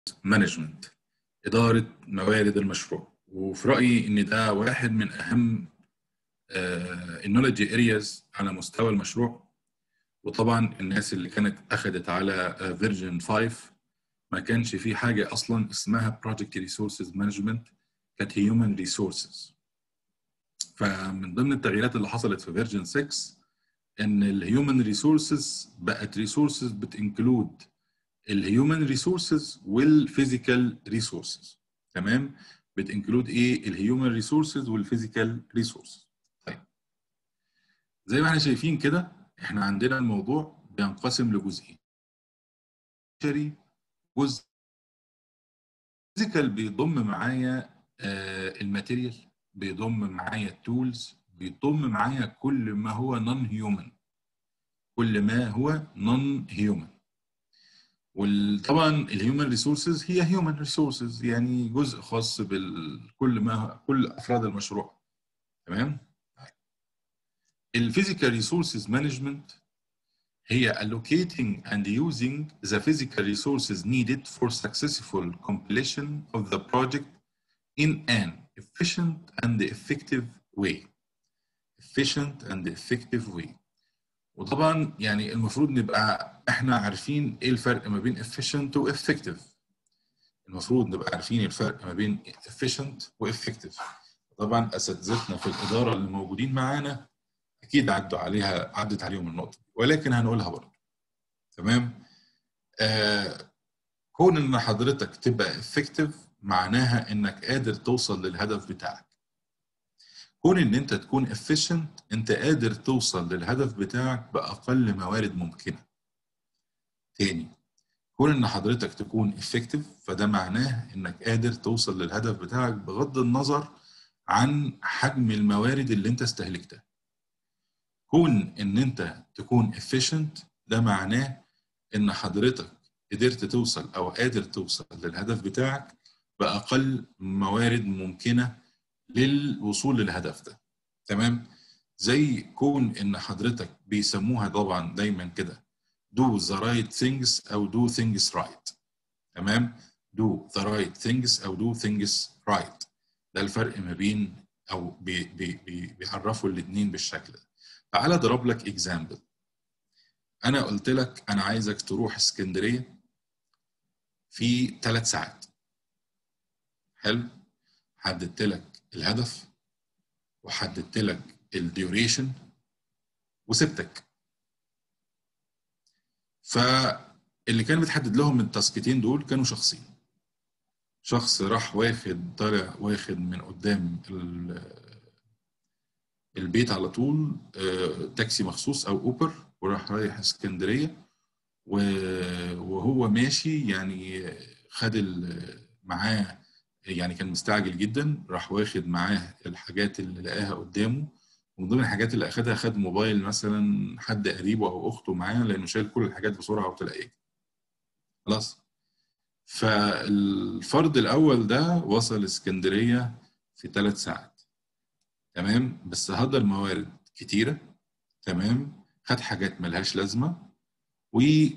مانجمنت اداره موارد المشروع وفي رايي ان ده واحد من اهم النولج ارياز على مستوى المشروع وطبعا الناس اللي كانت اخذت على فيرجن 5 ما كانش في حاجه اصلا اسمها بروجكت ريسورسز مانجمنت كانت هيومن ريسورسز فمن ضمن التغييرات اللي حصلت في فيرجن 6 ان الهيومن ريسورسز بقت ريسورسز بتنكلود الهيومن ريسورسز والفيزيكال ريسورسز تمام بتنكلود ايه الهيومن ريسورسز والفيزيكال ريسورسز طيب زي ما احنا شايفين كده احنا عندنا الموضوع بينقسم لجزئين جزء فيزيكال بيضم معايا آه الماتيريال بيضم معايا التولز بيضم معايا كل ما هو نون هيومن كل ما هو نون هيومن وطبعا الهيومن ريسورسز هي هيومن ريسورسز يعني جزء خاص بكل ما كل افراد المشروع تمام الفيزيكال ريسورسز مانجمنت هي allocating and using the physical resources needed for successful completion of the project in an efficient and effective way. efficient and effective way. وطبعا يعني المفروض نبقى احنا عارفين ايه الفرق ما بين efficient و effective. المفروض نبقى عارفين الفرق ما بين efficient و effective. طبعا اساتذتنا في الاداره اللي موجودين معانا اكيد عدوا عليها عدت عليهم النقطه دي ولكن هنقولها برضه تمام آه كون ان حضرتك تبقى افكتيف معناها انك قادر توصل للهدف بتاعك كون ان انت تكون efficient انت قادر توصل للهدف بتاعك باقل موارد ممكنه تاني كون ان حضرتك تكون effective فده معناه انك قادر توصل للهدف بتاعك بغض النظر عن حجم الموارد اللي انت استهلكتها كون ان انت تكون efficient ده معناه ان حضرتك قدرت توصل او قادر توصل للهدف بتاعك باقل موارد ممكنه للوصول للهدف ده تمام زي كون ان حضرتك بيسموها طبعا دايما كده do the right things او do things right تمام do the right things او do things right ده الفرق ما بين او بي بي بي بيعرفوا الاثنين بالشكل ده تعال اضرب لك اكزامبل انا قلت لك انا عايزك تروح اسكندريه في ثلاث ساعات حلو حددت لك الهدف وحددت لك الديوريشن وسبتك فاللي كان بتحدد لهم التاسكتين دول كانوا شخصين شخص راح واخد طالع واخد من قدام البيت على طول تاكسي مخصوص او اوبر وراح رايح اسكندريه وهو ماشي يعني خد معاه يعني كان مستعجل جدا راح واخد معاه الحاجات اللي لقاها قدامه ومن ضمن الحاجات اللي اخدها خد موبايل مثلا حد قريبه او اخته معاه لانه شايل كل الحاجات بسرعه وتلاقيه خلاص فالفرد الاول ده وصل اسكندريه في ثلاث ساعات تمام بس هدر موارد كتيره تمام خد حاجات ملهاش لازمه و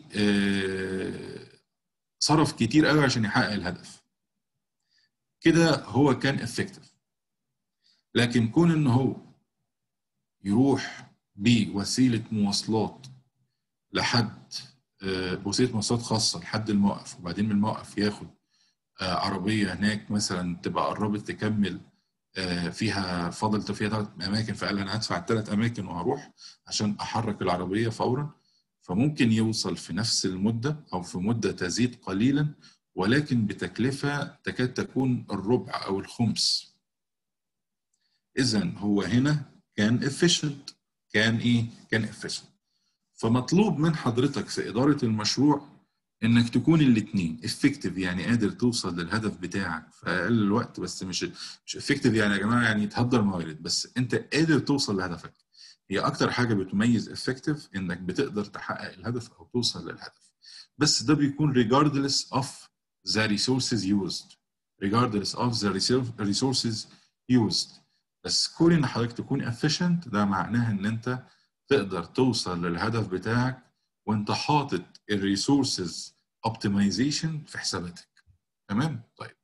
صرف كتير قوي عشان يحقق الهدف كده هو كان افكتيف لكن كون ان هو يروح بوسيله مواصلات لحد وسيله مواصلات خاصه لحد الموقف وبعدين من الموقف ياخد عربيه هناك مثلا تبقى قربت تكمل فيها فضلت فيها ثلاث اماكن فقال انا هدفع الثلاث اماكن وهروح عشان احرك العربيه فورا فممكن يوصل في نفس المده او في مده تزيد قليلا ولكن بتكلفه تكاد تكون الربع او الخمس اذا هو هنا كان efficient كان ايه كان efficient فمطلوب من حضرتك في اداره المشروع انك تكون الاثنين افكتيف يعني قادر توصل للهدف بتاعك في اقل الوقت بس مش مش افكتيف يعني يا جماعه يعني تهدر موارد بس انت قادر توصل لهدفك هي اكتر حاجه بتميز افكتيف انك بتقدر تحقق الهدف او توصل للهدف بس ده بيكون regardless of the resources used regardless of the resources used بس كون ان حضرتك تكون efficient ده معناها ان انت تقدر توصل للهدف بتاعك وانت حاطط الريسورسز اوبتمايزيشن في حساباتك تمام طيب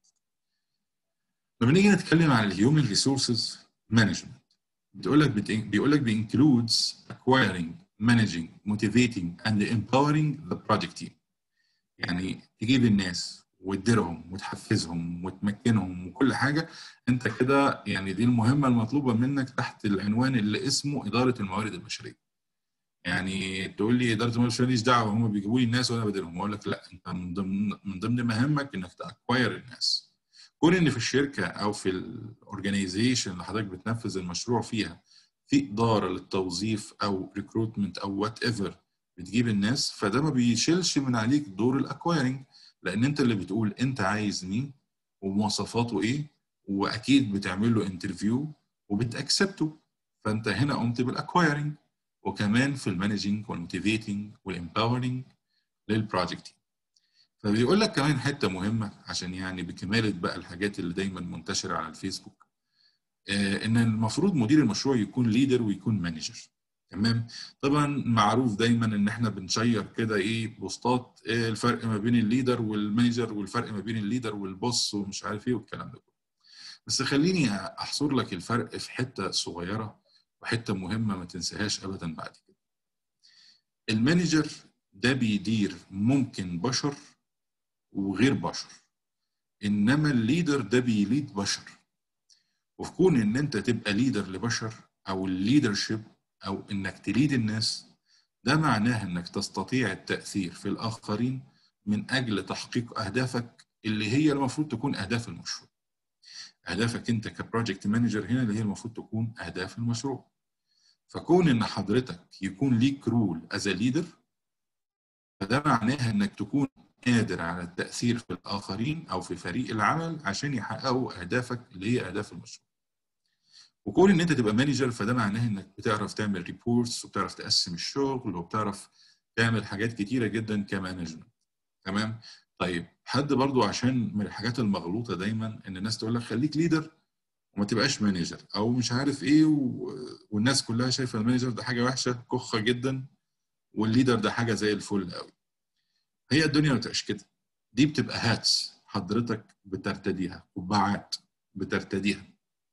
لما نيجي نتكلم عن الهيومن ريسورسز مانجمنت بتقول لك بيقول لك includes acquiring managing motivating and empowering the project team يعني تجيب الناس وتديرهم وتحفزهم وتمكنهم وكل حاجه انت كده يعني دي المهمه المطلوبه منك تحت العنوان اللي اسمه اداره الموارد البشريه. يعني تقول لي اداره الموارد البشريه ماليش دعوه هم بيجيبوا لي الناس وانا بديرهم اقول لك لا انت من ضمن من ضمن مهامك انك تاكواير الناس. كون ان في الشركه او في الاورجنايزيشن اللي حضرتك بتنفذ المشروع فيها في اداره للتوظيف او ريكروتمنت او وات ايفر بتجيب الناس فده ما بيشيلش من عليك دور الاكوايرنج لان انت اللي بتقول انت عايز مين ومواصفاته ايه واكيد بتعمل له انترفيو وبتاكسبته فانت هنا قمت بالاكوايرنج وكمان في المانجنج والموتيفيتنج والامباورنج للبروجكت فبيقول لك كمان حته مهمه عشان يعني بكماله بقى الحاجات اللي دايما منتشره على الفيسبوك آه ان المفروض مدير المشروع يكون ليدر ويكون مانجر تمام طبعا معروف دايما ان احنا بنشير كده ايه بوستات إيه الفرق ما بين الليدر والمانجر والفرق ما بين الليدر والبوس ومش عارف ايه والكلام ده كله بس خليني احصر لك الفرق في حته صغيره وحته مهمه ما تنساهاش ابدا بعد كده المانجر ده بيدير ممكن بشر وغير بشر انما الليدر ده بيليد بشر وفي كون ان انت تبقى ليدر لبشر او الليدرشيب او انك تليد الناس ده معناه انك تستطيع التاثير في الاخرين من اجل تحقيق اهدافك اللي هي المفروض تكون اهداف المشروع اهدافك انت كبروجكت مانجر هنا اللي هي المفروض تكون اهداف المشروع فكون ان حضرتك يكون ليك رول از ليدر فده معناها انك تكون قادر على التاثير في الاخرين او في فريق العمل عشان يحققوا اهدافك اللي هي اهداف المشروع وكون ان انت تبقى مانجر فده معناه انك بتعرف تعمل ريبورتس وبتعرف تقسم الشغل وبتعرف تعمل حاجات كتيره جدا كمانجمنت تمام طيب حد برضو عشان من الحاجات المغلوطه دايما ان الناس تقول لك خليك ليدر وما تبقاش مانجر او مش عارف ايه و... والناس كلها شايفه المانجر ده حاجه وحشه كخه جدا والليدر ده حاجه زي الفل قوي هي الدنيا ما بتبقاش كده دي بتبقى هاتس حضرتك بترتديها قبعات بترتديها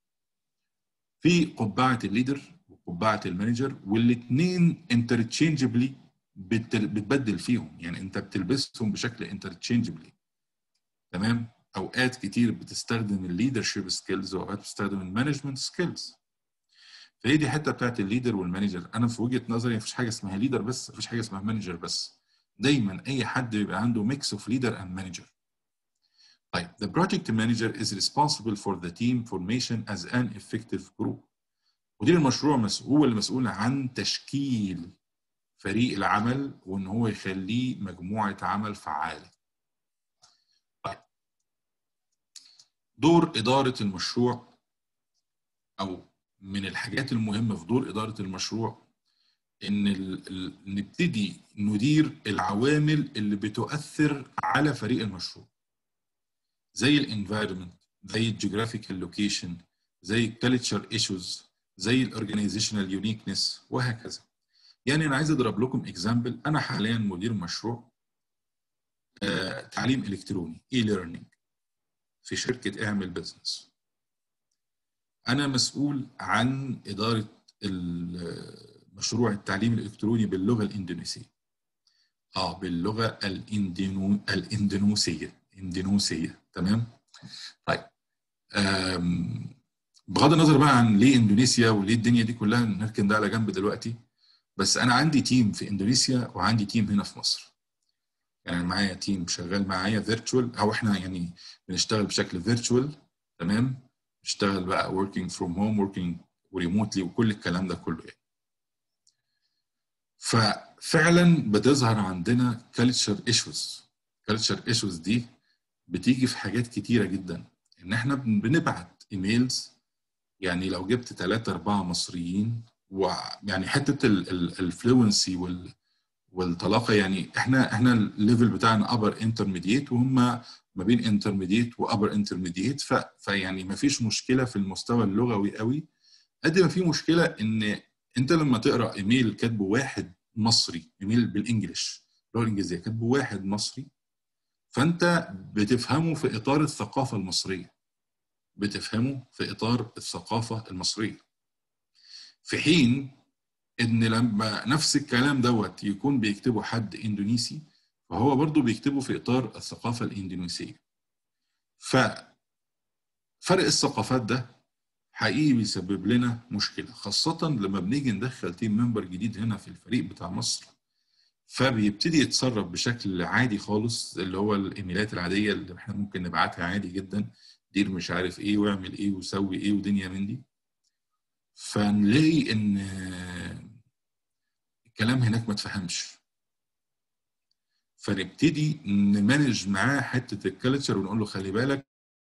في قبعه الليدر وقبعه المانجر والاثنين انترتشينجبلي بتبدل فيهم يعني انت بتلبسهم بشكل انترتشينجبلي تمام اوقات كتير بتستخدم الليدرشيب سكيلز واوقات بتستخدم المانجمنت سكيلز فهي دي حته بتاعت الليدر والمانجر انا في وجهه نظري مفيش حاجه اسمها ليدر بس مفيش حاجه اسمها مانجر بس دايما اي حد بيبقى عنده ميكس اوف ليدر اند مانجر طيب the project manager is responsible for the team formation as an effective group مدير المشروع مسؤول اللي مسؤول عن تشكيل فريق العمل وان هو يخليه مجموعه عمل فعاله طيب دور اداره المشروع او من الحاجات المهمه في دور اداره المشروع ان ال ال نبتدي ندير العوامل اللي بتؤثر على فريق المشروع زي الانفايرمنت زي الجيوغرافيكال لوكيشن زي الكالتشر ايشوز زي الاورجانيزيشنال يونيكنس وهكذا يعني انا عايز اضرب لكم اكزامبل انا حاليا مدير مشروع آه تعليم الكتروني اي ليرنينج في شركه اعمل بزنس انا مسؤول عن اداره مشروع التعليم الالكتروني باللغه الاندونيسيه اه باللغه الاندونو الاندونوسيه اندونوسيه تمام طيب بغض النظر بقى عن ليه اندونيسيا وليه الدنيا دي كلها نركن ده على جنب دلوقتي بس انا عندي تيم في اندونيسيا وعندي تيم هنا في مصر يعني معايا تيم شغال معايا فيرتشوال او احنا يعني بنشتغل بشكل فيرتشوال تمام بنشتغل بقى working from home working وريموتلي وكل الكلام ده كله يعني ففعلا بتظهر عندنا كالتشر ايشوز كالتشر ايشوز دي بتيجي في حاجات كتيره جدا ان احنا بنبعت ايميلز يعني لو جبت ثلاثة أربعة مصريين ويعني حتة الفلوينسي وال والطلاقة يعني احنا احنا الليفل بتاعنا ابر انترميديت وهم ما بين انترميديت وابر انترميديت فيعني ما فيش مشكلة في المستوى اللغوي قوي قد ما في مشكلة ان انت لما تقرا ايميل كاتبه واحد مصري ايميل بالانجلش اللغه الانجليزيه كاتبه واحد مصري فانت بتفهمه في اطار الثقافه المصريه بتفهمه في اطار الثقافه المصريه في حين ان لما نفس الكلام دوت يكون بيكتبه حد اندونيسي فهو برضو بيكتبه في اطار الثقافه الاندونيسيه ففرق الثقافات ده حقيقي بيسبب لنا مشكله خاصه لما بنيجي ندخل تيم ممبر جديد هنا في الفريق بتاع مصر فبيبتدي يتصرف بشكل عادي خالص اللي هو الايميلات العاديه اللي احنا ممكن نبعتها عادي جدا دير مش عارف ايه واعمل ايه وسوي ايه ودنيا من دي فنلاقي ان الكلام هناك ما اتفهمش فنبتدي نمانج معاه حته الكالتشر ونقول له خلي بالك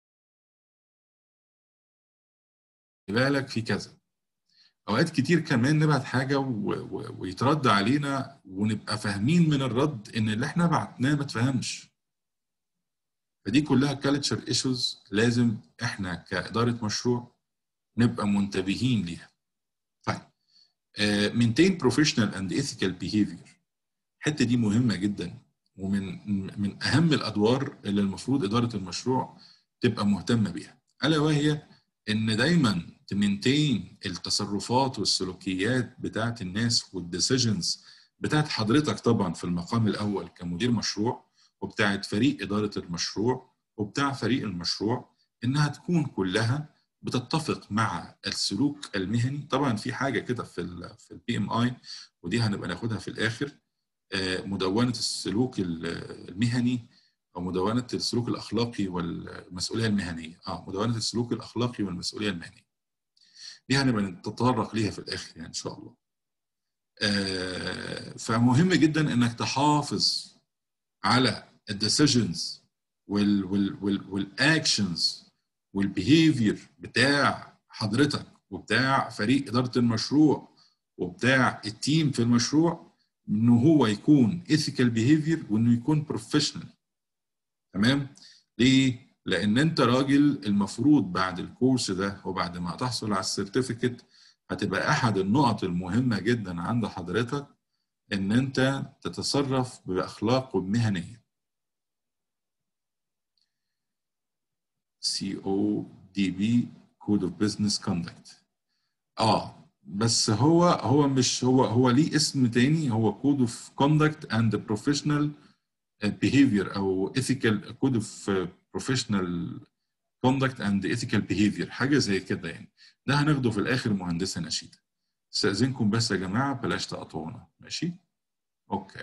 خلي بالك في كذا اوقات كتير كمان نبعت حاجه و... و... ويترد علينا ونبقى فاهمين من الرد ان اللي احنا بعتناه ما اتفهمش فدي كلها كالتشر ايشوز لازم احنا كاداره مشروع نبقى منتبهين ليها طيب مينتين بروفيشنال اند ايثيكال بيهيفير الحته دي مهمه جدا ومن من اهم الادوار اللي المفروض اداره المشروع تبقى مهتمه بيها الا وهي ان دايما تمنتين التصرفات والسلوكيات بتاعت الناس والديسيجنز بتاعت حضرتك طبعا في المقام الاول كمدير مشروع وبتاعت فريق اداره المشروع وبتاع فريق المشروع انها تكون كلها بتتفق مع السلوك المهني طبعا في حاجه كده في ال في البي ام اي ودي هنبقى ناخدها في الاخر مدونه السلوك المهني او مدونه السلوك الاخلاقي والمسؤوليه المهنيه اه مدونه السلوك الاخلاقي والمسؤوليه المهنيه دي هنبقى نتطرق ليها في الاخر يعني ان شاء الله آه فمهم جدا انك تحافظ على الديسيجنز والاكشنز والبيهيفير بتاع حضرتك وبتاع فريق اداره المشروع وبتاع التيم في المشروع انه هو يكون ethical behavior وانه يكون professional تمام ليه لان انت راجل المفروض بعد الكورس ده وبعد ما تحصل على السيرتيفيكت هتبقى احد النقط المهمه جدا عند حضرتك ان انت تتصرف باخلاق مهنيه سي او دي بي كود اوف بزنس كوندكت اه بس هو هو مش هو هو ليه اسم تاني هو كود اوف كوندكت اند بروفيشنال behavior او ethical code of professional conduct and ethical behavior حاجه زي كده يعني ده هناخده في الاخر مهندسه نشيده استاذنكم بس يا جماعه بلاش تقطعونا ماشي اوكي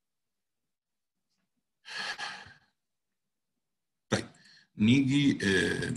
طيب نيجي اه,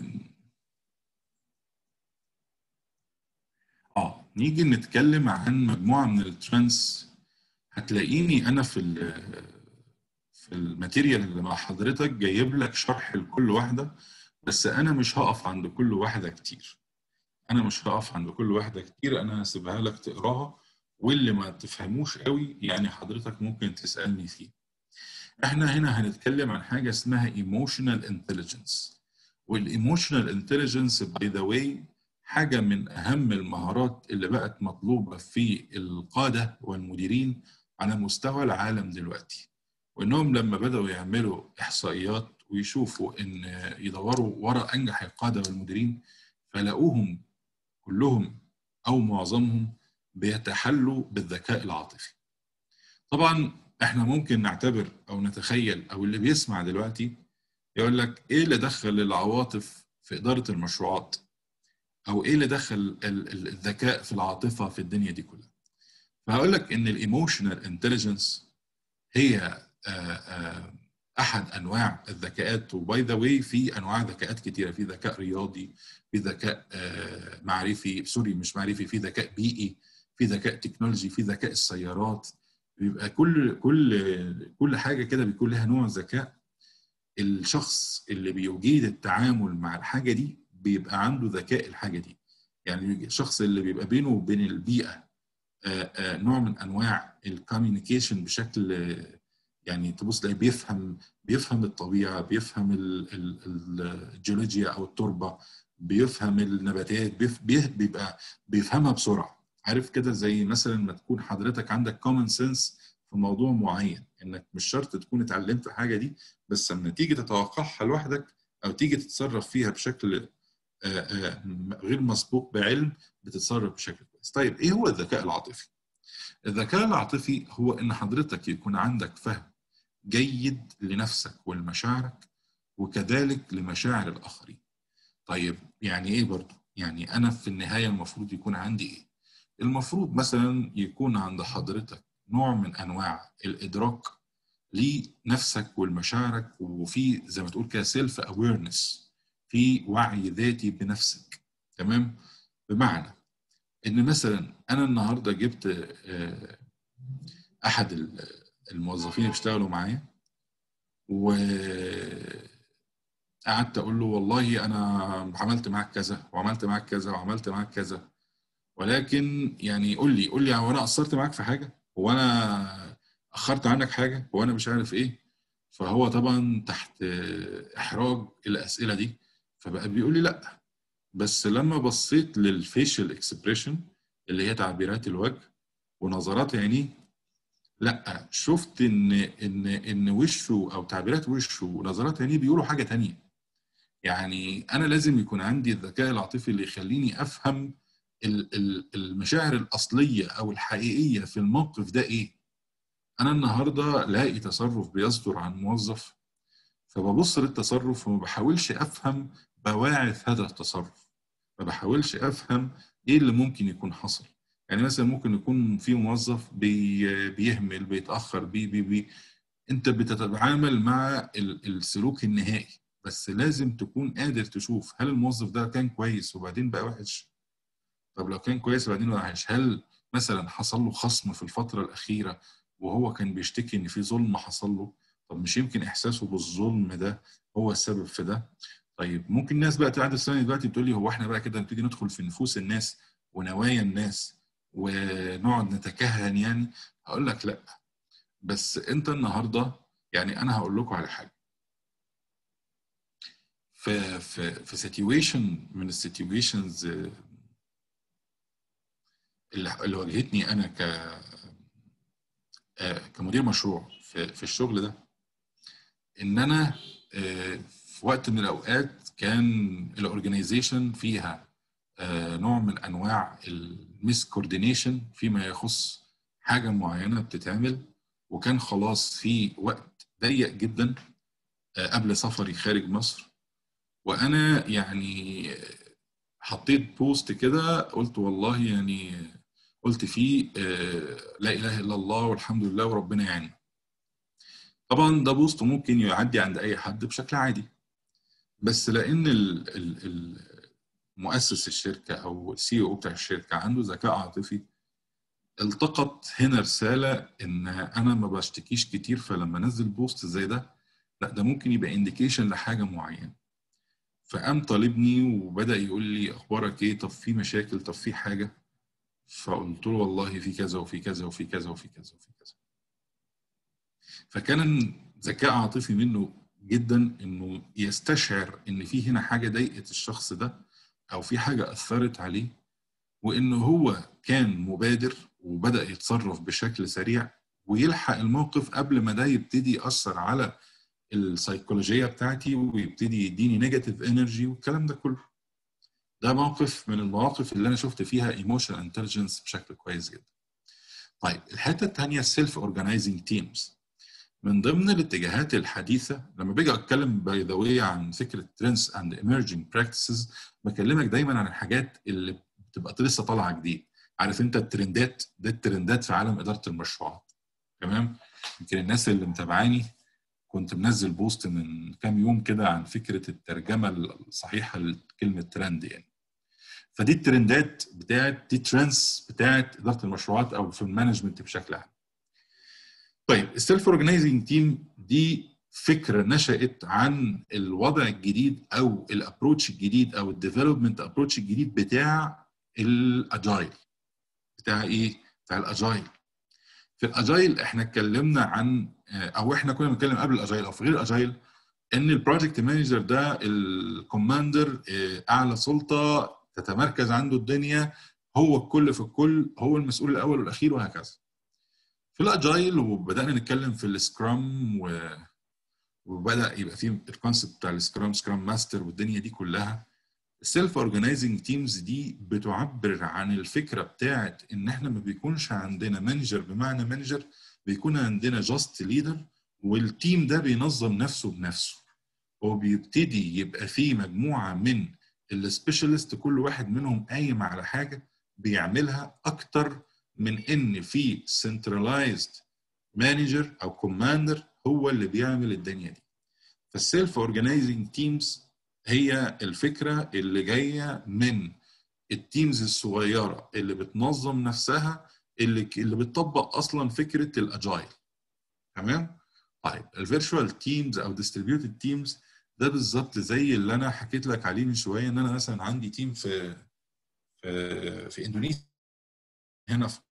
آه. نيجي نتكلم عن مجموعه من الترانس هتلاقيني انا في في الماتيريال اللي مع حضرتك جايب لك شرح لكل واحده بس انا مش هقف عند كل واحده كتير انا مش هقف عند كل واحده كتير انا هسيبها لك تقراها واللي ما تفهموش قوي يعني حضرتك ممكن تسالني فيه احنا هنا هنتكلم عن حاجه اسمها ايموشنال انتليجنس والايموشنال انتليجنس باي ذا واي حاجه من اهم المهارات اللي بقت مطلوبه في القاده والمديرين على مستوى العالم دلوقتي وانهم لما بداوا يعملوا احصائيات ويشوفوا ان يدوروا ورا انجح القاده والمديرين فلاقوهم كلهم او معظمهم بيتحلوا بالذكاء العاطفي. طبعا احنا ممكن نعتبر او نتخيل او اللي بيسمع دلوقتي يقول لك ايه اللي دخل العواطف في اداره المشروعات؟ او ايه اللي دخل الذكاء في العاطفه في الدنيا دي كلها؟ فهقول لك ان الايموشنال انتليجنس هي احد انواع الذكاءات وباي ذا واي في انواع ذكاءات كتيره في ذكاء رياضي في ذكاء معرفي سوري مش معرفي في ذكاء بيئي في ذكاء تكنولوجي في ذكاء السيارات بيبقى كل كل كل حاجه كده بيكون لها نوع ذكاء الشخص اللي بيجيد التعامل مع الحاجه دي بيبقى عنده ذكاء الحاجه دي يعني الشخص اللي بيبقى بينه وبين البيئه نوع من انواع الكوميونيكيشن بشكل يعني تبص تلاقي بيفهم بيفهم الطبيعه بيفهم الجيولوجيا او التربه بيفهم النباتات بيبقى بيفهمها بسرعه عارف كده زي مثلا ما تكون حضرتك عندك كومن سنس في موضوع معين انك مش شرط تكون اتعلمت الحاجه دي بس لما تيجي تتوقعها لوحدك او تيجي تتصرف فيها بشكل غير مسبوق بعلم بتتصرف بشكل كويس. طيب ايه هو الذكاء العاطفي؟ الذكاء العاطفي هو ان حضرتك يكون عندك فهم جيد لنفسك ولمشاعرك وكذلك لمشاعر الاخرين. طيب يعني ايه برضه؟ يعني انا في النهايه المفروض يكون عندي ايه؟ المفروض مثلا يكون عند حضرتك نوع من انواع الادراك لنفسك ولمشاعرك وفي زي ما تقول كده سيلف اويرنس في وعي ذاتي بنفسك تمام بمعنى ان مثلا انا النهارده جبت احد الموظفين اللي بيشتغلوا معايا وقعدت اقول له والله انا عملت معاك كذا وعملت معاك كذا وعملت معاك كذا ولكن يعني قول لي قول لي هو انا قصرت معاك في حاجه هو انا اخرت عنك حاجه هو انا مش عارف ايه فهو طبعا تحت احراج الاسئله دي فبقى بيقول لي لا بس لما بصيت للفيشل اكسبريشن اللي هي تعبيرات الوجه ونظرات عينيه لا شفت ان ان ان وشه او تعبيرات وشه ونظرات عينيه بيقولوا حاجه تانية يعني انا لازم يكون عندي الذكاء العاطفي اللي يخليني افهم المشاعر الاصليه او الحقيقيه في الموقف ده ايه انا النهارده لاقي تصرف بيصدر عن موظف فببص للتصرف وما بحاولش افهم بواعث هذا التصرف ما بحاولش افهم ايه اللي ممكن يكون حصل يعني مثلا ممكن يكون في موظف بي بيهمل بيتاخر بي بي بي انت بتتعامل مع السلوك النهائي بس لازم تكون قادر تشوف هل الموظف ده كان كويس وبعدين بقى وحش طب لو كان كويس وبعدين بقى وحش هل مثلا حصل له خصم في الفتره الاخيره وهو كان بيشتكي ان في ظلم حصل له طب مش يمكن احساسه بالظلم ده هو السبب في ده طيب ممكن الناس بقى تقعد السنه دلوقتي بتقول لي هو احنا بقى كده نبتدي ندخل في نفوس الناس ونوايا الناس ونقعد نتكهن يعني هقول لك لا بس انت النهارده يعني انا هقول لكم على حاجه في في في سيتويشن من السيتويشنز اللي, اللي واجهتني انا ك كمدير مشروع في, في الشغل ده ان انا في وقت من الاوقات كان الاورجنايزيشن فيها نوع من انواع الميس كوردينيشن فيما يخص حاجه معينه بتتعمل وكان خلاص في وقت ضيق جدا قبل سفري خارج مصر وانا يعني حطيت بوست كده قلت والله يعني قلت فيه لا اله الا الله والحمد لله وربنا يعين طبعا ده بوست ممكن يعدي عند اي حد بشكل عادي بس لان مؤسس الشركه او السي او بتاع الشركه عنده ذكاء عاطفي التقط هنا رساله ان انا ما بشتكيش كتير فلما انزل بوست زي ده لا ده ممكن يبقى انديكيشن لحاجه معينه فقام طالبني وبدا يقول لي اخبارك ايه طب في مشاكل طب في حاجه فقلت له والله في كذا وفي كذا وفي كذا وفي كذا وفي كذا فكان ذكاء عاطفي منه جدا انه يستشعر ان في هنا حاجه ضايقت الشخص ده او في حاجه اثرت عليه وانه هو كان مبادر وبدا يتصرف بشكل سريع ويلحق الموقف قبل ما ده يبتدي ياثر على السيكولوجيه بتاعتي ويبتدي يديني نيجاتيف انرجي والكلام ده كله ده موقف من المواقف اللي انا شفت فيها ايموشنال انتليجنس بشكل كويس جدا طيب الحته الثانيه السيلف اورجنايزنج تيمز من ضمن الاتجاهات الحديثه لما باجي اتكلم باي ذا عن فكره ترندز اند ايمرجنج براكتسز بكلمك دايما عن الحاجات اللي بتبقى لسه طالعه جديد عارف انت الترندات ده الترندات في عالم اداره المشروعات تمام يمكن الناس اللي متابعاني كنت منزل بوست من كام يوم كده عن فكره الترجمه الصحيحه لكلمه ترند يعني فدي الترندات بتاعت دي ترندز بتاعت اداره المشروعات او في المانجمنت بشكل عام طيب السيلف اورجنايزنج تيم دي فكره نشات عن الوضع الجديد او الابروتش الجديد او الديفلوبمنت ابروتش الجديد بتاع الاجايل بتاع ايه؟ بتاع الاجايل في الاجايل احنا اتكلمنا عن او احنا كنا بنتكلم قبل الاجايل او في غير الاجايل ان البروجكت مانجر ده الكوماندر اعلى سلطه تتمركز عنده الدنيا هو الكل في الكل هو المسؤول الاول والاخير وهكذا في الاجايل وبدانا نتكلم في السكرام و... وبدا يبقى في الكونسبت بتاع السكرام سكرام ماستر والدنيا دي كلها السيلف اورجنايزنج تيمز دي بتعبر عن الفكره بتاعت ان احنا ما بيكونش عندنا مانجر بمعنى مانجر بيكون عندنا جاست ليدر والتيم ده بينظم نفسه بنفسه وبيبتدي يبقى فيه مجموعه من السبيشالست كل واحد منهم قايم على حاجه بيعملها اكتر من ان في سنترلايزد مانجر او كوماندر هو اللي بيعمل الدنيا دي فالسيلف اورجنايزنج تيمز هي الفكره اللي جايه من التيمز الصغيره اللي بتنظم نفسها اللي اللي بتطبق اصلا فكره الاجايل تمام طيب الفيرتشوال تيمز او ديستريبيوتد تيمز ده بالظبط زي اللي انا حكيت لك عليه من شويه ان انا مثلا عندي تيم في في في اندونيسيا هنا في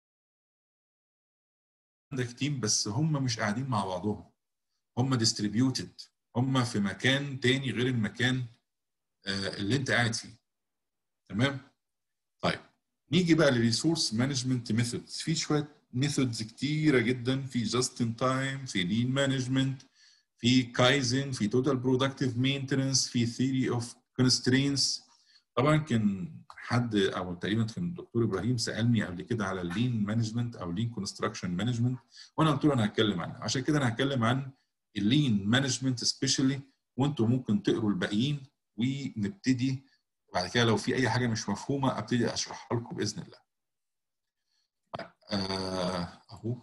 عندك تيم بس هم مش قاعدين مع بعضهم هم ديستريبيوتد هم في مكان تاني غير المكان اللي انت قاعد فيه تمام طيب نيجي بقى للريسورس مانجمنت ميثودز في شويه ميثودز كتيره جدا في جاست ان تايم في لين مانجمنت في كايزن في توتال برودكتيف مينتنس في ثيري اوف كونسترينس طبعا كان حد او تقريبا كان الدكتور ابراهيم سالني قبل كده على اللين مانجمنت او لين كونستراكشن مانجمنت وانا قلت له انا هتكلم عنها عشان كده انا هتكلم عن اللين مانجمنت سبيشالي وانتم ممكن تقروا الباقيين ونبتدي بعد كده لو في اي حاجه مش مفهومه ابتدي اشرحها لكم باذن الله. آه اهو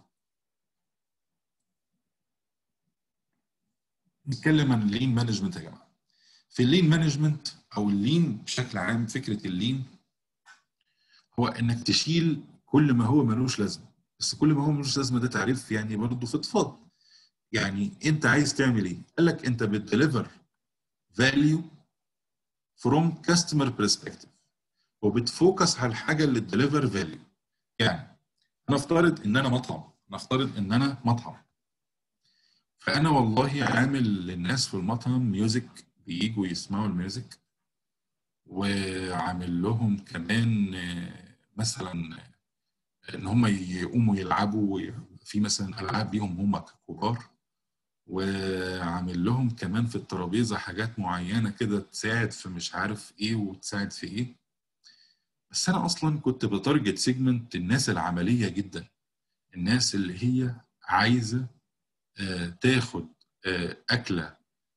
نتكلم عن اللين مانجمنت يا جماعه. في اللين مانجمنت او اللين بشكل عام فكره اللين هو انك تشيل كل ما هو ملوش لازمه بس كل ما هو ملوش لازمه ده تعريف يعني برضه فضفاض يعني انت عايز تعمل ايه؟ قال لك انت بتديليفر فاليو فروم كاستمر برسبكتيف وبتفوكس على الحاجه اللي تديليفر فاليو يعني نفترض ان انا مطعم نفترض ان انا مطعم فانا والله عامل للناس في المطعم ميوزك بييجوا يسمعوا الميوزك وعامل لهم كمان مثلا ان هم يقوموا يلعبوا في مثلا العاب بيهم هم ككبار وعامل لهم كمان في الترابيزه حاجات معينه كده تساعد في مش عارف ايه وتساعد في ايه بس انا اصلا كنت بتارجت سيجمنت الناس العمليه جدا الناس اللي هي عايزه آه تاخد آه اكله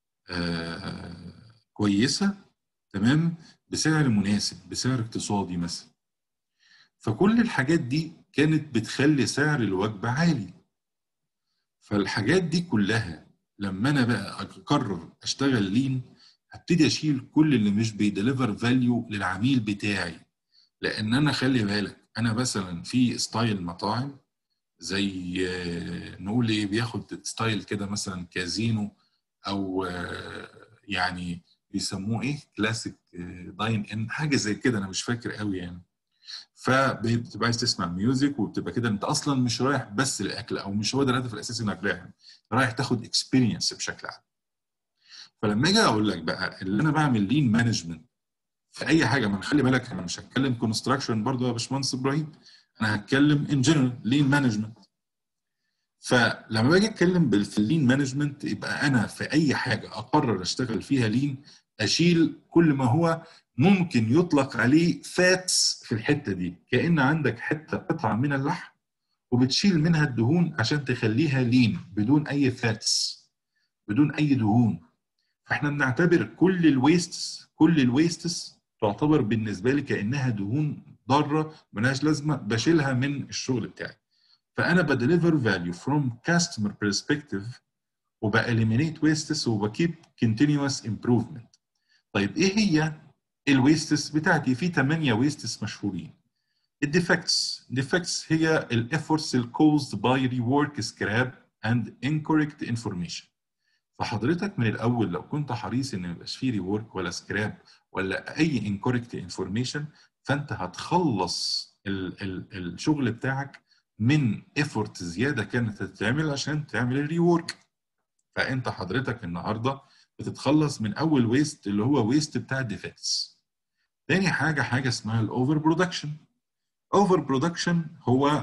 آه كويسه تمام بسعر مناسب بسعر اقتصادي مثلا فكل الحاجات دي كانت بتخلي سعر الوجبه عالي فالحاجات دي كلها لما انا بقى اقرر اشتغل لين هبتدي اشيل كل اللي مش بيديليفر فاليو للعميل بتاعي لان انا خلي بالك انا مثلا في ستايل مطاعم زي نقول ايه بياخد ستايل كده مثلا كازينو او يعني بيسموه ايه كلاسيك داين ان حاجه زي كده انا مش فاكر قوي يعني فبتبقى عايز تسمع ميوزك وبتبقى كده انت اصلا مش رايح بس للاكل او مش هو ده الهدف الاساسي انك رايح رايح تاخد اكسبيرينس بشكل عام فلما اجي اقول لك بقى اللي انا بعمل لين مانجمنت في اي حاجه ما خلي بالك انا مش هتكلم كونستراكشن برضه يا باشمهندس ابراهيم انا هتكلم ان جنرال لين مانجمنت فلما باجي اتكلم في اللين مانجمنت يبقى انا في اي حاجه اقرر اشتغل فيها لين اشيل كل ما هو ممكن يطلق عليه فاتس في الحته دي كان عندك حته قطعه من اللحم وبتشيل منها الدهون عشان تخليها لين بدون اي فاتس بدون اي دهون فاحنا بنعتبر كل الويستس كل الويستس تعتبر بالنسبه لي كانها دهون ضاره ملهاش لازمه بشيلها من الشغل بتاعي فانا بديليفر فاليو فروم كاستمر برسبكتيف وباليمينيت ويستس وبكيب كونتينوس امبروفمنت طيب ايه هي الويستس بتاعتي في 8 ويستس مشهورين الديفكتس ديفكتس هي الافورتس الكوزد باي ريورك سكراب اند incorrect انفورميشن فحضرتك من الاول لو كنت حريص ان ما يبقاش فيه ريورك ولا سكراب ولا اي incorrect انفورميشن فانت هتخلص ال ال الشغل بتاعك من ايفورت زياده كانت هتتعمل عشان تعمل الريورك فانت حضرتك النهارده بتتخلص من اول ويست اللي هو ويست بتاع الديفكتس تاني حاجه حاجه اسمها الاوفر برودكشن اوفر برودكشن هو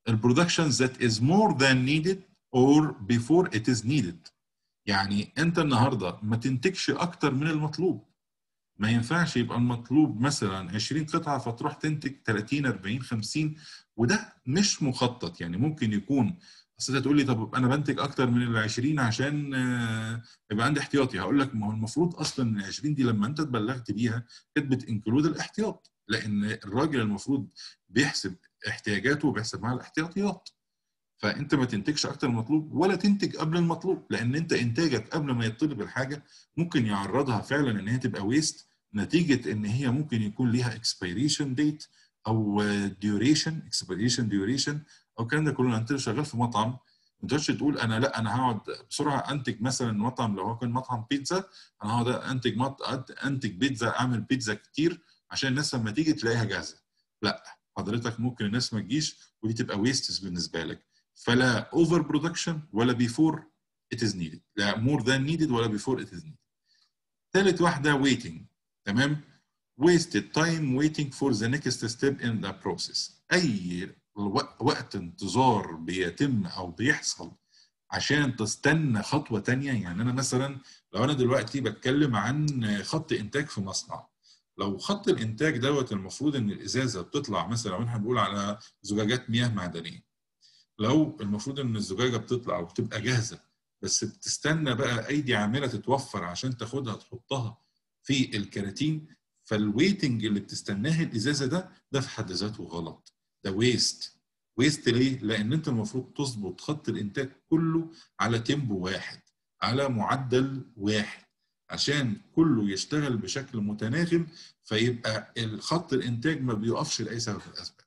البرودكشن that is more than needed or before it is needed يعني انت النهارده ما تنتجش اكتر من المطلوب ما ينفعش يبقى المطلوب مثلا 20 قطعه فتروح تنتج 30 40 50 وده مش مخطط يعني ممكن يكون اصل انت تقول لي طب انا بنتج اكتر من ال 20 عشان يبقى عندي احتياطي هقول لك ما هو المفروض اصلا ال 20 دي لما انت اتبلغت بيها كانت بتنكلود الاحتياط لان الراجل المفروض بيحسب احتياجاته وبيحسب معاها الاحتياطيات فانت ما تنتجش اكتر من المطلوب ولا تنتج قبل المطلوب لان انت انتاجك قبل ما يطلب الحاجه ممكن يعرضها فعلا ان هي تبقى ويست نتيجه ان هي ممكن يكون ليها اكسبيريشن ديت او ديوريشن اكسبيريشن ديوريشن او الكلام ده كله انت شغال في مطعم ما تقدرش تقول انا لا انا هقعد بسرعه انتج مثلا مطعم لو هو كان مطعم بيتزا انا هقعد انتج مط... انتج بيتزا اعمل بيتزا كتير عشان الناس لما تيجي تلاقيها جاهزه لا حضرتك ممكن الناس ما تجيش ودي تبقى ويستس بالنسبه لك فلا اوفر برودكشن ولا بيفور ات از نيدد لا مور ذان نيدد ولا بيفور ات از نيدد ثالث واحده ويتنج تمام wasted time waiting for the next step in the process اي وقت انتظار بيتم او بيحصل عشان تستنى خطوه تانية يعني انا مثلا لو انا دلوقتي بتكلم عن خط انتاج في مصنع لو خط الانتاج دوت المفروض ان الازازه بتطلع مثلا لو احنا بنقول على زجاجات مياه معدنيه لو المفروض ان الزجاجه بتطلع وبتبقى جاهزه بس بتستنى بقى ايدي عامله تتوفر عشان تاخدها تحطها في الكراتين فالويتنج اللي بتستناه الازازه ده ده في حد ذاته غلط ده ويست ويست ليه؟ لان انت المفروض تظبط خط الانتاج كله على تيمبو واحد على معدل واحد عشان كله يشتغل بشكل متناغم فيبقى الخط الانتاج ما بيقفش لاي سبب من الاسباب.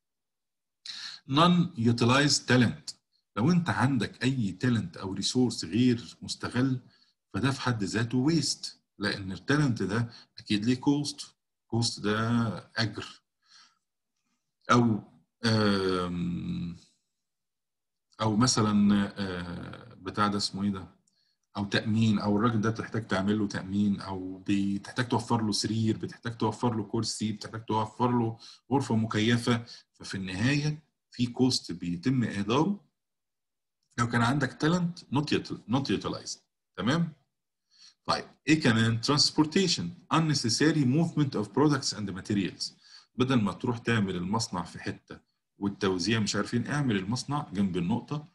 non utilized talent لو انت عندك اي تالنت او ريسورس غير مستغل فده في حد ذاته ويست لان التالنت ده اكيد ليه كوست كوست ده اجر او او مثلا بتاع ده اسمه ايه ده او تامين او الراجل ده بتحتاج تعمل له تامين او بتحتاج توفر له سرير بتحتاج توفر له كرسي بتحتاج توفر له غرفه مكيفه ففي النهايه في كوست بيتم اهداره لو كان عندك تالنت نوت يوتيلايزد تمام طيب ايه كمان transportation unnecessary movement of products and materials بدل ما تروح تعمل المصنع في حته والتوزيع مش عارفين اعمل المصنع جنب النقطه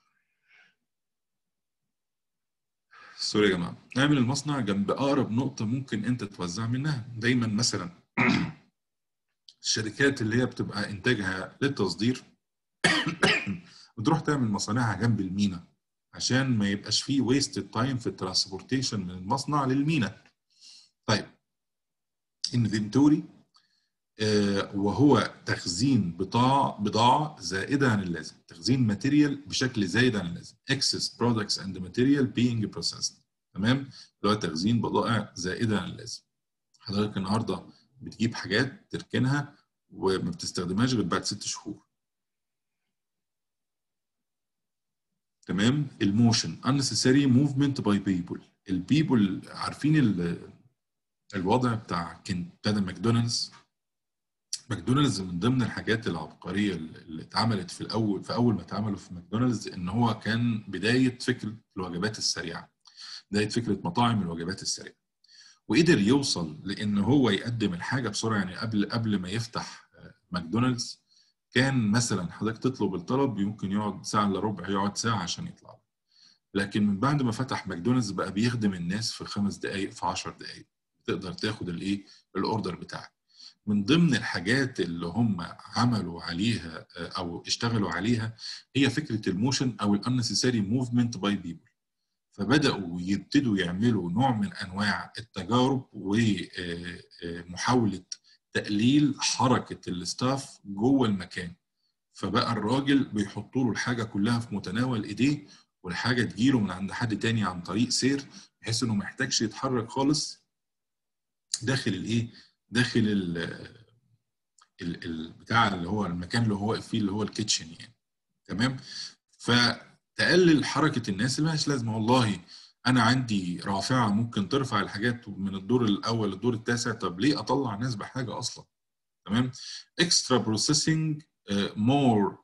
سوري يا جماعه اعمل المصنع جنب اقرب نقطه ممكن انت توزع منها دايما مثلا الشركات اللي هي بتبقى انتاجها للتصدير بتروح تعمل مصانعها جنب المينا عشان ما يبقاش فيه ويستد تايم في الترانسبورتيشن من المصنع للمينا طيب انفنتوري آه وهو تخزين بضاعة بضاعة زائدة عن اللازم تخزين ماتيريال بشكل زايد عن اللازم excess products and material being processed تمام اللي هو تخزين بضائع زائدة عن اللازم حضرتك النهارده بتجيب حاجات تركنها وما بتستخدمهاش غير بعد ست شهور تمام الموشن unnecessary movement by people البيبل عارفين الوضع بتاع كنتادا ماكدونالدز ماكدونالدز من ضمن الحاجات العبقريه اللي اتعملت في الاول في اول ما اتعملوا في ماكدونالدز ان هو كان بدايه فكره الوجبات السريعه بدايه فكره مطاعم الوجبات السريعه وقدر يوصل لان هو يقدم الحاجه بسرعه يعني قبل قبل ما يفتح ماكدونالدز كان مثلا حضرتك تطلب الطلب يمكن يقعد ساعه الا ربع يقعد ساعه عشان يطلع لكن من بعد ما فتح ماكدونالدز بقى بيخدم الناس في خمس دقائق في 10 دقائق تقدر تاخد الايه الاوردر بتاعك من ضمن الحاجات اللي هم عملوا عليها او اشتغلوا عليها هي فكره الموشن او الانسيسري موفمنت باي بيبل فبداوا يبتدوا يعملوا نوع من انواع التجارب ومحاوله تقليل حركه الاستاف جوه المكان فبقى الراجل بيحطوا له الحاجه كلها في متناول ايديه والحاجه تجيله من عند حد تاني عن طريق سير بحيث انه ما يحتاجش يتحرك خالص داخل الايه داخل ال ال ال بتاع اللي هو المكان اللي هو واقف فيه اللي هو الكيتشن يعني تمام فتقلل حركه الناس اللي مالهاش لازمه والله انا عندي رافعه ممكن ترفع الحاجات من الدور الاول للدور التاسع طب ليه اطلع ناس بحاجه اصلا تمام اكسترا بروسيسنج مور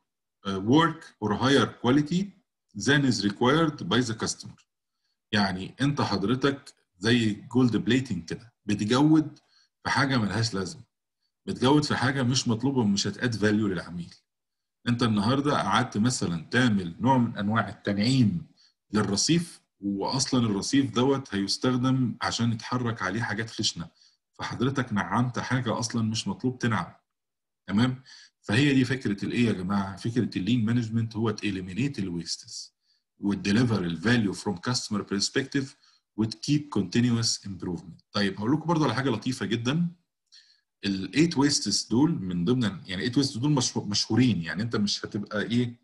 work or higher quality than is required by the customer يعني انت حضرتك زي جولد بليتنج كده بتجود في حاجه ملهاش لازمه بتجود في حاجه مش مطلوبه ومش هتاد فاليو للعميل انت النهارده قعدت مثلا تعمل نوع من انواع التنعيم للرصيف واصلا الرصيف دوت هيستخدم عشان يتحرك عليه حاجات خشنه فحضرتك نعمت حاجه اصلا مش مطلوب تنعم تمام فهي دي فكره الايه يا جماعه فكره اللين مانجمنت هو تإليمينيت الويستس وتديليفر الفاليو فروم كاستمر برسبكتيف وتكيب كونتينوس امبروفمنت طيب هقول لكم برضه على حاجه لطيفه جدا الايت ويستس دول من ضمن يعني الايت ويستس دول مشهورين يعني انت مش هتبقى ايه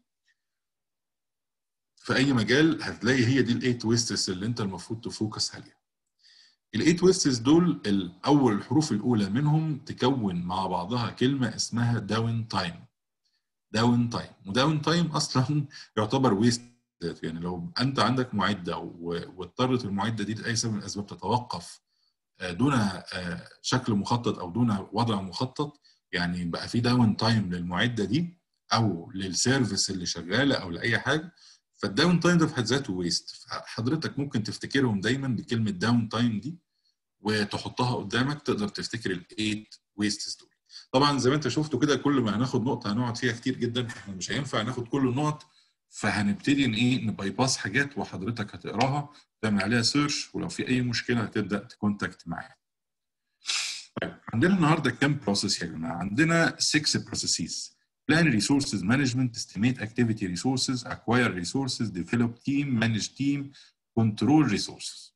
في اي مجال هتلاقي هي دي الايت ويستس اللي انت المفروض تفوكس عليها الايت ويستس دول الاول الحروف الاولى منهم تكون مع بعضها كلمه اسمها داون تايم داون تايم وداون تايم اصلا يعتبر ويست يعني لو انت عندك معده واضطرت المعده دي لاي سبب من الاسباب تتوقف دون شكل مخطط او دون وضع مخطط يعني بقى في داون تايم للمعده دي او للسيرفيس اللي شغاله او لاي حاجه فالداون تايم ده في حد ذاته ويست حضرتك ممكن تفتكرهم دايما بكلمه داون تايم دي وتحطها قدامك تقدر تفتكر الايت ويستس دول طبعا زي ما انت شفتوا كده كل ما هناخد نقطه هنقعد فيها كتير جدا احنا مش هينفع ناخد كل النقط فهنبتدي ان ايه نبايباس حاجات وحضرتك هتقراها تعمل عليها سيرش ولو في اي مشكله هتبدا تكونتاكت معايا. طيب عندنا النهارده كام بروسيس يا جماعه؟ عندنا 6 بروسيسز plan resources management estimate activity resources acquire resources develop team manage team control resources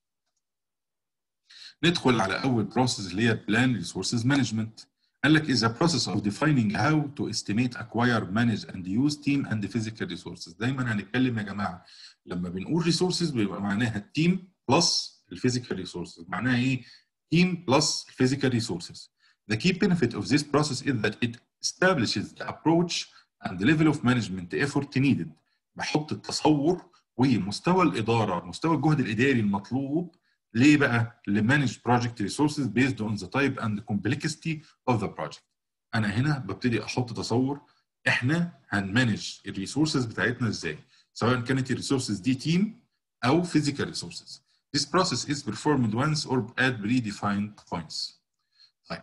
ندخل على اول بروسيس اللي هي plan resources management قال لك is a process of defining how to estimate acquire manage and use team and physical resources دايما هنتكلم يا جماعه لما بنقول resources بيبقى معناها التيم بلس الفيزيكال resources معناها ايه team plus physical resources the key benefit of this process is that it establishes the approach and the level of management effort needed بحط التصور ومستوى الاداره مستوى الجهد الاداري المطلوب ليه بقى؟ لمانج بروجكت ريسورسز بيزد اون ذا تايب اند كومبلكسيتي اوف ذا بروجكت. انا هنا ببتدي احط تصور احنا هنمانج الريسورسز بتاعتنا ازاي؟ سواء كانت الريسورسز دي تيم او فيزيكال ريسورسز. This process is performed once or at predefined points. طيب.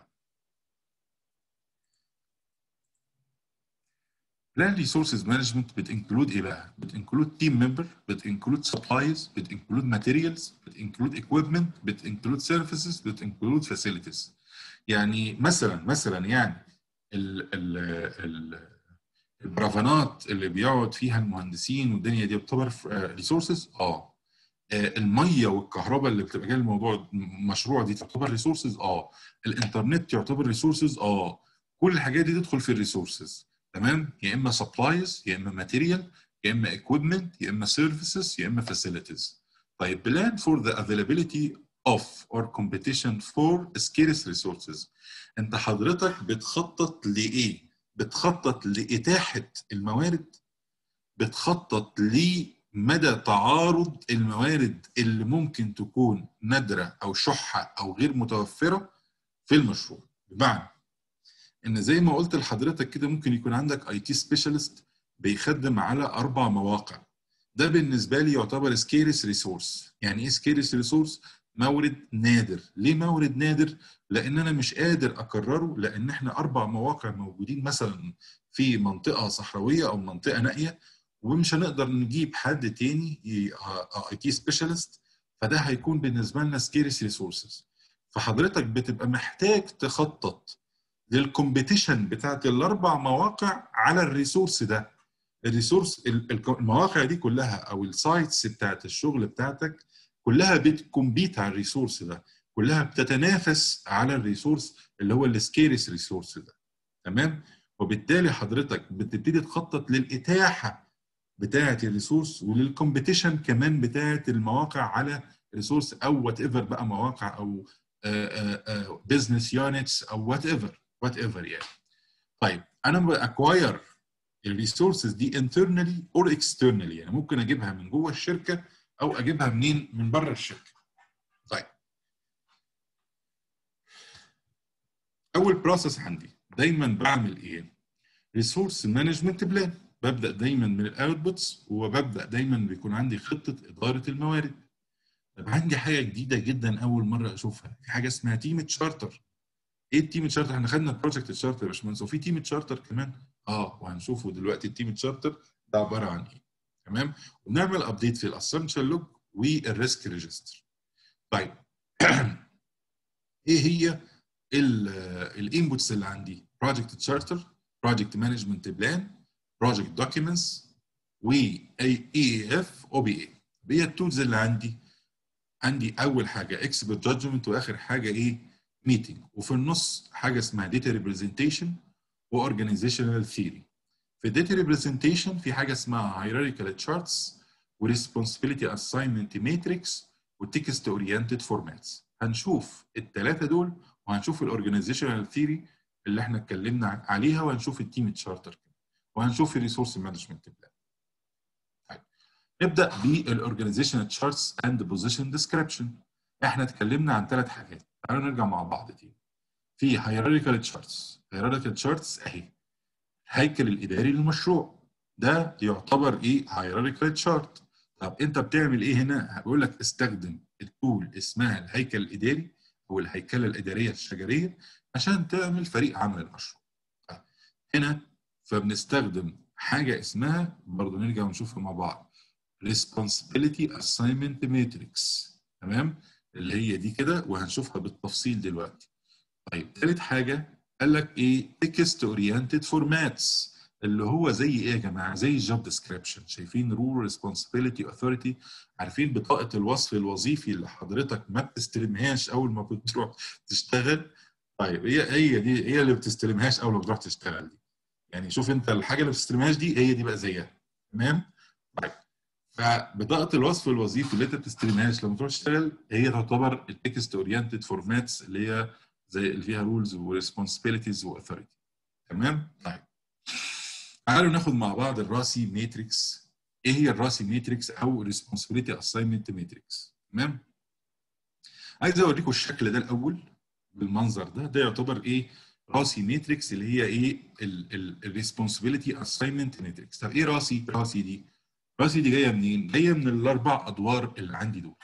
Plan resources management بتنكلود ايه بقى؟ بتنكلود team member، بتنكلود supplies، بتنكلود materials، بتنكلود equipment، بتنكلود services، بتنكلود facilities. يعني مثلا مثلا يعني ال ال ال البرافانات اللي بيقعد فيها المهندسين والدنيا دي بتعتبر ريسورسز؟ اه. الميه والكهرباء اللي بتبقى جايه الموضوع المشروع دي تعتبر ريسورسز؟ اه. الانترنت يعتبر ريسورسز؟ اه. كل الحاجات دي تدخل في الريسورسز. تمام يا اما سبلايز يا اما ماتيريال يا اما ايكويبمنت يا اما سيرفيسز يا اما فاسيلتيز طيب بلان فور ذا availability of or competition for scarce resources انت حضرتك بتخطط لايه بتخطط لاتاحه الموارد بتخطط لمدى تعارض الموارد اللي ممكن تكون نادره او شحه او غير متوفره في المشروع بمعنى ان زي ما قلت لحضرتك كده ممكن يكون عندك اي تي سبيشالست بيخدم على اربع مواقع ده بالنسبه لي يعتبر سكيرس ريسورس يعني ايه سكيرس ريسورس مورد نادر ليه مورد نادر لان انا مش قادر اكرره لان احنا اربع مواقع موجودين مثلا في منطقه صحراويه او منطقه نائيه ومش هنقدر نجيب حد تاني اي تي سبيشالست فده هيكون بالنسبه لنا سكيرس ريسورسز فحضرتك بتبقى محتاج تخطط للكومبيتيشن بتاعت الاربع مواقع على الريسورس ده الريسورس المواقع دي كلها او السايتس بتاعت الشغل بتاعتك كلها بتكمبيت على الريسورس ده كلها بتتنافس على الريسورس اللي هو السكيرس ريسورس ده تمام وبالتالي حضرتك بتبتدي تخطط للاتاحه بتاعه الريسورس وللكومبيتيشن كمان بتاعه المواقع على ريسورس او وات ايفر بقى مواقع او بزنس يونتس او وات ايفر وات ايفر يعني طيب انا باكواير الريسورسز دي internally or externally يعني ممكن اجيبها من جوه الشركه او اجيبها منين من بره الشركه طيب اول بروسيس عندي دايما بعمل ايه ريسورس مانجمنت بلان ببدا دايما من الاوتبوتس وببدا دايما بيكون عندي خطه اداره الموارد طب عندي حاجه جديده جدا اول مره اشوفها في حاجه اسمها تيم تشارتر ايه التيم تشارتر احنا خدنا بروجكت تشارتر يا باشمهندس وفي تيم تشارتر كمان اه وهنشوفه دلوقتي التيم تشارتر ده عباره عن ايه تمام ونعمل ابديت في الاسامبشن لوج والريسك ريجستر طيب ايه هي الانبوتس اللي عندي بروجكت تشارتر بروجكت مانجمنت بلان بروجكت دوكيومنتس و اي اي اف او بي اي هي التولز اللي عندي عندي اول حاجه اكسبرت جادجمنت واخر حاجه ايه ميتنج وفي النص حاجه اسمها داتا ريبريزنتيشن واورجانيزيشنال ثيوري في الداتا ريبريزنتيشن في حاجه اسمها هيراريكال تشارتس وريسبونسبيلتي اساينمنت ماتريكس وتكست اورينتد فورماتس هنشوف الثلاثه دول وهنشوف الاورجانيزيشنال ثيوري اللي احنا اتكلمنا عليها وهنشوف التيم تشارتر وهنشوف الريسورس مانجمنت بلان طيب نبدا بالاورجانيزيشنال تشارتس اند بوزيشن ديسكريبشن احنا اتكلمنا عن ثلاث حاجات تعالوا نرجع مع بعض تاني في هيراريكال تشارتس هيراريكال تشارتس اهي الهيكل الاداري للمشروع ده يعتبر ايه هيراريكال تشارت طب انت بتعمل ايه هنا هقول لك استخدم التول اسمها الهيكل الاداري او الهيكله الاداريه الشجريه عشان تعمل فريق عمل المشروع طيب هنا فبنستخدم حاجه اسمها برضه نرجع ونشوفها مع بعض responsibility assignment matrix تمام اللي هي دي كده وهنشوفها بالتفصيل دلوقتي طيب ثالث حاجه قال لك ايه تكست اورينتد فورماتس اللي هو زي ايه يا جماعه زي الجوب ديسكريبشن شايفين رول ريسبونسبيلتي اوثوريتي عارفين بطاقه الوصف الوظيفي اللي حضرتك ما بتستلمهاش اول ما بتروح تشتغل طيب هي هي دي هي اللي بتستلمهاش اول ما بتروح تشتغل دي يعني شوف انت الحاجه اللي ما بتستلمهاش دي هي دي بقى زيها تمام طيب فبطاقه الوصف الوظيفي اللي انت بتستلمهاش لما تروح تشتغل هي تعتبر التكست اورينتد فورماتس اللي هي زي اللي فيها رولز وريسبونسبيلتيز واثوريتي تمام طيب تعالوا ناخد مع بعض الراسي ماتريكس ايه هي الراسي ماتريكس او ريسبونسبيلتي اساينمنت ماتريكس تمام عايز اوريكم الشكل ده الاول بالمنظر ده ده يعتبر ايه راسي ماتريكس اللي هي ايه الريسبونسبيلتي اساينمنت ماتريكس طب ايه راسي راسي دي راسي دي جايه منين جايه من الاربع ادوار اللي عندي دول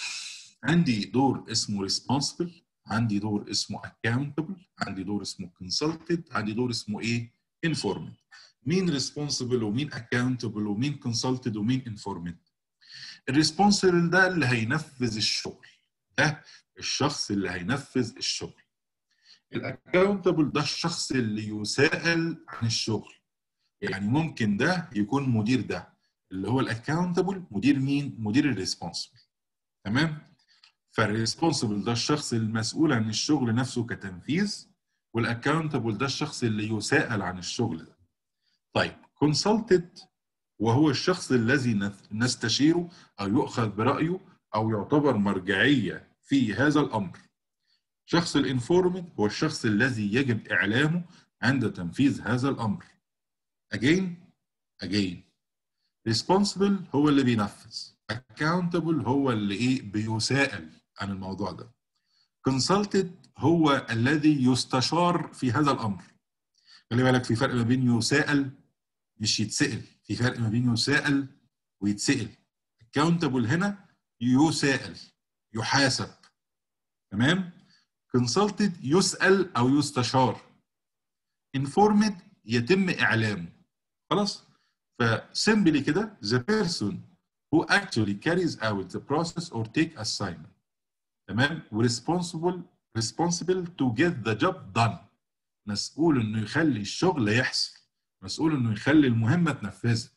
عندي دور اسمه ريسبونسبل عندي دور اسمه accountable عندي دور اسمه consulted عندي دور اسمه ايه informant مين ريسبونسبل ومين accountable ومين consulted ومين informant الريسبونسبل ده اللي هينفذ الشغل ده الشخص اللي هينفذ الشغل الاكاونتبل ده الشخص اللي يسائل عن الشغل يعني ممكن ده يكون مدير ده اللي هو الاكاونتبل مدير مين مدير الريسبونسبل تمام فالريسبونسبل ده الشخص المسؤول عن الشغل نفسه كتنفيذ والاكاونتبل ده الشخص اللي يسائل عن الشغل ده طيب كونسلتد وهو الشخص الذي نستشيره او يؤخذ برايه او يعتبر مرجعيه في هذا الامر شخص الانفورمنت هو الشخص الذي يجب اعلامه عند تنفيذ هذا الامر again again responsible هو اللي بينفذ accountable هو اللي ايه بيسائل عن الموضوع ده consulted هو الذي يستشار في هذا الامر خلي بالك في فرق ما بين يسائل مش يتسأل في فرق ما بين يسائل ويتسأل accountable هنا يسائل يحاسب تمام consulted يسأل أو يستشار informed يتم إعلامه خلاص فسيمبلي كده the person who actually carries out the process or take assignment تمام responsible responsible to get the job done مسؤول انه يخلي الشغل يحصل مسؤول انه يخلي المهمه اتنفذت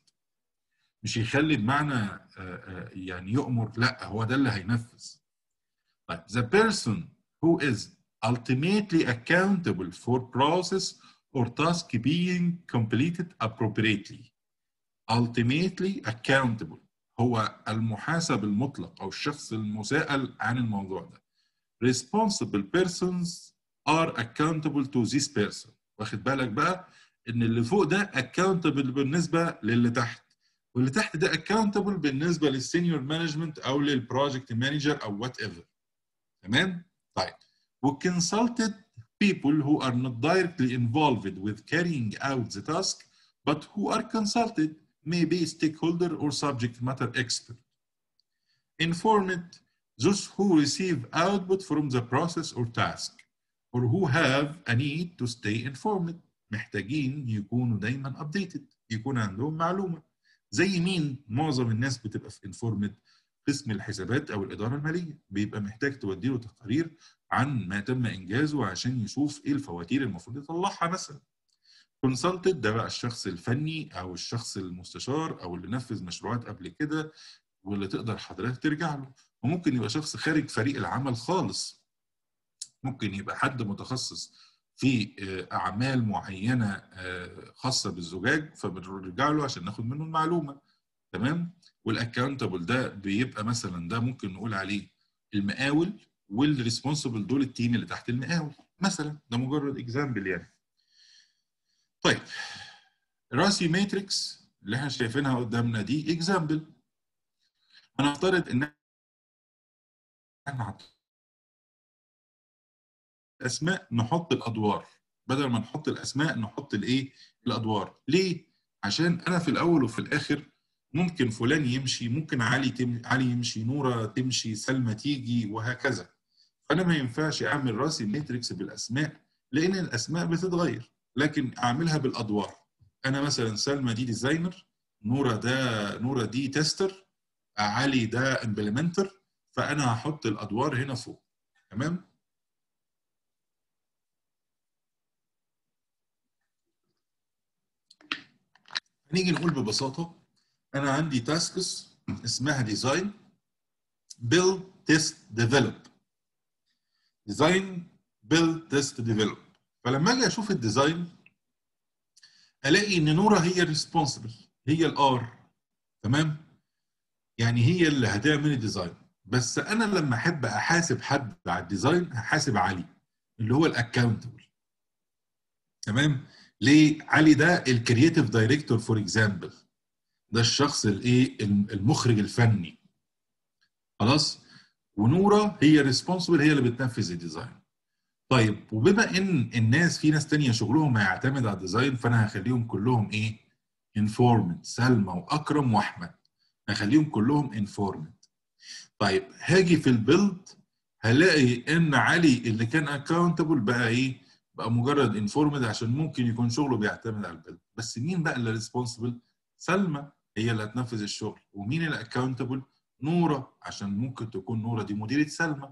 مش يخلي بمعنى يعني يؤمر لا هو ده اللي هينفذ طيب the person who is ultimately accountable for process or task being completed appropriately ultimately accountable هو المحاسب المطلق او الشخص المسائل عن الموضوع ده responsible persons are accountable to this person واخد بالك بقى ان اللي فوق ده accountable بالنسبه للي تحت واللي تحت ده accountable بالنسبه للسينيور مانجمنت او للبروجكت مانجر او وات ايفر تمام طيب وconsulted people who are not directly involved with carrying out the task but who are consulted may be stakeholder or subject matter expert. Informed, those who receive output from the process or task, or who have a need to stay informed. محتاجين يكونوا دايما updated يكون عندهم معلومة زي مين معظم الناس بتبقى في informed قسم الحسابات او الاداره الماليه بيبقى محتاج تودي له تقارير عن ما تم انجازه عشان يشوف ايه الفواتير المفروض يطلعها مثلا كونسلتد ده بقى الشخص الفني او الشخص المستشار او اللي نفذ مشروعات قبل كده واللي تقدر حضرتك ترجع له وممكن يبقى شخص خارج فريق العمل خالص ممكن يبقى حد متخصص في اعمال معينه خاصه بالزجاج فبنرجع له عشان ناخد منه المعلومه تمام والاكونتبل ده بيبقى مثلا ده ممكن نقول عليه المقاول والريسبونسبل دول التيم اللي تحت المقاول مثلا ده مجرد اكزامبل يعني طيب راسي ماتريكس اللي احنا شايفينها قدامنا دي اكزامبل هنفترض ان احنا اسماء نحط الادوار بدل ما نحط الاسماء نحط الايه الادوار ليه عشان انا في الاول وفي الاخر ممكن فلان يمشي ممكن علي تم... علي يمشي نوره تمشي سلمى تيجي وهكذا فانا ما ينفعش اعمل راسي ماتريكس بالاسماء لان الاسماء بتتغير لكن اعملها بالادوار انا مثلا سلمى دي ديزاينر نوره ده نوره دي تيستر علي ده امبلمنتر فانا هحط الادوار هنا فوق تمام هنيجي نقول ببساطه انا عندي تاسكس اسمها ديزاين build test develop ديزاين build test develop فلما اجي اشوف الديزاين الاقي ان نوره هي الريسبونسبل هي الار تمام يعني هي اللي هتعمل الديزاين بس انا لما احب احاسب حد على الديزاين هحاسب علي اللي هو الاكونتبل تمام ليه علي ده الكرييتيف دايركتور فور اكزامبل ده الشخص الايه المخرج الفني خلاص ونوره هي ريسبونسبل هي اللي بتنفذ الديزاين طيب وبما ان الناس في ناس تانية شغلهم هيعتمد على الديزاين فانا هخليهم كلهم ايه انفورمد سلمى واكرم واحمد هخليهم كلهم انفورمد طيب هاجي في البيلد هلاقي ان علي اللي كان اكاونتبل بقى ايه بقى مجرد انفورمد عشان ممكن يكون شغله بيعتمد على البيلد بس مين بقى اللي ريسبونسبل سلمى هي اللي هتنفذ الشغل ومين اللي اكاونتبل نوره عشان ممكن تكون نوره دي مديره سلمى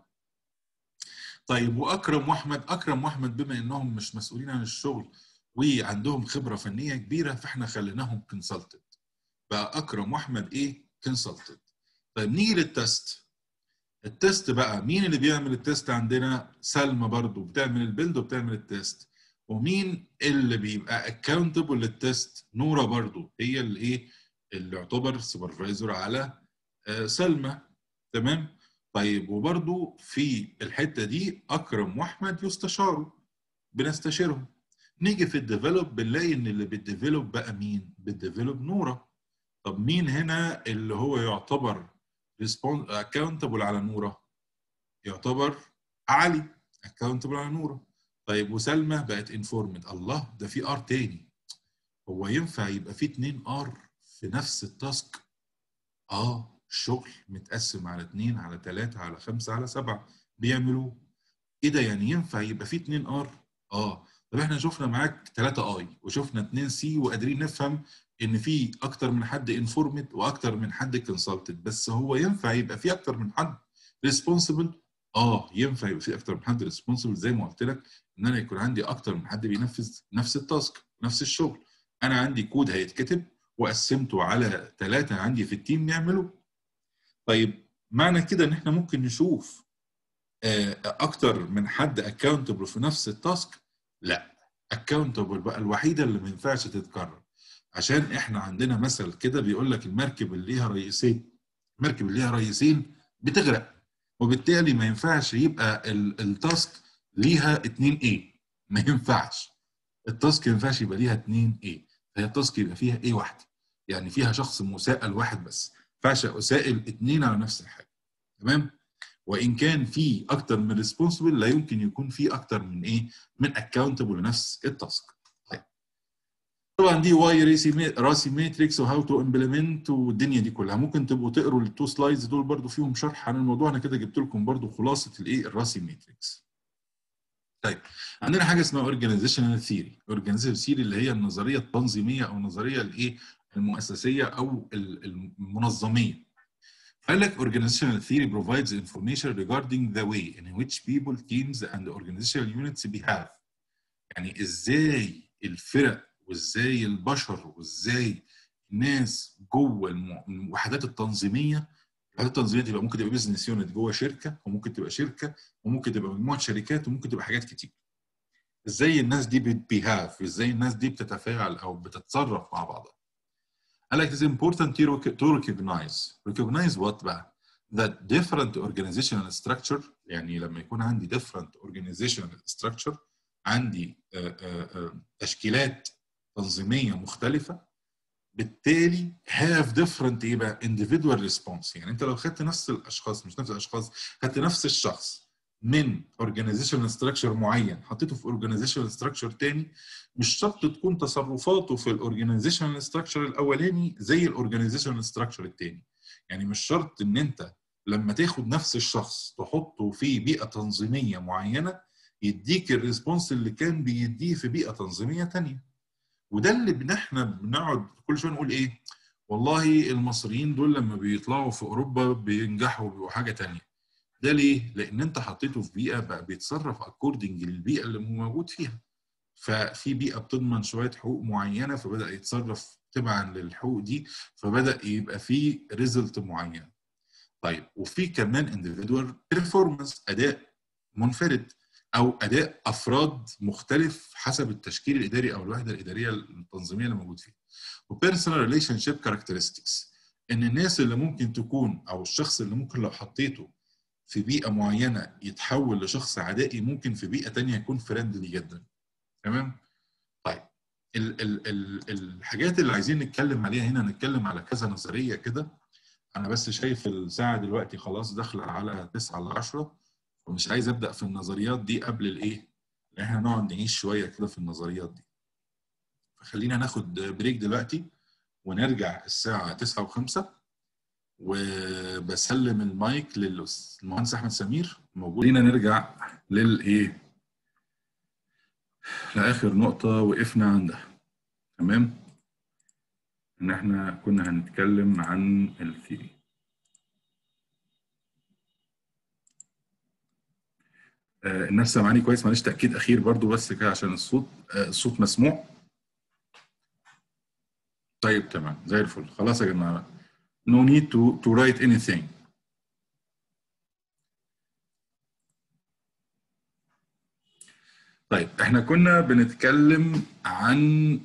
طيب واكرم واحمد اكرم واحمد بما انهم مش مسؤولين عن الشغل وعندهم خبره فنيه كبيره فاحنا خليناهم كونسلتنت بقى اكرم واحمد ايه كونسلتنت طيب نيجي للتست التست بقى مين اللي بيعمل التست عندنا سلمى برضو بتعمل البيلد وبتعمل التست ومين اللي بيبقى اكاونتبل للتست نوره برضو هي اللي ايه اللي يعتبر سوبرفايزر على سلمى تمام طيب وبرضو في الحته دي اكرم واحمد يستشاروا بنستشيرهم نيجي في الديفلوب بنلاقي ان اللي بتديفلوب بقى مين بتديفلوب نوره طب مين هنا اللي هو يعتبر اكاونتبل على نوره يعتبر علي اكاونتبل على نوره طيب وسلمى بقت انفورمد الله ده في ار تاني هو ينفع يبقى في اتنين ار في نفس التاسك اه الشغل متقسم على اتنين على تلاتة على خمسة على سبعة بيعملوه ايه ده يعني ينفع يبقى في اتنين ار اه طب احنا شفنا معاك تلاتة اي وشفنا اتنين سي وقادرين نفهم ان في اكتر من حد انفورمد واكتر من حد كونسلتد بس هو ينفع يبقى في اكتر من حد ريسبونسبل اه ينفع يبقى في اكتر من حد ريسبونسبل زي ما قلت لك ان انا يكون عندي اكتر من حد بينفذ نفس التاسك نفس الشغل انا عندي كود هيتكتب وقسمته على ثلاثه عندي في التيم يعملوا طيب معنى كده ان احنا ممكن نشوف اكتر من حد اكاونتبل في نفس التاسك لا اكاونتبل بقى الوحيده اللي ما ينفعش تتكرر عشان احنا عندنا مثل كده بيقول لك المركب اللي ليها رئيسين المركب اللي ليها رئيسين بتغرق وبالتالي ما ينفعش يبقى التاسك ليها 2 A ما ينفعش التاسك ما ينفعش يبقى ليها 2 A فهي التاسك يبقى فيها A واحده يعني فيها شخص مسائل واحد بس ما ينفعش اسائل اثنين على نفس الحاجه تمام وان كان في اكتر من ريسبونسبل لا يمكن يكون في اكتر من ايه من اكاونتبل لنفس التاسك طيب طبعا دي واي راسي راسي ماتريكس وهاو تو امبلمنت والدنيا دي كلها ممكن تبقوا تقروا التو سلايدز دول برضو فيهم شرح عن الموضوع انا كده جبت لكم برضو خلاصه الايه الراسي ماتريكس طيب عندنا حاجه اسمها اورجانيزيشنال ثيوري اورجانيزيشنال ثيوري اللي هي النظريه التنظيميه او النظريه الايه المؤسسيه او المنظميه قال لك organizational theory provides information regarding the way in which people, teams and organizational units behave. يعني ازاي الفرق وازاي البشر وازاي الناس جوه الوحدات التنظيميه الوحدات التنظيميه تبقى ممكن تبقى بزنس يونت جوه شركه وممكن تبقى شركه وممكن تبقى مجموعه شركات وممكن تبقى حاجات كتير. ازاي الناس دي بتبيهاف ازاي الناس دي بتتفاعل او بتتصرف مع بعضها. قال لك it's important to recognize recognize what بقى that different organizational structure يعني لما يكون عندي different organizational structure عندي uh, uh, uh, تشكيلات تنظيميه مختلفه بالتالي have different ايه بقى individual response يعني انت لو خدت نفس الاشخاص مش نفس الاشخاص خدت نفس الشخص من organizational structure معين حطيته في organizational structure تاني مش شرط تكون تصرفاته في الاورجانيزيشنال ستراكشر الاولاني زي الاورجانيزيشنال ستراكشر الثاني يعني مش شرط ان انت لما تاخد نفس الشخص تحطه في بيئه تنظيميه معينه يديك الريسبونس اللي كان بيديه في بيئه تنظيميه ثانيه وده اللي احنا بنقعد كل شويه نقول ايه والله المصريين دول لما بيطلعوا في اوروبا بينجحوا بيبقوا حاجه ثانيه ده ليه؟ لان انت حطيته في بيئه بقى بيتصرف اكوردنج للبيئه اللي موجود فيها ففي بيئه بتضمن شويه حقوق معينه فبدا يتصرف تبعا للحقوق دي فبدا يبقى في ريزلت معين طيب وفي كمان individual performance اداء منفرد او اداء افراد مختلف حسب التشكيل الاداري او الوحده الاداريه التنظيميه اللي موجود فيها وبيرسونال ريليشن شيب كاركترستكس ان الناس اللي ممكن تكون او الشخص اللي ممكن لو حطيته في بيئه معينه يتحول لشخص عدائي ممكن في بيئه ثانيه يكون فريندلي جدا تمام طيب ال ال ال الحاجات اللي عايزين نتكلم عليها هنا نتكلم على كذا نظريه كده انا بس شايف الساعه دلوقتي خلاص داخله على 9 ل 10 ومش عايز ابدا في النظريات دي قبل الايه ان احنا نقعد نعيش شويه كده في النظريات دي فخلينا ناخد بريك دلوقتي ونرجع الساعه 9 و5 وبسلم المايك للمهندس احمد سمير موجود خلينا نرجع للايه لاخر نقطه وقفنا عندها تمام ان احنا كنا هنتكلم عن الثيري آه الناس سامعاني كويس معلش تاكيد اخير برضو بس كده عشان الصوت آه الصوت مسموع طيب تمام زي الفل خلاص يا جماعه no need to to write anything طيب احنا كنا بنتكلم عن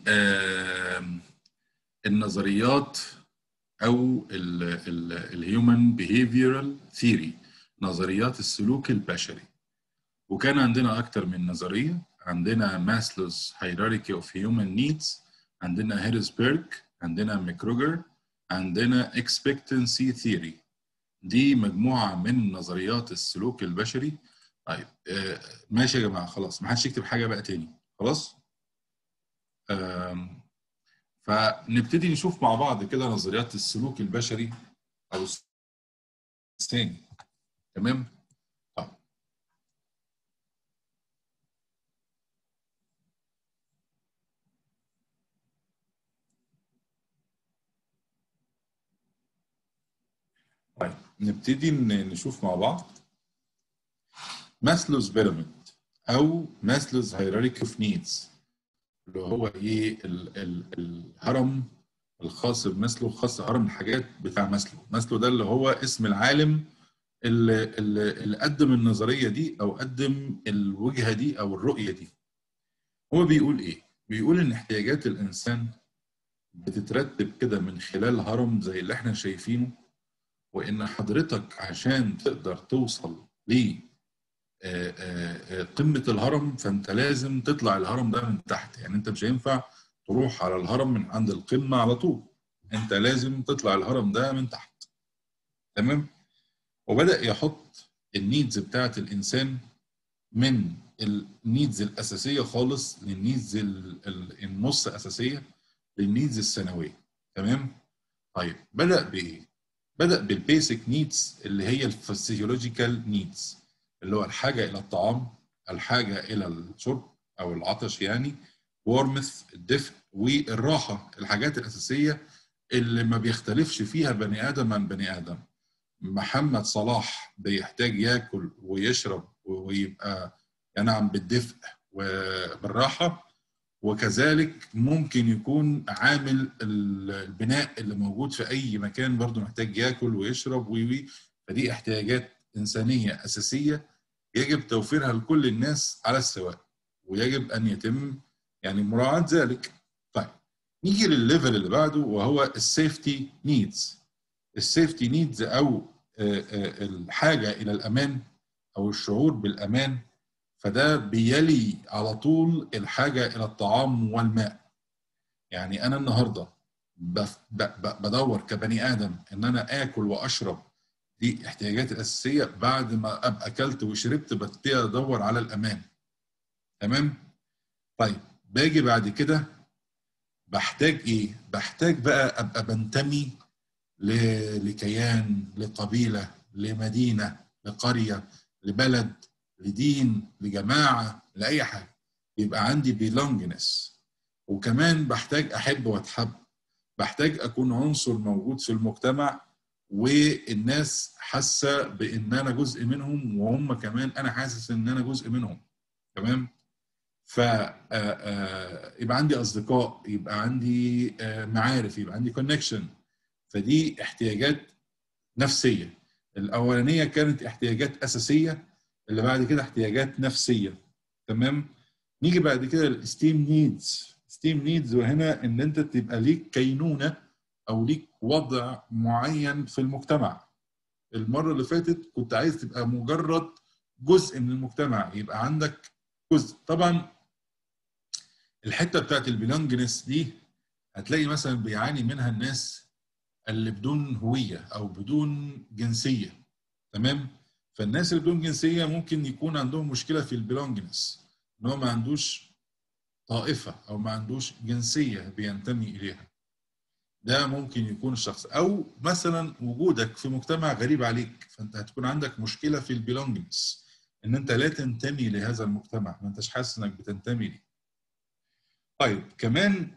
النظريات او الهيومن بيهيفيرال ثيوري نظريات السلوك البشري وكان عندنا اكتر من نظريه عندنا ماسلوز هيراركي اوف هيومن نيدز عندنا هيرزبرج عندنا ميكروجر عندنا expectancy theory دي مجموعه من نظريات السلوك البشري طيب آه ماشي يا جماعه خلاص ما حدش يكتب حاجه بقى تاني خلاص فنبتدي نشوف مع بعض كده نظريات السلوك البشري او الثاني تمام طيب طيب نبتدي نشوف مع بعض ماسلوز بيراميد او ماسلوز هيراركي اوف نيدز اللي هو ايه ال ال الهرم الخاص بماسلو خاص هرم الحاجات بتاع ماسلو ماسلو ده اللي هو اسم العالم اللي, اللي قدم النظريه دي او قدم الوجهه دي او الرؤيه دي هو بيقول ايه بيقول ان احتياجات الانسان بتترتب كده من خلال هرم زي اللي احنا شايفينه وان حضرتك عشان تقدر توصل ل قمه الهرم فانت لازم تطلع الهرم ده من تحت يعني انت مش هينفع تروح على الهرم من عند القمه على طول انت لازم تطلع الهرم ده من تحت تمام وبدا يحط النيدز بتاعت الانسان من النيدز الاساسيه خالص للنيدز النص اساسيه للنيدز السنويه تمام طيب بدا بايه بدا بالبيسك نيدز اللي هي الفسيولوجيكال نيدز اللي هو الحاجه الى الطعام الحاجه الى الشرب او العطش يعني وورمث الدفء والراحه الحاجات الاساسيه اللي ما بيختلفش فيها بني ادم عن بني ادم محمد صلاح بيحتاج ياكل ويشرب ويبقى ينعم بالدفء وبالراحه وكذلك ممكن يكون عامل البناء اللي موجود في اي مكان برضه محتاج ياكل ويشرب وي فدي احتياجات انسانيه اساسيه يجب توفيرها لكل الناس على السواء ويجب ان يتم يعني مراعاه ذلك طيب نيجي للليفل اللي بعده وهو السيفتي نيدز السيفتي نيدز او الحاجه الى الامان او الشعور بالامان فده بيلي على طول الحاجه الى الطعام والماء يعني انا النهارده بدور كبني ادم ان انا اكل واشرب دي احتياجاتي الاساسيه بعد ما ابقى اكلت وشربت ببتدي ادور على الامان تمام طيب باجي بعد كده بحتاج ايه بحتاج بقى ابقى بنتمي لكيان لقبيله لمدينه لقريه لبلد لدين لجماعه لاي حاجه يبقى عندي بيلونجنس وكمان بحتاج احب واتحب بحتاج اكون عنصر موجود في المجتمع والناس حاسه بان انا جزء منهم وهم كمان انا حاسس ان انا جزء منهم تمام ف يبقى عندي اصدقاء يبقى عندي معارف يبقى عندي كونكشن فدي احتياجات نفسيه الاولانيه كانت احتياجات اساسيه اللي بعد كده احتياجات نفسيه تمام نيجي بعد كده الستيم نيدز ستيم نيدز وهنا ان انت تبقى ليك كينونه او ليك وضع معين في المجتمع المره اللي فاتت كنت عايز تبقى مجرد جزء من المجتمع يبقى عندك جزء طبعا الحته بتاعت البيلونجنس دي هتلاقي مثلا بيعاني منها الناس اللي بدون هويه او بدون جنسيه تمام فالناس اللي بدون جنسيه ممكن يكون عندهم مشكله في البيلونجنس ان هو ما عندوش طائفه او ما عندوش جنسيه بينتمي اليها ده ممكن يكون الشخص او مثلا وجودك في مجتمع غريب عليك فانت هتكون عندك مشكله في البيلونجنس ان انت لا تنتمي لهذا المجتمع ما انتش حاسس انك بتنتمي ليه طيب كمان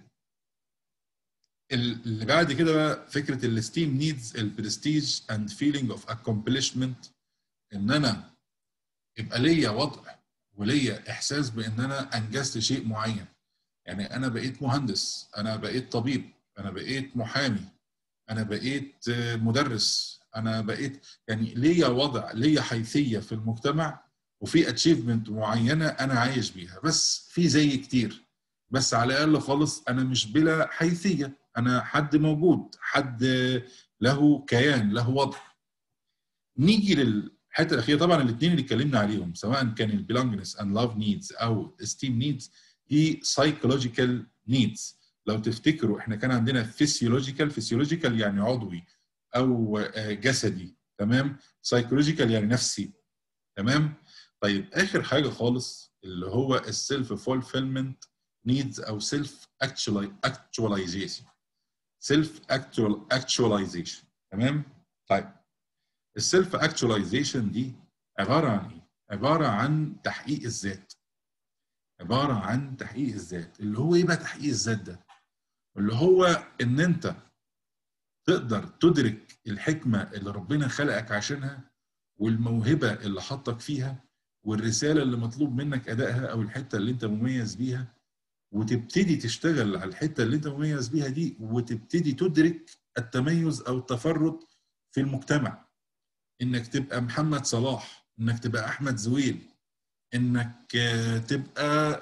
اللي بعد كده بقى فكره الستيم نيدز البرستيج اند فيلينج اوف accomplishment ان انا يبقى ليا وضع وليا احساس بان انا انجزت شيء معين يعني انا بقيت مهندس انا بقيت طبيب انا بقيت محامي انا بقيت مدرس انا بقيت يعني ليا وضع ليا حيثيه في المجتمع وفي اتشيفمنت معينه انا عايش بيها بس في زي كتير بس على الاقل خالص انا مش بلا حيثيه انا حد موجود حد له كيان له وضع نيجي للحته الاخيره طبعا الاثنين اللي اتكلمنا عليهم سواء كان البيلونجنس اند لاف نيدز او ستيم نيدز دي سايكولوجيكال نيدز لو تفتكروا احنا كان عندنا فيسيولوجيكال فيسيولوجيكال يعني عضوي او جسدي تمام سايكولوجيكال يعني نفسي تمام طيب اخر حاجه خالص اللي هو السيلف فولفيلمنت نيدز او سيلف اكتواليزيشن سيلف اكتواليزيشن تمام طيب السيلف اكتواليزيشن دي عباره عن ايه عباره عن تحقيق الذات عباره عن تحقيق الذات اللي هو ايه بقى تحقيق الذات ده اللي هو ان انت تقدر تدرك الحكمه اللي ربنا خلقك عشانها والموهبه اللي حطك فيها والرساله اللي مطلوب منك ادائها او الحته اللي انت مميز بيها وتبتدي تشتغل على الحته اللي انت مميز بيها دي وتبتدي تدرك التميز او التفرد في المجتمع انك تبقى محمد صلاح انك تبقى احمد زويل انك تبقى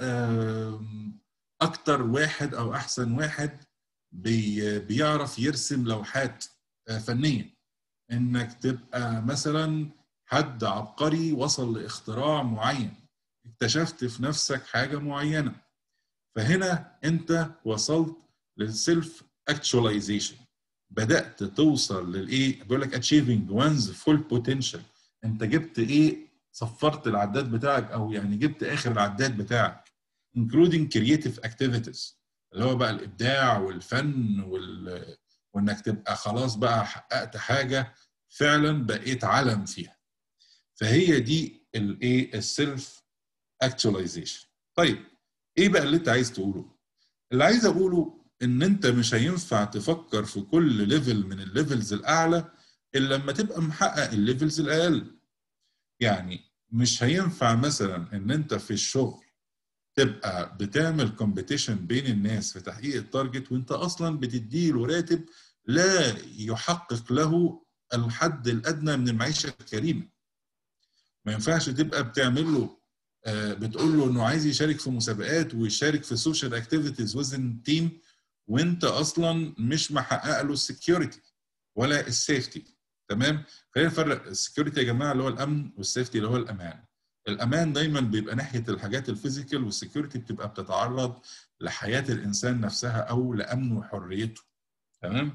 اكتر واحد او احسن واحد بيعرف يرسم لوحات فنيه انك تبقى مثلا حد عبقري وصل لاختراع معين اكتشفت في نفسك حاجه معينه فهنا انت وصلت للسيلف اكتشواليزيشن بدات توصل للايه بيقول لك achieving one's full potential انت جبت ايه صفرت العداد بتاعك او يعني جبت اخر العداد بتاعك including creative activities اللي هو بقى الابداع والفن وال... وانك تبقى خلاص بقى حققت حاجه فعلا بقيت علم فيها فهي دي الايه السيلف اكتواليزيشن طيب ايه بقى اللي انت عايز تقوله اللي عايز اقوله ان انت مش هينفع تفكر في كل ليفل من الليفلز الاعلى الا لما تبقى محقق الليفلز الاقل يعني مش هينفع مثلا ان انت في الشغل تبقى بتعمل كومبيتيشن بين الناس في تحقيق التارجت وانت اصلا بتديله راتب لا يحقق له الحد الادنى من المعيشه الكريمه ما ينفعش تبقى بتعمل له بتقول له انه عايز يشارك في مسابقات ويشارك في سوشيال اكتيفيتيز وزن تيم وانت اصلا مش محقق له السكيورتي ولا السيفتي تمام خلينا نفرق السكيورتي يا جماعه اللي هو الامن والسيفتي اللي هو الامان الامان دايما بيبقى ناحيه الحاجات الفيزيكال والسكيورتي بتبقى بتتعرض لحياه الانسان نفسها او لامنه وحريته تمام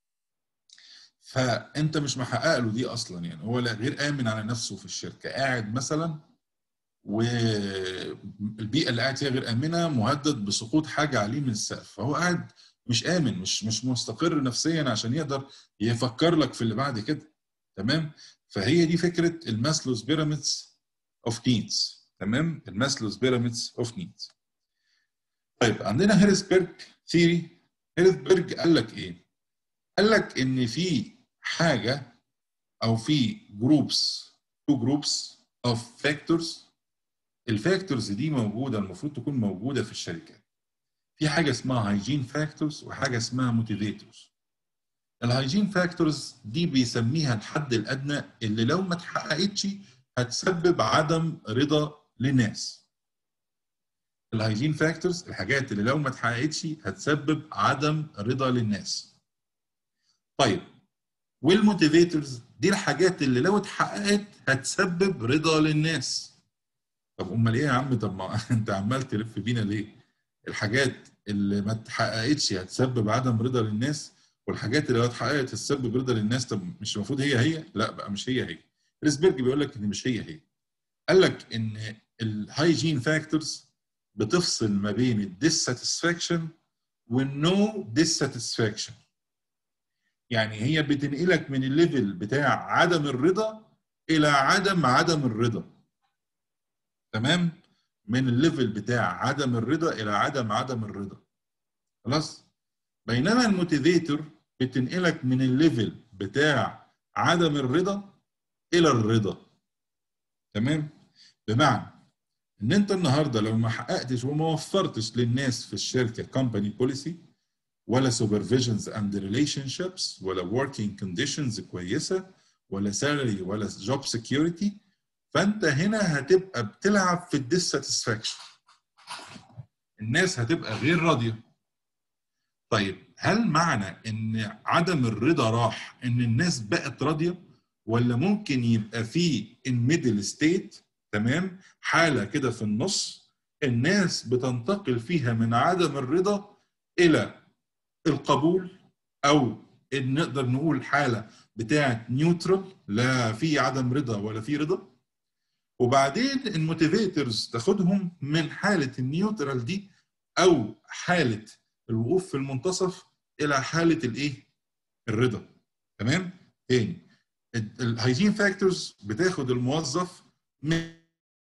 فانت مش محقق له دي اصلا يعني هو غير امن على نفسه في الشركه قاعد مثلا والبيئه اللي قاعد فيها غير امنه مهدد بسقوط حاجه عليه من السقف فهو قاعد مش امن مش مش مستقر نفسيا عشان يقدر يفكر لك في اللي بعد كده تمام فهي دي فكره الماسلوز بيراميدز اوف نيدز تمام الماسلوز بيراميدز اوف نيدز طيب عندنا هيرسبرج ثيري هيرسبرج قال لك ايه قال لك ان في حاجه او في جروبس تو جروبس اوف فاكتورز الفاكتورز دي موجوده المفروض تكون موجوده في الشركات في حاجه اسمها هايجين فاكتورز وحاجه اسمها موتيفيتورز الهايجين فاكتورز دي بيسميها الحد الادنى اللي لو ما اتحققتش هتسبب عدم رضا للناس الهايجين فاكتورز الحاجات اللي لو ما اتحققتش هتسبب عدم رضا للناس طيب والموتيفيتورز دي الحاجات اللي لو اتحققت هتسبب رضا للناس طب امال ايه يا عم طب ما انت عمال تلف بينا ليه الحاجات اللي ما اتحققتش هتسبب عدم رضا للناس والحاجات اللي لو اتحققت هتسبب رضا للناس طب مش المفروض هي هي لا بقى مش هي هي ريسبيرج بيقول لك ان مش هي هي قال لك ان الهايجين فاكتورز بتفصل ما بين الديساتسفاكشن والنو ديساتسفاكشن يعني هي بتنقلك من الليفل بتاع عدم الرضا الى عدم عدم الرضا تمام من الليفل بتاع عدم الرضا الى عدم عدم الرضا خلاص بينما الموتيفيتور بتنقلك من الليفل بتاع عدم الرضا الى الرضا تمام بمعنى ان انت النهارده لو ما حققتش وما وفرتش للناس في الشركه كومباني بوليسي ولا سوبرفيجنز اند ريليشن شيبس ولا وركينج كونديشنز كويسه ولا سالري ولا جوب سكيورتي فانت هنا هتبقى بتلعب في الديساتسفاكشن الناس هتبقى غير راضيه طيب هل معنى ان عدم الرضا راح ان الناس بقت راضيه ولا ممكن يبقى في الميدل ستيت تمام حاله كده في النص الناس بتنتقل فيها من عدم الرضا الى القبول او إن نقدر نقول حاله بتاعه نيوترال لا في عدم رضا ولا في رضا وبعدين الموتيفيتورز تاخدهم من حاله النيوترال دي او حاله الوقوف في المنتصف الى حاله الايه الرضا تمام تاني الهايجين فاكتورز بتاخد الموظف من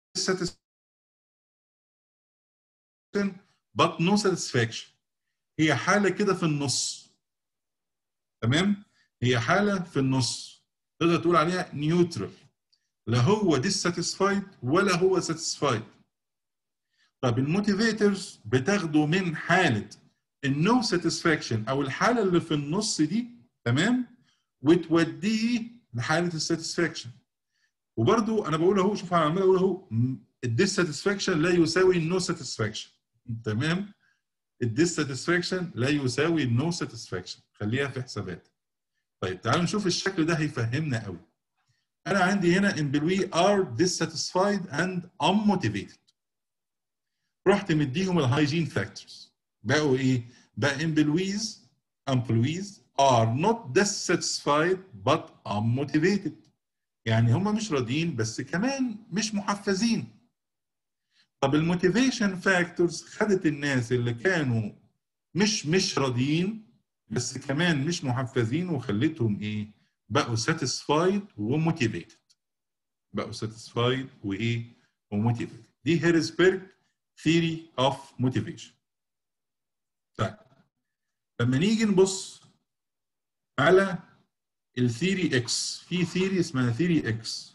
but no satisfaction هي حاله كده في النص تمام هي حاله في النص تقدر تقول عليها نيوترال لا هو dissatisfied ولا هو satisfied طب الموتيفيتورز بتاخده من حاله النو ساتسفاكشن او الحاله اللي في النص دي تمام وتوديه لحاله الساتسفاكشن وبرده انا بقول اهو شوف انا عمال اقول اهو الديساتسفاكشن لا يساوي النو ساتسفاكشن تمام الديساتسفاكشن لا يساوي النو ساتسفاكشن خليها في حسابات طيب تعالوا نشوف الشكل ده هيفهمنا قوي انا عندي هنا employee are dissatisfied and unmotivated رحت مديهم الهايجين فاكتورز بقوا ايه بقى employees employees are not dissatisfied but unmotivated يعني هم مش راضيين بس كمان مش محفزين طب الموتيفيشن فاكتورز خدت الناس اللي كانوا مش مش راضيين بس كمان مش محفزين وخليتهم ايه بقوا ساتيسفايد وموتيفيتد بقوا ساتيسفايد وايه وموتيفيتد دي هيرزبرج ثيري اوف موتيفيشن طيب لما نيجي نبص على الثيري اكس في ثيري اسمها ثيري اكس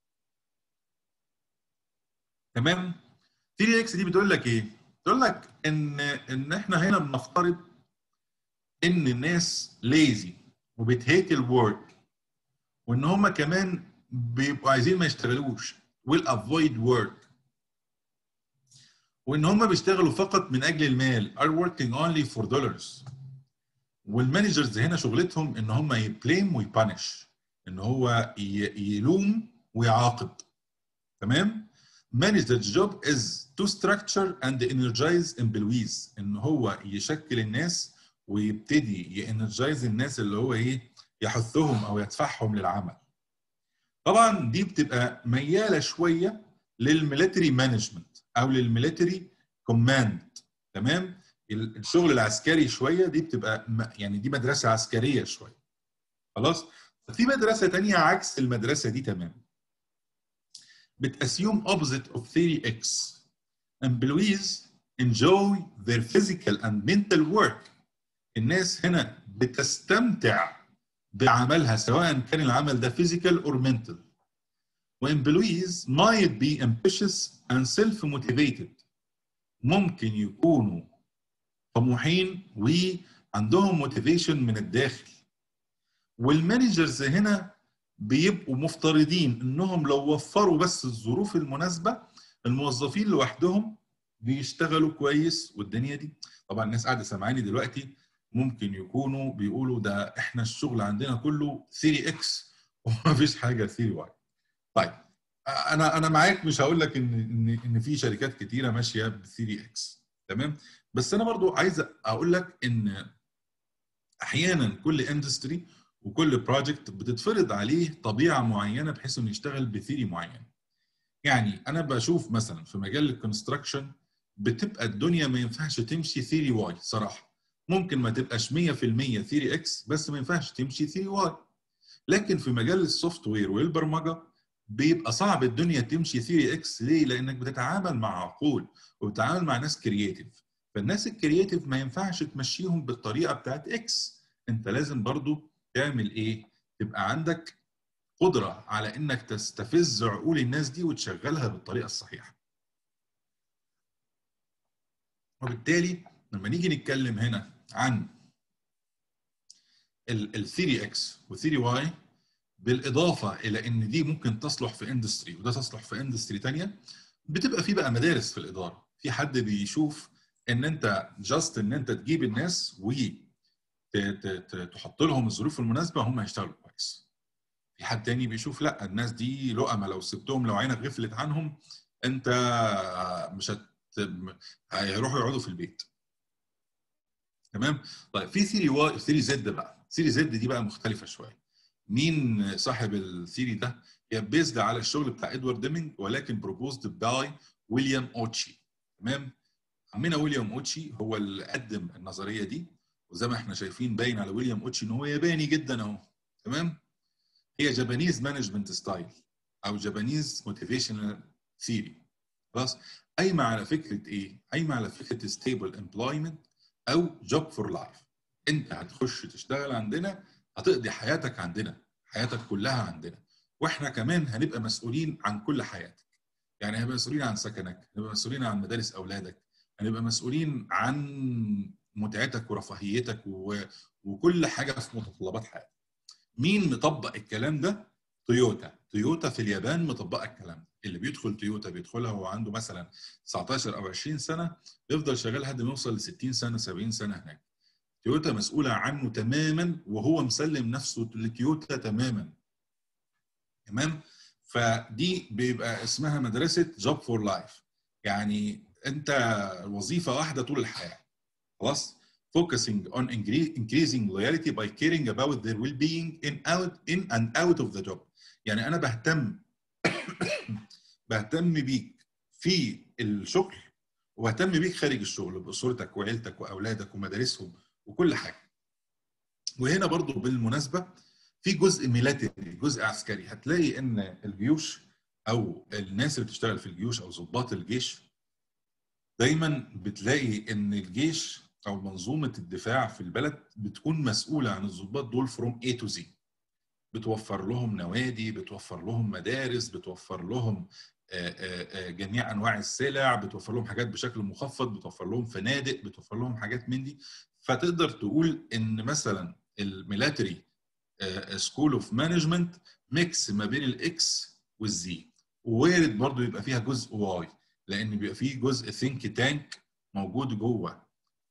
تمام ثيري اكس دي بتقول لك ايه بتقول لك ان ان احنا هنا بنفترض ان الناس ليزي وبتهيت الورك وان هم كمان بيبقوا عايزين ما يشتغلوش will avoid work وان هم بيشتغلوا فقط من اجل المال are working only for dollars والمانجرز هنا شغلتهم ان هم يبليم ويبانش ان هو يلوم ويعاقب تمام manage the job is to structure and energize employees ان هو يشكل الناس ويبتدي يانرجايز الناس اللي هو ايه يحثهم او يدفعهم للعمل طبعا دي بتبقى مياله شويه للميليتري مانجمنت او للميليتري كوماند تمام الشغل العسكري شويه دي بتبقى يعني دي مدرسه عسكريه شويه خلاص في مدرسه تانية عكس المدرسه دي تماما بتاسيوم opposite of theory X employees enjoy their physical and mental work الناس هنا بتستمتع بعملها سواء كان العمل ده physical or mental وemployees might be ambitious and self-motivated ممكن يكونوا طموحين وعندهم موتيفيشن من الداخل والمانجرز هنا بيبقوا مفترضين انهم لو وفروا بس الظروف المناسبه الموظفين لوحدهم بيشتغلوا كويس والدنيا دي طبعا الناس قاعده سامعاني دلوقتي ممكن يكونوا بيقولوا ده احنا الشغل عندنا كله 3 اكس ومفيش حاجه 3 واي طيب انا انا معاك مش هقول لك ان ان ان في شركات كتيره ماشيه ب 3 اكس تمام بس انا برضو عايز اقول لك ان احيانا كل اندستري وكل بروجكت بتتفرض عليه طبيعه معينه بحيث انه يشتغل بثيري معين يعني انا بشوف مثلا في مجال الكونستراكشن بتبقى الدنيا ما ينفعش تمشي ثيري واي صراحه ممكن ما تبقاش 100% ثيري اكس بس ما ينفعش تمشي ثيري واي لكن في مجال السوفت وير والبرمجه بيبقى صعب الدنيا تمشي ثيري اكس ليه؟ لانك بتتعامل مع عقول وبتتعامل مع ناس كرييتيف فالناس الكرييتيف ما ينفعش تمشيهم بالطريقه بتاعت اكس انت لازم برضو تعمل ايه؟ تبقى عندك قدره على انك تستفز عقول الناس دي وتشغلها بالطريقه الصحيحه. وبالتالي لما نيجي نتكلم هنا عن الثيري اكس وثيري واي بالاضافه الى ان دي ممكن تصلح في اندستري وده تصلح في اندستري ثانيه بتبقى في بقى مدارس في الاداره في حد بيشوف ان انت جاست ان انت تجيب الناس و تحط لهم الظروف المناسبه هم هيشتغلوا كويس في حد تاني بيشوف لا الناس دي لقمه لو سبتهم لو عينك غفلت عنهم انت مش هت هيروحوا يقعدوا في البيت تمام طيب في ثيري واي ثيري زد بقى ثيري زد دي بقى مختلفه شويه مين صاحب الثيري ده هي بيزد على الشغل بتاع ادوارد ديمينج ولكن بروبوزد باي ويليام اوتشي تمام عمنا ويليام اوتشي هو اللي قدم النظريه دي وزي ما احنا شايفين باين على ويليام اوتشي ان هو ياباني جدا اهو تمام هي جابانيز مانجمنت ستايل او جابانيز موتيفيشنال ثيري خلاص قايمه على فكره ايه؟ قايمه على فكره ستيبل امبلويمنت او جوب فور لايف انت هتخش تشتغل عندنا هتقضي حياتك عندنا حياتك كلها عندنا واحنا كمان هنبقى مسؤولين عن كل حياتك يعني هنبقى مسؤولين عن سكنك هنبقى مسؤولين عن مدارس اولادك هنبقى مسؤولين عن متعتك ورفاهيتك و... وكل حاجه في متطلبات حياتك مين مطبق الكلام ده تويوتا تويوتا في اليابان مطبقه الكلام ده اللي بيدخل تويوتا بيدخلها وهو عنده مثلا 19 او 20 سنه يفضل شغال لحد ما يوصل ل 60 سنه 70 سنه هناك تويوتا مسؤوله عنه تماما وهو مسلم نفسه لتويوتا تماما تمام فدي بيبقى اسمها مدرسه جوب فور لايف يعني انت وظيفه واحده طول الحياه خلاص focusing on increasing loyalty by caring about their well-being in out in and out of the job يعني انا بهتم بهتم بيك في الشغل واهتم بيك خارج الشغل باسرتك وعيلتك واولادك ومدارسهم وكل حاجه وهنا برضو بالمناسبه في جزء ميلاتري جزء عسكري هتلاقي ان الجيوش او الناس اللي بتشتغل في الجيوش او ضباط الجيش دايما بتلاقي ان الجيش او منظومه الدفاع في البلد بتكون مسؤوله عن الضباط دول فروم A تو Z بتوفر لهم نوادي بتوفر لهم مدارس بتوفر لهم جميع انواع السلع بتوفر لهم حاجات بشكل مخفض بتوفر لهم فنادق بتوفر لهم حاجات من دي فتقدر تقول ان مثلا الميلاتري سكول اوف مانجمنت ميكس ما بين الاكس والزي ووارد برضو يبقى فيها جزء واي لان بيبقى فيه جزء ثينك تانك موجود جوه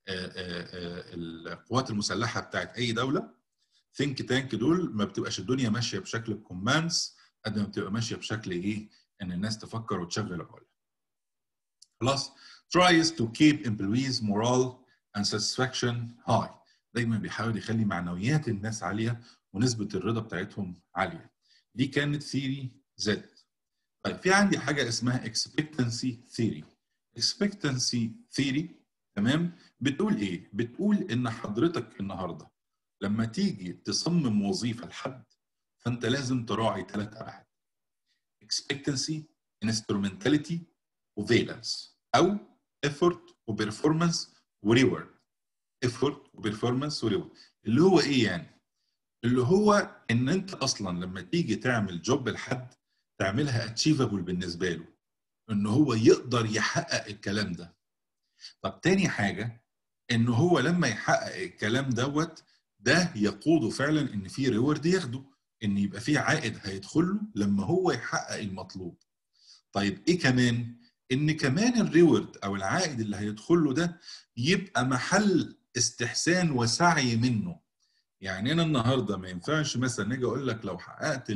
القوات المسلحه بتاعت اي دوله ثينك تانك دول ما بتبقاش الدنيا ماشيه بشكل الكوماندز قد ما بتبقى ماشيه بشكل ايه ان الناس تفكر وتشغل عقولها خلاص tries to keep employees morale and satisfaction high دايما بيحاول يخلي معنويات الناس عاليه ونسبه الرضا بتاعتهم عاليه دي كانت ثيري زد طيب في عندي حاجه اسمها expectancy theory expectancy theory تمام بتقول ايه بتقول ان حضرتك النهارده لما تيجي تصمم وظيفه لحد فانت لازم تراعي ثلاث ابعاد expectancy instrumentality وvalence او effort وبرفورمانس وريورد effort وبرفورمانس وريورد اللي هو ايه يعني اللي هو ان انت اصلا لما تيجي تعمل جوب لحد تعملها اتشيفبل بالنسبه له ان هو يقدر يحقق الكلام ده طب تاني حاجه ان هو لما يحقق الكلام دوت ده يقوده فعلا ان في ريورد ياخده ان يبقى في عائد هيدخل له لما هو يحقق المطلوب طيب ايه كمان ان كمان الريورد او العائد اللي هيدخل له ده يبقى محل استحسان وسعي منه يعني انا النهارده ما ينفعش مثلا اجي اقول لك لو حققت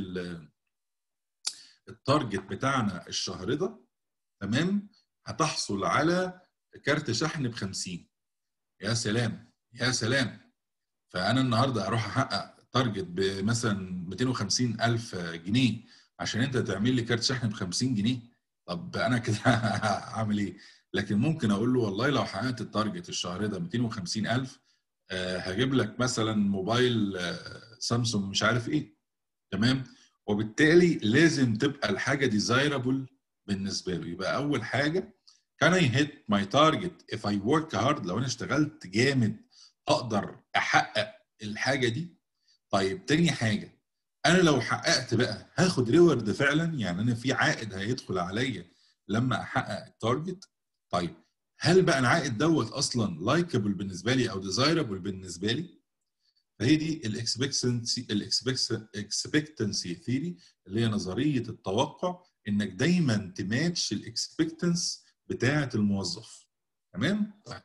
التارجت بتاعنا الشهر ده تمام هتحصل على كارت شحن ب 50 يا سلام يا سلام فانا النهارده اروح احقق تارجت بمثلا 250 الف جنيه عشان انت تعمل لي كارت شحن ب 50 جنيه طب انا كده هعمل ايه لكن ممكن اقول له والله لو حققت التارجت الشهر ده 250 الف أه هجيب لك مثلا موبايل أه سامسونج مش عارف ايه تمام وبالتالي لازم تبقى الحاجه ديزايربل بالنسبه له يبقى اول حاجه can I hit my target if I work hard لو انا اشتغلت جامد اقدر احقق الحاجه دي طيب تاني حاجه انا لو حققت بقى هاخد ريورد فعلا يعني انا في عائد هيدخل عليا لما احقق التارجت طيب هل بقى العائد دوت اصلا لايكابل بالنسبه لي او ديزايربل بالنسبه لي فهي دي الاكسبكتنسي الاكسبكتنسي ثيري اللي هي نظريه التوقع انك دايما تماتش الاكسبكتنس بتاعه الموظف تمام طيب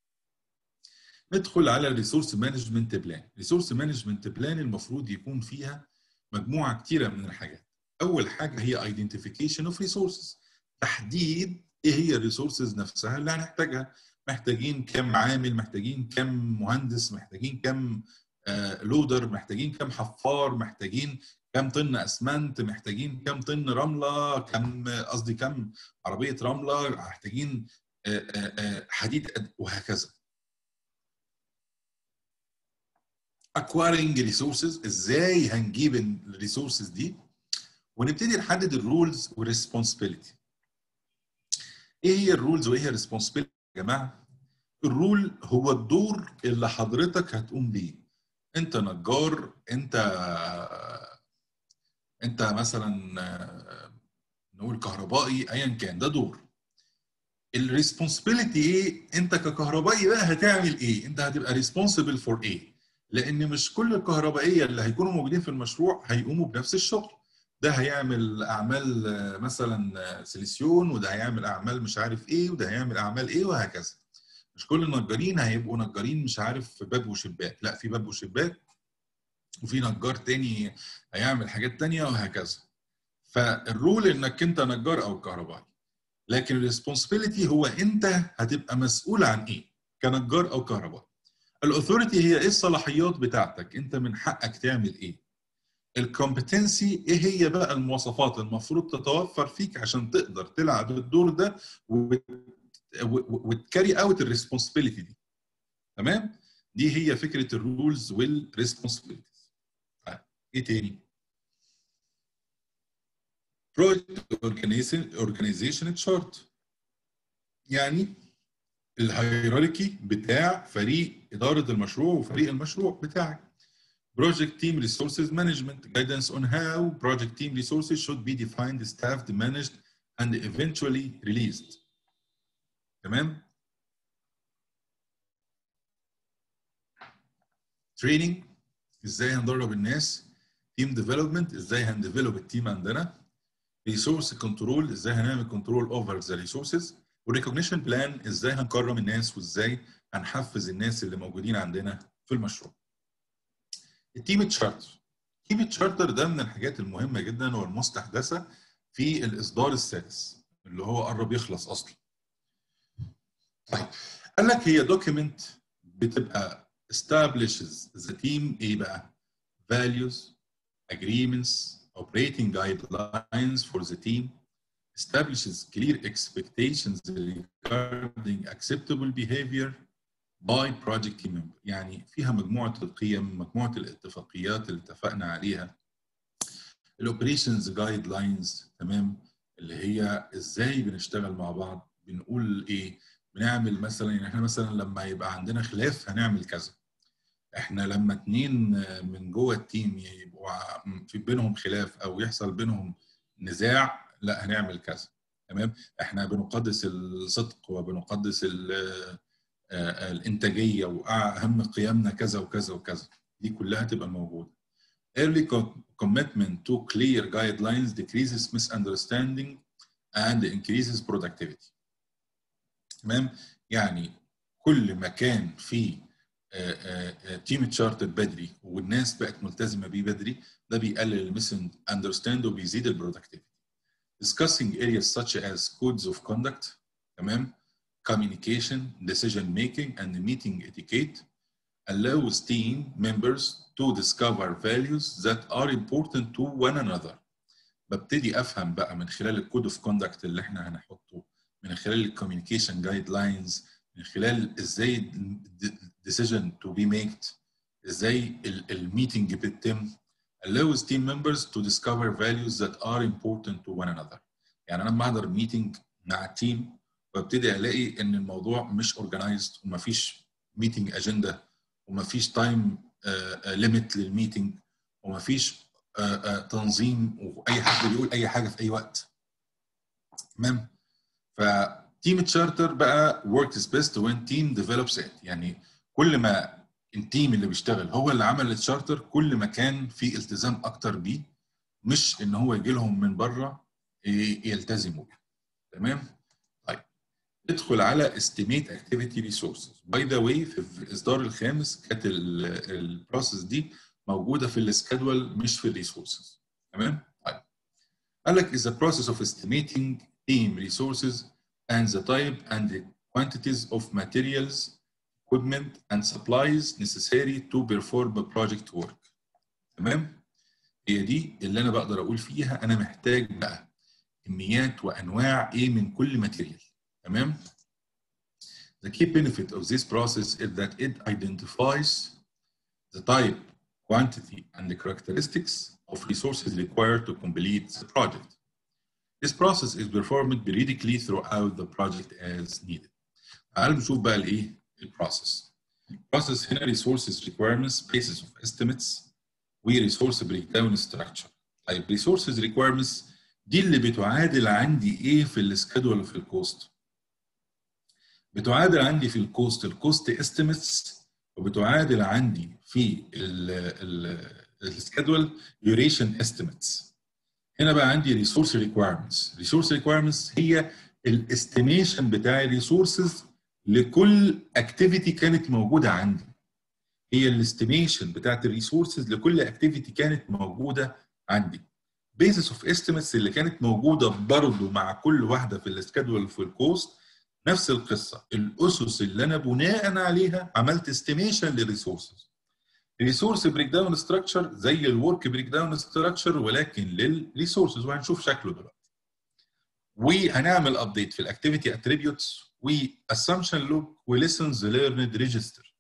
ندخل على الريسورس مانجمنت بلان الريسورس مانجمنت بلان المفروض يكون فيها مجموعه كتيره من الحاجات اول حاجه هي ايدنتيفيكيشن اوف ريسورسز تحديد ايه هي الريسورسز نفسها اللي هنحتاجها محتاجين كم عامل محتاجين كم مهندس محتاجين كم آه لودر محتاجين كم حفار محتاجين كم طن اسمنت محتاجين كم طن رمله كم قصدي كم عربيه رمله محتاجين آه آه حديد وهكذا acquiring resources ازاي هنجيب الريسورسز دي ونبتدي نحدد الرولز والريسبونسبيلتي ايه هي الرولز وايه هي الريسبونسبيلتي يا جماعه الرول هو الدور اللي حضرتك هتقوم بيه انت نجار انت انت مثلا نقول كهربائي ايا كان ده دور الريسبونسبيلتي ايه انت ككهربائي بقى هتعمل ايه انت هتبقى ريسبونسبل فور ايه لان مش كل الكهربائيه اللي هيكونوا موجودين في المشروع هيقوموا بنفس الشغل ده هيعمل اعمال مثلا سيليسيون وده هيعمل اعمال مش عارف ايه وده هيعمل اعمال ايه وهكذا مش كل النجارين هيبقوا نجارين مش عارف باب وشباك لا في باب وشباك وفي نجار تاني هيعمل حاجات تانية وهكذا فالرول انك انت نجار او كهربائي لكن الريسبونسبيلتي هو انت هتبقى مسؤول عن ايه كنجار او كهربائي الاثوريتي هي ايه الصلاحيات بتاعتك انت من حقك تعمل ايه الكومبتنسي ايه هي بقى المواصفات المفروض تتوفر فيك عشان تقدر تلعب الدور ده وتكاري اوت الريسبونسبيلتي دي تمام دي هي فكره الرولز والريسبونسبيلتيز ايه تاني بروجكت اورجانيزيشن تشارت يعني الهيراركي بتاع فريق اداره المشروع وفريق المشروع بتاعك Project team resources management guidance on how project team resources should be defined, staffed, managed, and eventually released. تمام؟ training ازاي هندرب الناس team development ازاي هنديفلوب التيم عندنا resource control ازاي هنعمل control over the resources والريكوجنيشن بلان ازاي هنكرم الناس وازاي هنحفز الناس اللي موجودين عندنا في المشروع. التيم تشارتر التيم تشارتر ده من الحاجات المهمه جدا والمستحدثه في الاصدار السادس اللي هو قرب يخلص اصلا. طيب قال لك هي دوكيمنت بتبقى establishes the team ايه بقى؟ values, agreements, operating guidelines for the team, establishes clear expectations regarding acceptable behavior by project team member يعني فيها مجموعة القيم مجموعة الاتفاقيات اللي اتفقنا عليها الاوبريشنز جايد لاينز تمام اللي هي ازاي بنشتغل مع بعض بنقول ايه بنعمل مثلا يعني احنا مثلا لما يبقى عندنا خلاف هنعمل كذا احنا لما اتنين من جوه التيم يبقوا في بينهم خلاف او يحصل بينهم نزاع لا هنعمل كذا تمام احنا بنقدس الصدق وبنقدس الانتاجيه واهم قيمنا كذا وكذا وكذا دي كلها تبقى موجوده early commitment to clear guidelines decreases misunderstanding and increases productivity تمام يعني كل ما كان في تيم تشارت بدري والناس بقت ملتزمه بيه بدري ده بيقلل المس اندرستاند وبيزيد البرودكتيفيتي discussing areas such as codes of conduct تمام communication decision making and meeting etiquette allows team members to discover values that are important to one another ببتدي افهم بقى من خلال الكود اوف كوندكت اللي احنا هنحطه من خلال الكوميونيكيشن جايد لاينز من خلال ازاي decision to be made ازاي الميتنج بتتم allows team members to discover values that are important to one another يعني انا لما احضر ميتنج مع التيم وابتدي الاقي ان الموضوع مش organized ومفيش ميتنج اجنده ومفيش تايم ليميت للميتنج ومفيش uh, uh, تنظيم واي حد بيقول اي حاجه في اي وقت تمام فتيم تشارتر بقى works best when team develops it يعني كل ما التيم اللي بيشتغل هو اللي عمل التشارتر كل ما كان في التزام اكتر بيه مش ان هو يجي لهم من بره يلتزموا بيه تمام طيب ندخل على estimate activity resources باي ذا واي في الاصدار الخامس كانت البروسيس دي موجوده في السكادول مش في الريسورسز تمام طيب قال لك is the process of estimating team resources and the type and the quantities of materials equipment and supplies necessary to perform a project work تمام هي دي اللي انا بقدر اقول فيها انا محتاج بقى كميات وانواع ايه من كل ماتيريال تمام The key benefit of this process is that it identifies the type, quantity, and the characteristics of resources required to complete the project. This process is performed periodically throughout the project as needed. تعالوا نشوف بقى الايه البروسيس. البروسيس هنا resources requirements basis of estimates و resource breakdown structure. طيب resources requirements دي اللي بتعادل عندي ايه في السكادول وفي الكوست؟ بتعادل عندي في الكوست الكوست estimates وبتعادل عندي في السكادول duration estimates. هنا بقى عندي ريسورس ريكويرمنتس ريسورس ريكويرمنتس هي الاستيميشن بتاع الريسورسز لكل اكتيفيتي كانت موجوده عندي هي الاستيميشن بتاعت الريسورسز لكل اكتيفيتي كانت موجوده عندي بيزس اوف استيميتس اللي كانت موجوده برضه مع كل واحده في السكادول في الكوست نفس القصه الاسس اللي انا بناء عليها عملت استيميشن للريسورسز ريسورس بريك داون ستراكشر زي الورك بريك داون ستراكشر ولكن للريسورسز وهنشوف شكله دلوقتي وهنعمل ابديت في الاكتيفيتي اتريبيوتس و assumption look و lessons learned register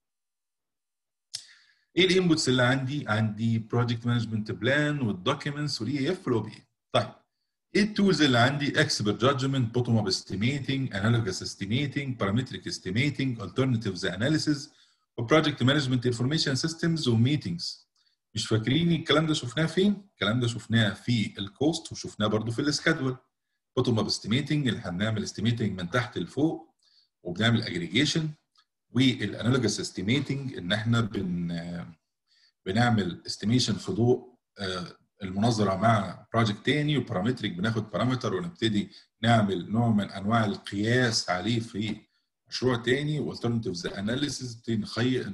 ايه الانبوتس اللي عندي؟ عندي بروجكت مانجمنت بلان والدوكيومنتس والاي اف والاو بي طيب ايه التولز اللي عندي؟ اكسبرت جادجمنت بوتوم اب استيميتنج انالوجس استيميتنج بارامتريك استيميتنج alternatives اناليسيز وبروجكت مانجمنت انفورميشن سيستمز وميتنجز مش فاكرين الكلام ده شفناه فين؟ الكلام ده شفناه في الكوست وشفناه برضو في السكادول بوتوم اب استيميتنج اللي هنعمل استيميتنج من تحت لفوق وبنعمل اجريجيشن والانالوجس استيميتنج ان احنا بن بنعمل استيميشن في ضوء المناظره مع بروجكت تاني وبارامتريك بناخد بارامتر ونبتدي نعمل نوع من انواع القياس عليه في مشروع تاني والترنتيفز اناليسيز نبتدي نخي...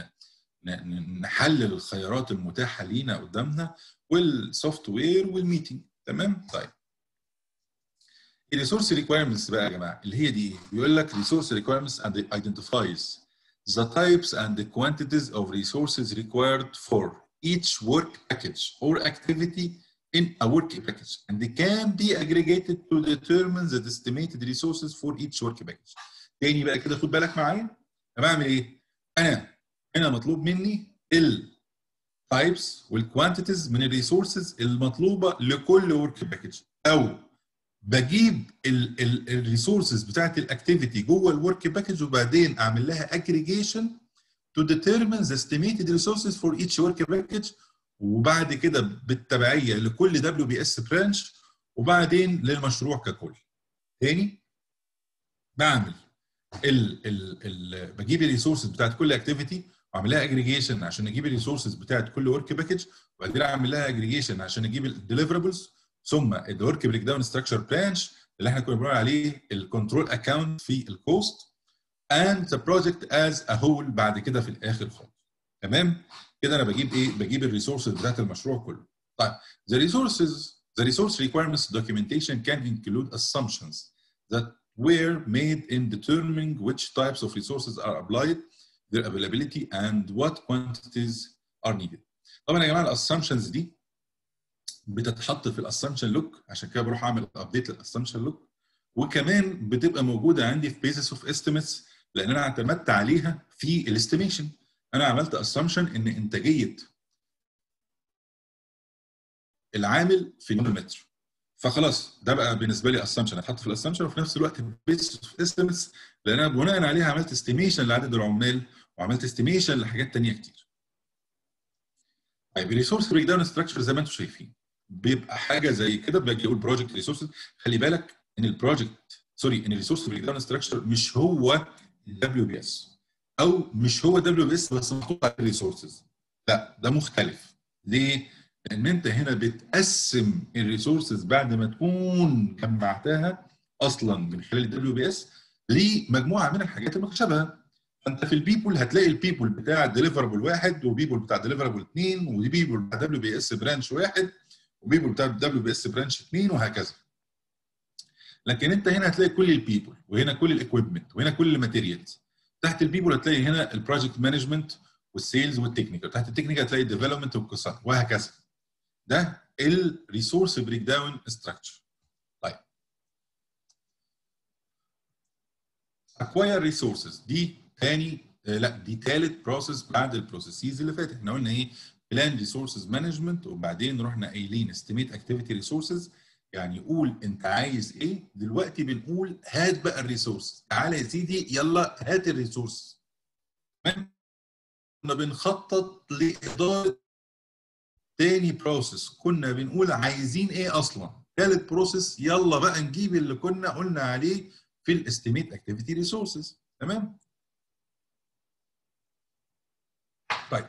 نحلل الخيارات المتاحه لينا قدامنا والسوفت وير والميتنج تمام طيب الريسورس ريكويرمنتس بقى يا جماعه اللي هي دي بيقول لك resource requirements and identifies the types and the quantities of resources required for each work package or activity in a work package and they can be aggregated to determine the estimated resources for each work package تاني بقى كده خد بالك معايا انا بعمل ايه انا هنا مطلوب مني ال types والquantities من الريسورسز المطلوبه لكل ورك باكج او بجيب الريسورسز بتاعت الاكتيفيتي جوه الورك باكج وبعدين اعمل لها اجريجيشن to determine the estimated resources for each work package وبعد كده بالتبعيه لكل دبليو بي اس برانش وبعدين للمشروع ككل. تاني بعمل ال ال ال بجيب الريسورسز بتاعت كل اكتيفيتي واعمل لها اجريجيشن عشان اجيب الريسورسز بتاعت كل ورك باكج وبعدين اعمل لها اجريجيشن عشان اجيب الديليفربلز ثم الورك بريك داون ستراكشر برانش اللي احنا كنا بنقول عليه الكنترول اكونت في الكوست and the project as a whole بعد كده في الاخر خالص تمام كده انا بجيب ايه بجيب الريسورسز بتاعت المشروع كله طيب the resources the resource requirements documentation can include assumptions that were made in determining which types of resources are applied their availability and what quantities are needed طبعا يا جماعه الاسامبشنز دي بتتحط في الاسامبشن لوك عشان كده بروح اعمل ابديت للاسامبشن لوك وكمان بتبقى موجوده عندي في بيزس اوف استيميتس لان انا اعتمدت عليها في الاستيميشن انا عملت اسامبشن ان انتاجيه العامل في نيوتن متر فخلاص ده بقى بالنسبه لي اسامبشن هتحط في الاسامبشن وفي نفس الوقت بيزس اوف استيميتس لان انا بناء عليها عملت استيميشن لعدد العمال وعملت استيميشن لحاجات ثانيه كتير طيب الريسورس بريك داون ستراكشر زي ما انتم شايفين بيبقى حاجه زي كده باجي اقول بروجكت ريسورسز خلي بالك ان البروجكت سوري ان الريسورس بريك داون ستراكشر مش هو الدبليو بي اس او مش هو دبليو بي اس بس محطوط على الريسورسز لا ده مختلف ليه؟ لان انت هنا بتقسم الريسورسز بعد ما تكون جمعتها اصلا من خلال الدبليو بي اس لمجموعه من الحاجات المتشابهه فانت في البيبول هتلاقي البيبول بتاع ديليفربل واحد وبيبول بتاع ديليفربل اثنين وبيبول بتاع دبليو بي اس برانش واحد وبيبول بتاع دبليو بي اس برانش اثنين وهكذا لكن انت هنا هتلاقي كل البيبول وهنا كل الاكويبمنت وهنا كل الماتيريالز تحت البيبول هتلاقي هنا البروجكت مانجمنت والسيلز والتكنيكال تحت التكنيكال هتلاقي الديفلوبمنت والقصات وهكذا ده الريسورس بريك داون ستراكشر طيب acquire resources دي تاني لا دي تالت بروسيس بعد البروسيسز اللي فاتت احنا قلنا ايه بلان ريسورسز مانجمنت وبعدين رحنا قايلين استيميت اكتيفيتي ريسورسز يعني قول انت عايز ايه دلوقتي بنقول هات بقى الريسورس تعالى يا سيدي يلا هات الريسورس كنا بنخطط لاداره تاني بروسيس كنا بنقول عايزين ايه اصلا ثالث بروسيس يلا بقى نجيب اللي كنا قلنا عليه في الاستيميت اكتيفيتي ريسورسز تمام طيب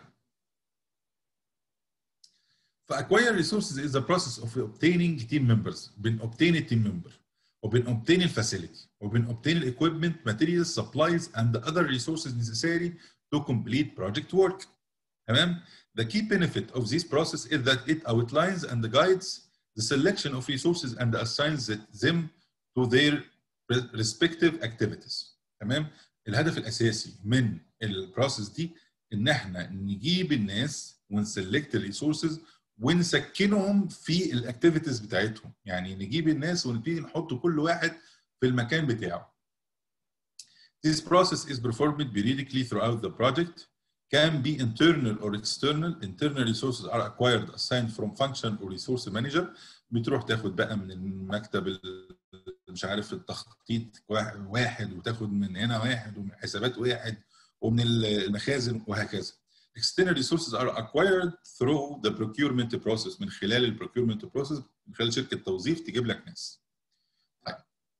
فاكواير ريسورسز از ذا بروسيس اوف obtaining team members بن obtain a team member وبن obtain الفاسيلتي وبن obtain الاكويبمنت materials supplies and the other resources necessary to complete project work تمام The key benefit of this process is that it outlines and guides the selection of resources and assigns them to their respective activities تمام الهدف الاساسي من البروسيس دي ان احنا نجيب الناس ونسلكت الريسورسز ونسكنهم في الاكتيفيتيز بتاعتهم يعني نجيب الناس ونبتدي نحط كل واحد في المكان بتاعه This process is performed periodically throughout the project, can be internal or external. Internal resources are acquired assigned from function or resource manager. بتروح تاخد بقى من المكتب ال- مش عارف التخطيط واحد, واحد وتاخد من هنا واحد ومن حسابات واحد ومن المخازن وهكذا. External resources are acquired through the procurement process من خلال ال procurement process من خلال شركة توظيف تجيب لك ناس. طيب.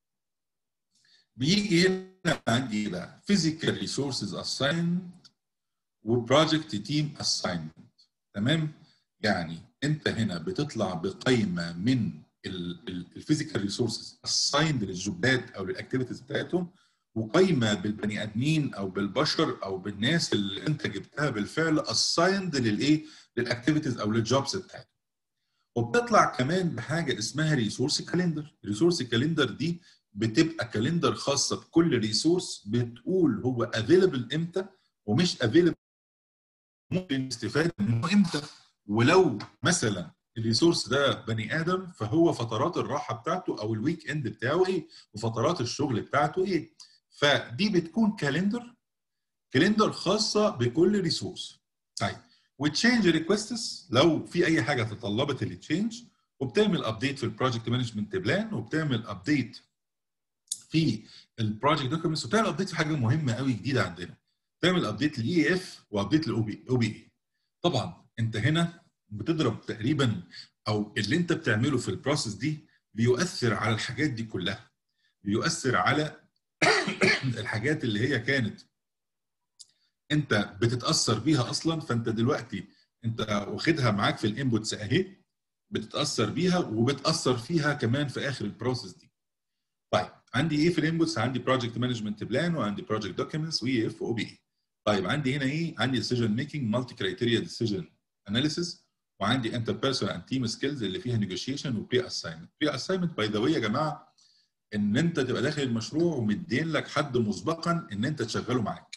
بيجي هنا عندي إيه بقى physical resources assigned وبروجكت تيم assignment تمام؟ يعني انت هنا بتطلع بقائمه من الفيزيكال ريسورسز assigned للجوبات او للاكتيفيتيز بتاعتهم وقايمه بالبني ادمين او بالبشر او بالناس اللي انت جبتها بالفعل assigned للايه؟ للاكتيفيتيز او للجوبز بتاعتهم. وبتطلع كمان بحاجه اسمها ريسورس كالندر، ريسورس كالندر دي بتبقى كالندر خاصه بكل ريسورس بتقول هو افيلبل امتى ومش افيلبل ممكن نستفاد منه امتى ولو مثلا الريسورس ده بني ادم فهو فترات الراحه بتاعته او الويك اند بتاعه ايه وفترات الشغل بتاعته ايه فدي بتكون كالندر كالندر خاصه بكل ريسورس طيب وتشينج ريكويستس لو في اي حاجه تطلبت التشينج وبتعمل ابديت في البروجكت مانجمنت بلان وبتعمل ابديت في البروجكت دوكيومنتس وبتعمل ابديت في حاجه مهمه قوي جديده عندنا تعمل ابديت للاي اف وابديت للاو بي او بي اي طبعا انت هنا بتضرب تقريبا او اللي انت بتعمله في البروسيس دي بيؤثر على الحاجات دي كلها بيؤثر على الحاجات اللي هي كانت انت بتتاثر بيها اصلا فانت دلوقتي انت واخدها معاك في الانبوتس اهي بتتاثر بيها وبتاثر فيها كمان في اخر البروسيس دي طيب عندي ايه في الانبوتس عندي بروجكت مانجمنت بلان وعندي بروجكت دوكيومنتس واي اف او بي اي طيب عندي هنا ايه عندي ديسيجن ميكنج مالتي كرايتيريا ديسيجن اناليسيس وعندي انتر بيرسونال اند تيم سكيلز اللي فيها نيجوشيشن وبري اساينمنت بري اساينمنت باي ذا واي يا جماعه ان انت تبقى داخل المشروع ومدين لك حد مسبقا ان انت تشغله معاك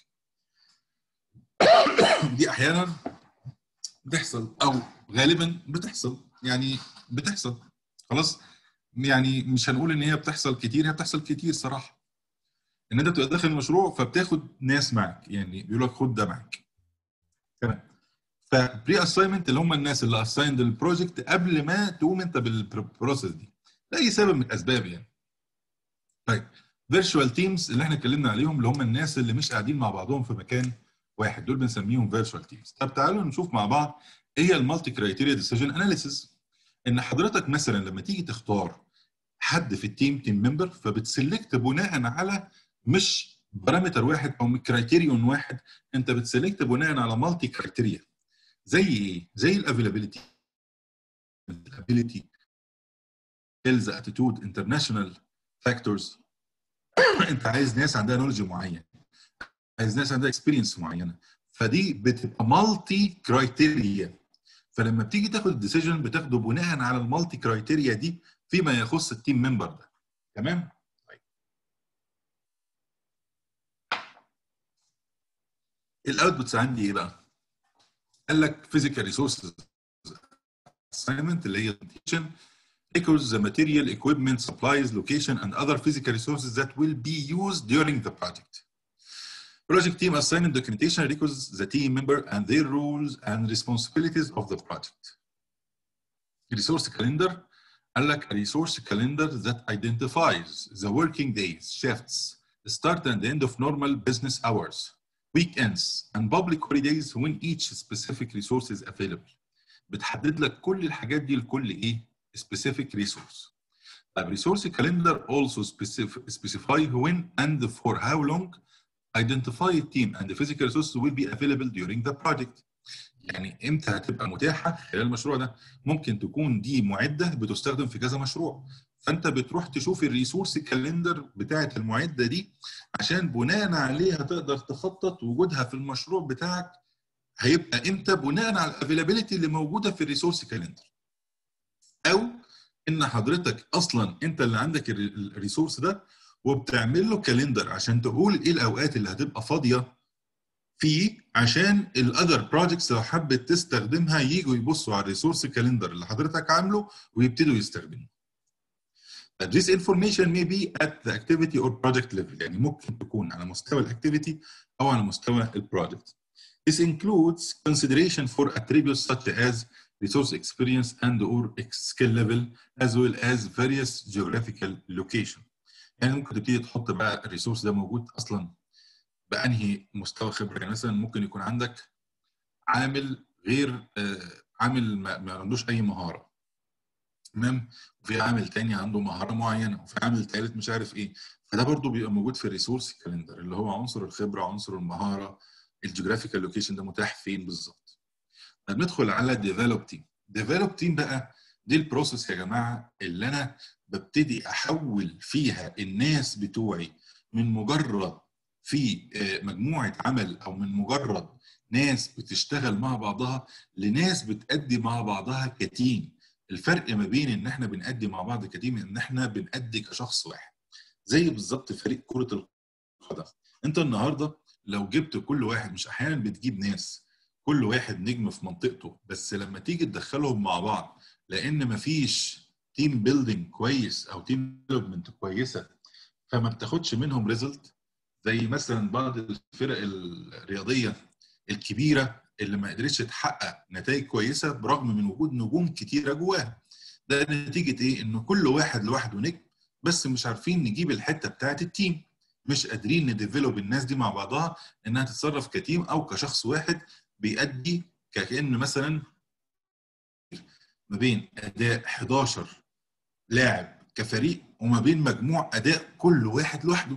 دي احيانا بتحصل او غالبا بتحصل يعني بتحصل خلاص يعني مش هنقول ان هي بتحصل كتير هي بتحصل كتير صراحه ان انت بتبقى داخل المشروع فبتاخد ناس معاك يعني بيقول لك خد ده معاك تمام فبري اساينمنت اللي هم الناس اللي اسايند للبروجكت قبل ما تقوم انت بالبروسيس دي لاي سبب من الاسباب يعني طيب فيرتشوال تيمز اللي احنا اتكلمنا عليهم اللي هم الناس اللي مش قاعدين مع بعضهم في مكان واحد دول بنسميهم فيرتشوال تيمز طب تعالوا نشوف مع بعض ايه هي المالتي كرايتيريا ديسيجن اناليسيس ان حضرتك مثلا لما تيجي تختار حد في التيم تيم ممبر فبتسلكت بناء على مش بارامتر واحد او كرايتيريون واحد انت بتسلكت بناء على مالتي كرايتيريا زي ايه؟ زي الافيلابيلتي الابيلتي سكيلز اتيتود انترناشونال فاكتورز انت عايز ناس عندها نولج معين عايز ناس عندها اكسبيرينس معينه فدي بتبقى مالتي كرايتيريا فلما بتيجي تاخد الديسيجن بتاخده بناء على المالتي كرايتيريا دي فيما يخص التيم ممبر ده تمام طيب الاوتبوتس عندي ايه بقى قال لك physical resources assignment اللي هي teaching records the material equipment supplies location and other physical resources that will be used during the project project team assignment documentation records the team member and their roles and responsibilities of the project resource calendar قال لك a resource calendar that identifies the working days, shifts, the start and end of normal business hours, weekends, and public holidays when each specific resource is available. بتحدد لك كل الحاجات دي لكل ايه؟ specific resource. طيب resource calendar also specify, specify when and for how long identify team and the physical resources will be available during the project. يعني امتى هتبقى متاحه خلال المشروع ده ممكن تكون دي معده بتستخدم في كذا مشروع فانت بتروح تشوف الريسورس كالندر بتاعه المعده دي عشان بناء عليها تقدر تخطط وجودها في المشروع بتاعك هيبقى امتى بناء على الافيلابيلتي اللي موجوده في الريسورس كالندر او ان حضرتك اصلا انت اللي عندك الريسورس ده وبتعمل له كالندر عشان تقول ايه الاوقات اللي هتبقى فاضيه فيه عشان الاذر بروجكتس لو حبت تستخدمها يجوا يبصوا على الريسورس كالندر اللي حضرتك عامله ويبتدوا يستخدموه. This information may be at the activity or project level يعني ممكن تكون على مستوى الاكتيفيتي او على مستوى البروجكت. This includes consideration for attributes such as resource experience and or skill level as well as various geographical location. يعني ممكن تبتدي تحط بقى الريسورس ده موجود اصلا بانهي مستوى خبره يعني مثلا ممكن يكون عندك عامل غير عامل ما عندوش اي مهاره تمام وفي عامل تاني عنده مهاره معينه وفي عامل ثالث مش عارف ايه فده برضو بيبقى موجود في الريسورس كالندر اللي هو عنصر الخبره عنصر المهاره الجيوغرافيكال لوكيشن ده متاح فين بالظبط طب ندخل على ديفلوب تيم ديفلوب تيم بقى دي البروسيس يا جماعه اللي انا ببتدي احول فيها الناس بتوعي من مجرد في مجموعه عمل او من مجرد ناس بتشتغل مع بعضها لناس بتأدي مع بعضها كتيم الفرق ما بين ان احنا بنأدي مع بعض كتيم ان احنا بنأدي كشخص واحد زي بالظبط فريق كرة القدم انت النهارده لو جبت كل واحد مش احيانا بتجيب ناس كل واحد نجم في منطقته بس لما تيجي تدخلهم مع بعض لان مفيش تيم بيلدينج كويس او تيم ديفلوبمنت كويسه فما بتاخدش منهم ريزلت زي مثلا بعض الفرق الرياضيه الكبيره اللي ما قدرتش تحقق نتائج كويسه برغم من وجود نجوم كتيره جواها ده نتيجه ايه ان كل واحد لوحده نجم بس مش عارفين نجيب الحته بتاعه التيم مش قادرين نديفلوب الناس دي مع بعضها انها تتصرف كتيم او كشخص واحد بيأدي كأن مثلا ما بين اداء 11 لاعب كفريق وما بين مجموع اداء كل واحد لوحده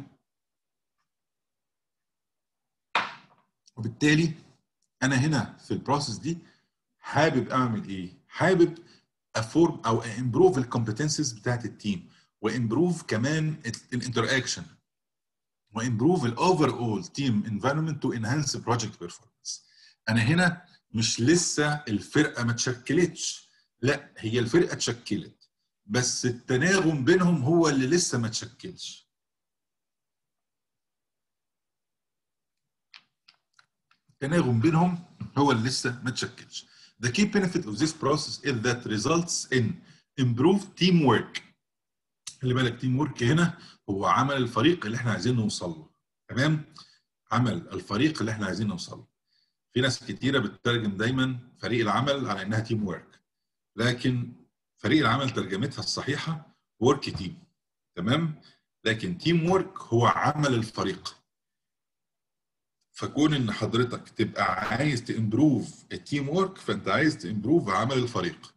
وبالتالي انا هنا في البروسيس دي حابب اعمل ايه حابب افورم او امبروف الكومبتنسز بتاعت التيم وامبروف كمان الانتراكشن وامبروف الاوفر اول تيم انفايرمنت تو انهانس بروجكت بيرفورمانس انا هنا مش لسه الفرقه ما اتشكلتش لا هي الفرقه اتشكلت بس التناغم بينهم هو اللي لسه ما اتشكلش التناغم بينهم هو اللي لسه ما اتشكلش The key benefit of this process is that results in improved teamwork خلي بالك تيم ورك هنا هو عمل الفريق اللي احنا عايزين نوصل له تمام عمل الفريق اللي احنا عايزين نوصل له في ناس كتيره بتترجم دايما فريق العمل على انها تيم ورك لكن فريق العمل ترجمتها الصحيحه ورك تيم تمام لكن تيم ورك هو عمل الفريق فكون ان حضرتك تبقى عايز تمبروف التيم ورك فانت عايز تمبروف عمل الفريق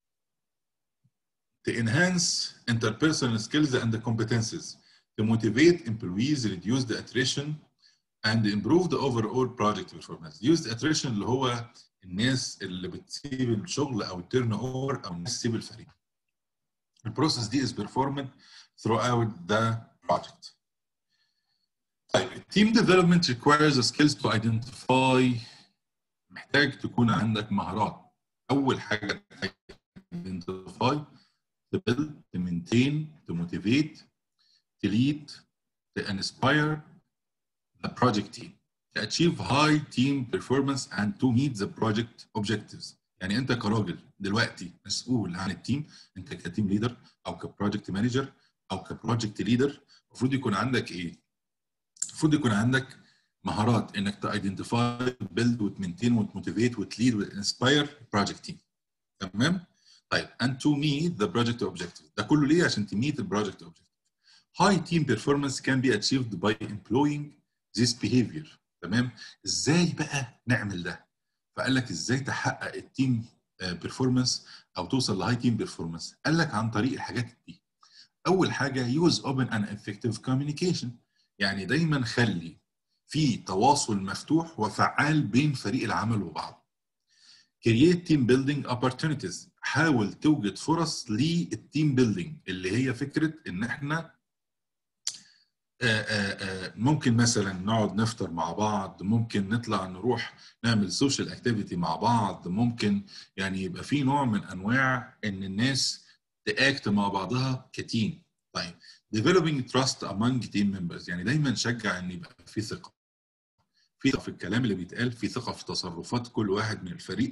to enhance interpersonal skills and competences to motivate employees reduce the attrition and improve the overall project performance use the attrition اللي هو الناس اللي بتسيب الشغل او التيرن اوفر او الناس تسيب الفريق البروسيس دي is performed throughout the project طيب team development requires the skills to identify محتاج تكون عندك مهارات اول حاجه identify to build to maintain to motivate to lead to inspire the project team to achieve high team performance and to meet the project objectives يعني انت كراجل دلوقتي مسؤول عن التيم انت كتيم ليدر او كبروجكت مانجر او كبروجكت ليدر المفروض يكون عندك ايه؟ المفروض يكون عندك مهارات انك تايدنتيفاي بيلد وتمنتين وتموتيفيت وتليد وتنسباير بروجكت تيم تمام؟ طيب and to meet the project objective ده كله ليه عشان تميت البروجكت objective high team performance can be achieved by employing this behavior تمام ازاي بقى نعمل ده فقال لك ازاي تحقق التيم بيرفورمانس او توصل لهاي تيم بيرفورمانس قال لك عن طريق الحاجات دي اول حاجه use open and effective communication يعني دايما خلي في تواصل مفتوح وفعال بين فريق العمل وبعضه create team building opportunities حاول توجد فرص للتيم بيلدينج اللي هي فكره ان احنا آآ آآ ممكن مثلا نقعد نفطر مع بعض ممكن نطلع نروح نعمل سوشيال اكتيفيتي مع بعض ممكن يعني يبقى في نوع من انواع ان الناس تاكت مع بعضها كتيم طيب developing trust among team members يعني دايما نشجع ان يبقى في ثقه في ثقه في الكلام اللي بيتقال في ثقه في تصرفات كل واحد من الفريق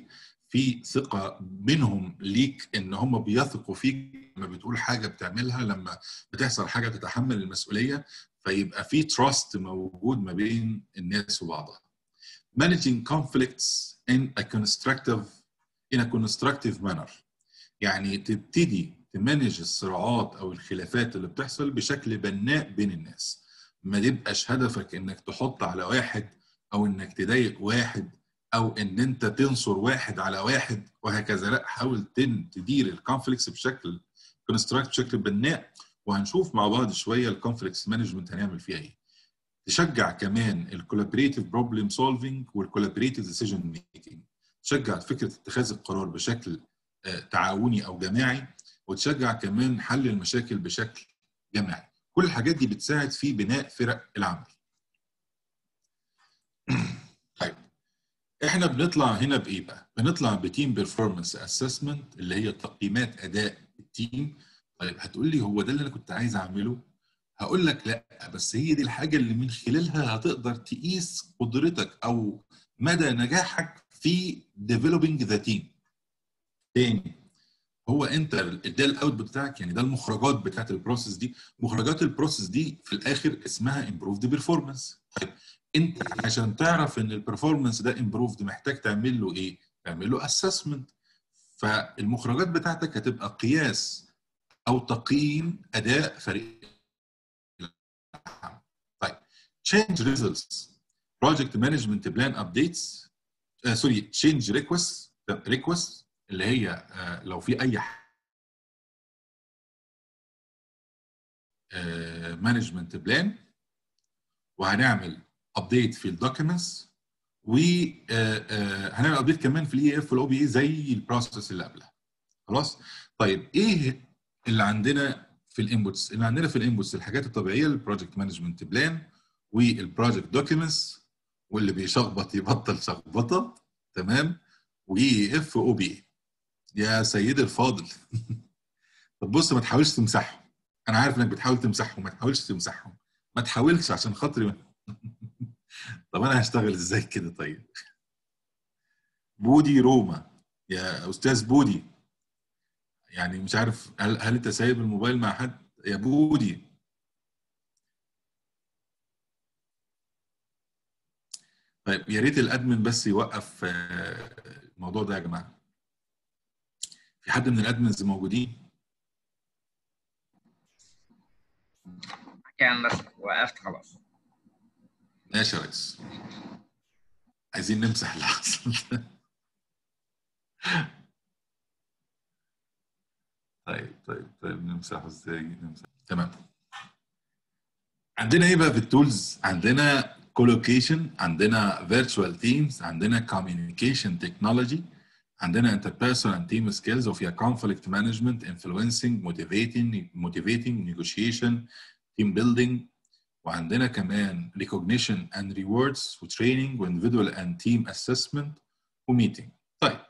في ثقه بينهم ليك ان هم بيثقوا فيك لما بتقول حاجه بتعملها لما بتحصل حاجه تتحمل المسؤوليه فيبقى في تراست موجود ما بين الناس وبعضها. Managing conflicts in a constructive in a constructive manner يعني تبتدي تمانج الصراعات او الخلافات اللي بتحصل بشكل بناء بين الناس ما تبقاش هدفك انك تحط على واحد او انك تضايق واحد او ان انت تنصر واحد على واحد وهكذا لا حاول تدير الكونفليكس بشكل كونستراكت بشكل بناء وهنشوف مع بعض شويه الكونفليكس مانجمنت هنعمل فيها ايه تشجع كمان الكولابريتيف بروبلم سولفنج والكولابريتيف ديسيجن ميكينج تشجع فكره اتخاذ القرار بشكل تعاوني او جماعي وتشجع كمان حل المشاكل بشكل جماعي كل الحاجات دي بتساعد في بناء فرق العمل طيب احنا بنطلع هنا بايه بقى بنطلع بتيم بيرفورمانس اسسمنت اللي هي تقييمات اداء التيم طيب هتقول لي هو ده اللي انا كنت عايز اعمله هقول لك لا بس هي دي الحاجه اللي من خلالها هتقدر تقيس قدرتك او مدى نجاحك في developing the team تاني هو انت ده الاوتبوت بتاعك يعني ده المخرجات بتاعت البروسيس دي مخرجات البروسيس دي في الاخر اسمها امبروفد بيرفورمانس طيب انت عشان تعرف ان البرفورمانس ده امبروفد محتاج تعمل له ايه تعمل له اسسمنت فالمخرجات بتاعتك هتبقى قياس او تقييم اداء فريق طيب change results project management plan updates سوري uh, change requests requests اللي هي uh, لو في اي مانجمنت uh, بلان وهنعمل ابديت في الدوكيومنتس وهنعمل ابديت كمان في الاي اف والاو بي اي زي البروسيس اللي قبلها خلاص طيب ايه اللي عندنا في الانبوتس اللي عندنا في الانبوتس الحاجات الطبيعيه البروجكت مانجمنت بلان والبروجكت دوكيومنتس واللي بيشخبط يبطل شخبطه تمام واي اف او بي يا سيدي الفاضل طب بص ما تحاولش تمسحهم انا عارف انك بتحاول تمسحهم ما تحاولش تمسحهم ما تحاولش عشان خاطري طب انا هشتغل ازاي كده طيب بودي روما يا استاذ بودي يعني مش عارف هل, هل انت سايب الموبايل مع حد يا بودي طيب يا ريت الادمن بس يوقف الموضوع ده يا جماعه في حد من الادمنز موجودين كان بس وقفت خلاص ماشي يا ريس عايزين نمسح اللي حصل طيب طيب طيب نمسحه ازاي نمسح تمام عندنا ايه بقى في التولز عندنا كولوكيشن عندنا فيرتشوال تيمز عندنا كوميونيكيشن تكنولوجي عندنا interpersonal and team skills وفيها conflict management influencing motivating motivating negotiation team building وعندنا كمان recognition and rewards وtraining individual and team assessment وmeeting طيب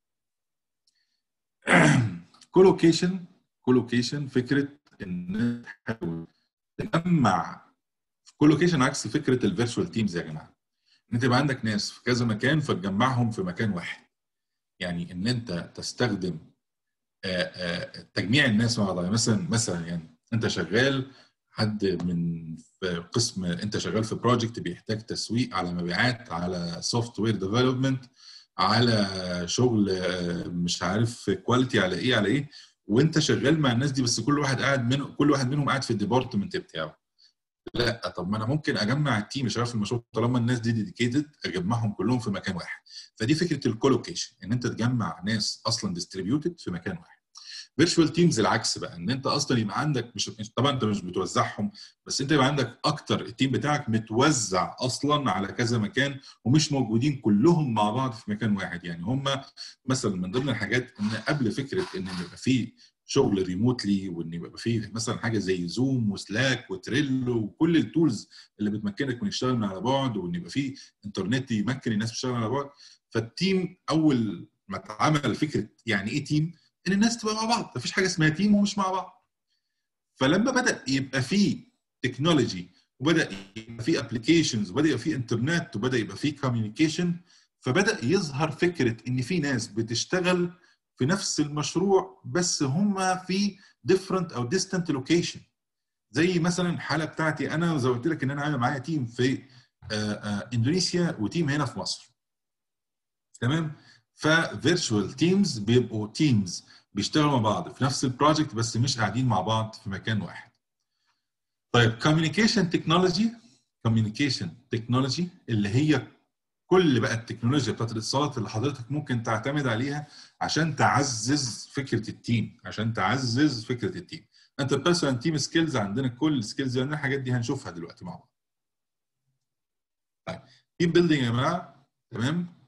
كولوكيشن كولوكيشن فكره ان تحاول تجمع كولوكيشن عكس فكره الفيرتشوال تيمز يا جماعه ان انت يبقى عندك ناس في كذا مكان فتجمعهم في مكان واحد يعني ان انت تستخدم تجميع الناس مع بعض مثلا مثلا يعني انت شغال حد من في قسم انت شغال في بروجكت بيحتاج تسويق على مبيعات على سوفت وير ديفلوبمنت على شغل مش عارف كواليتي على ايه على ايه وانت شغال مع الناس دي بس كل واحد قاعد من كل واحد منهم قاعد في الديبارتمنت بتاعه لا طب ما انا ممكن اجمع التيم شغال في المشروع طالما الناس دي ديديكيتد اجمعهم كلهم في مكان واحد فدي فكره الكولوكيشن ان انت تجمع ناس اصلا ديستريبيوتد في مكان واحد فيرتشوال تيمز العكس بقى ان انت اصلا يبقى عندك مش طبعا انت مش بتوزعهم بس انت يبقى عندك اكتر التيم بتاعك متوزع اصلا على كذا مكان ومش موجودين كلهم مع بعض في مكان واحد يعني هم مثلا من ضمن الحاجات ان قبل فكره ان يبقى فيه شغل ريموتلي وان يبقى فيه مثلا حاجه زي زوم وسلاك وتريلو وكل التولز اللي بتمكنك من الشغل من على بعد وان يبقى فيه انترنت يمكن الناس تشتغل على بعد فالتيم اول ما اتعمل فكره يعني ايه تيم ان الناس تبقى مع بعض مفيش حاجه اسمها تيم ومش مع بعض فلما بدا يبقى فيه تكنولوجي وبدا يبقى فيه ابلكيشنز وبدا يبقى فيه انترنت وبدا يبقى فيه كوميونيكيشن فبدا يظهر فكره ان في ناس بتشتغل في نفس المشروع بس هم في different او distant location زي مثلا الحاله بتاعتي انا زي ما قلت لك ان انا عامل معايا تيم في آه، آه، اندونيسيا وتيم هنا في مصر تمام ففيرتشوال تيمز بيبقوا تيمز بيشتغلوا مع بعض في نفس البروجكت بس مش قاعدين مع بعض في مكان واحد طيب كوميونيكيشن تكنولوجي كوميونيكيشن تكنولوجي اللي هي كل بقى التكنولوجيا بتاعت الاتصالات اللي حضرتك ممكن تعتمد عليها عشان تعزز فكره التيم عشان تعزز فكره التيم انت بيرسونال تيم سكيلز عندنا كل السكيلز عندنا الحاجات دي هنشوفها دلوقتي مع بعض طيب تيم بيلدينج يا جماعه تمام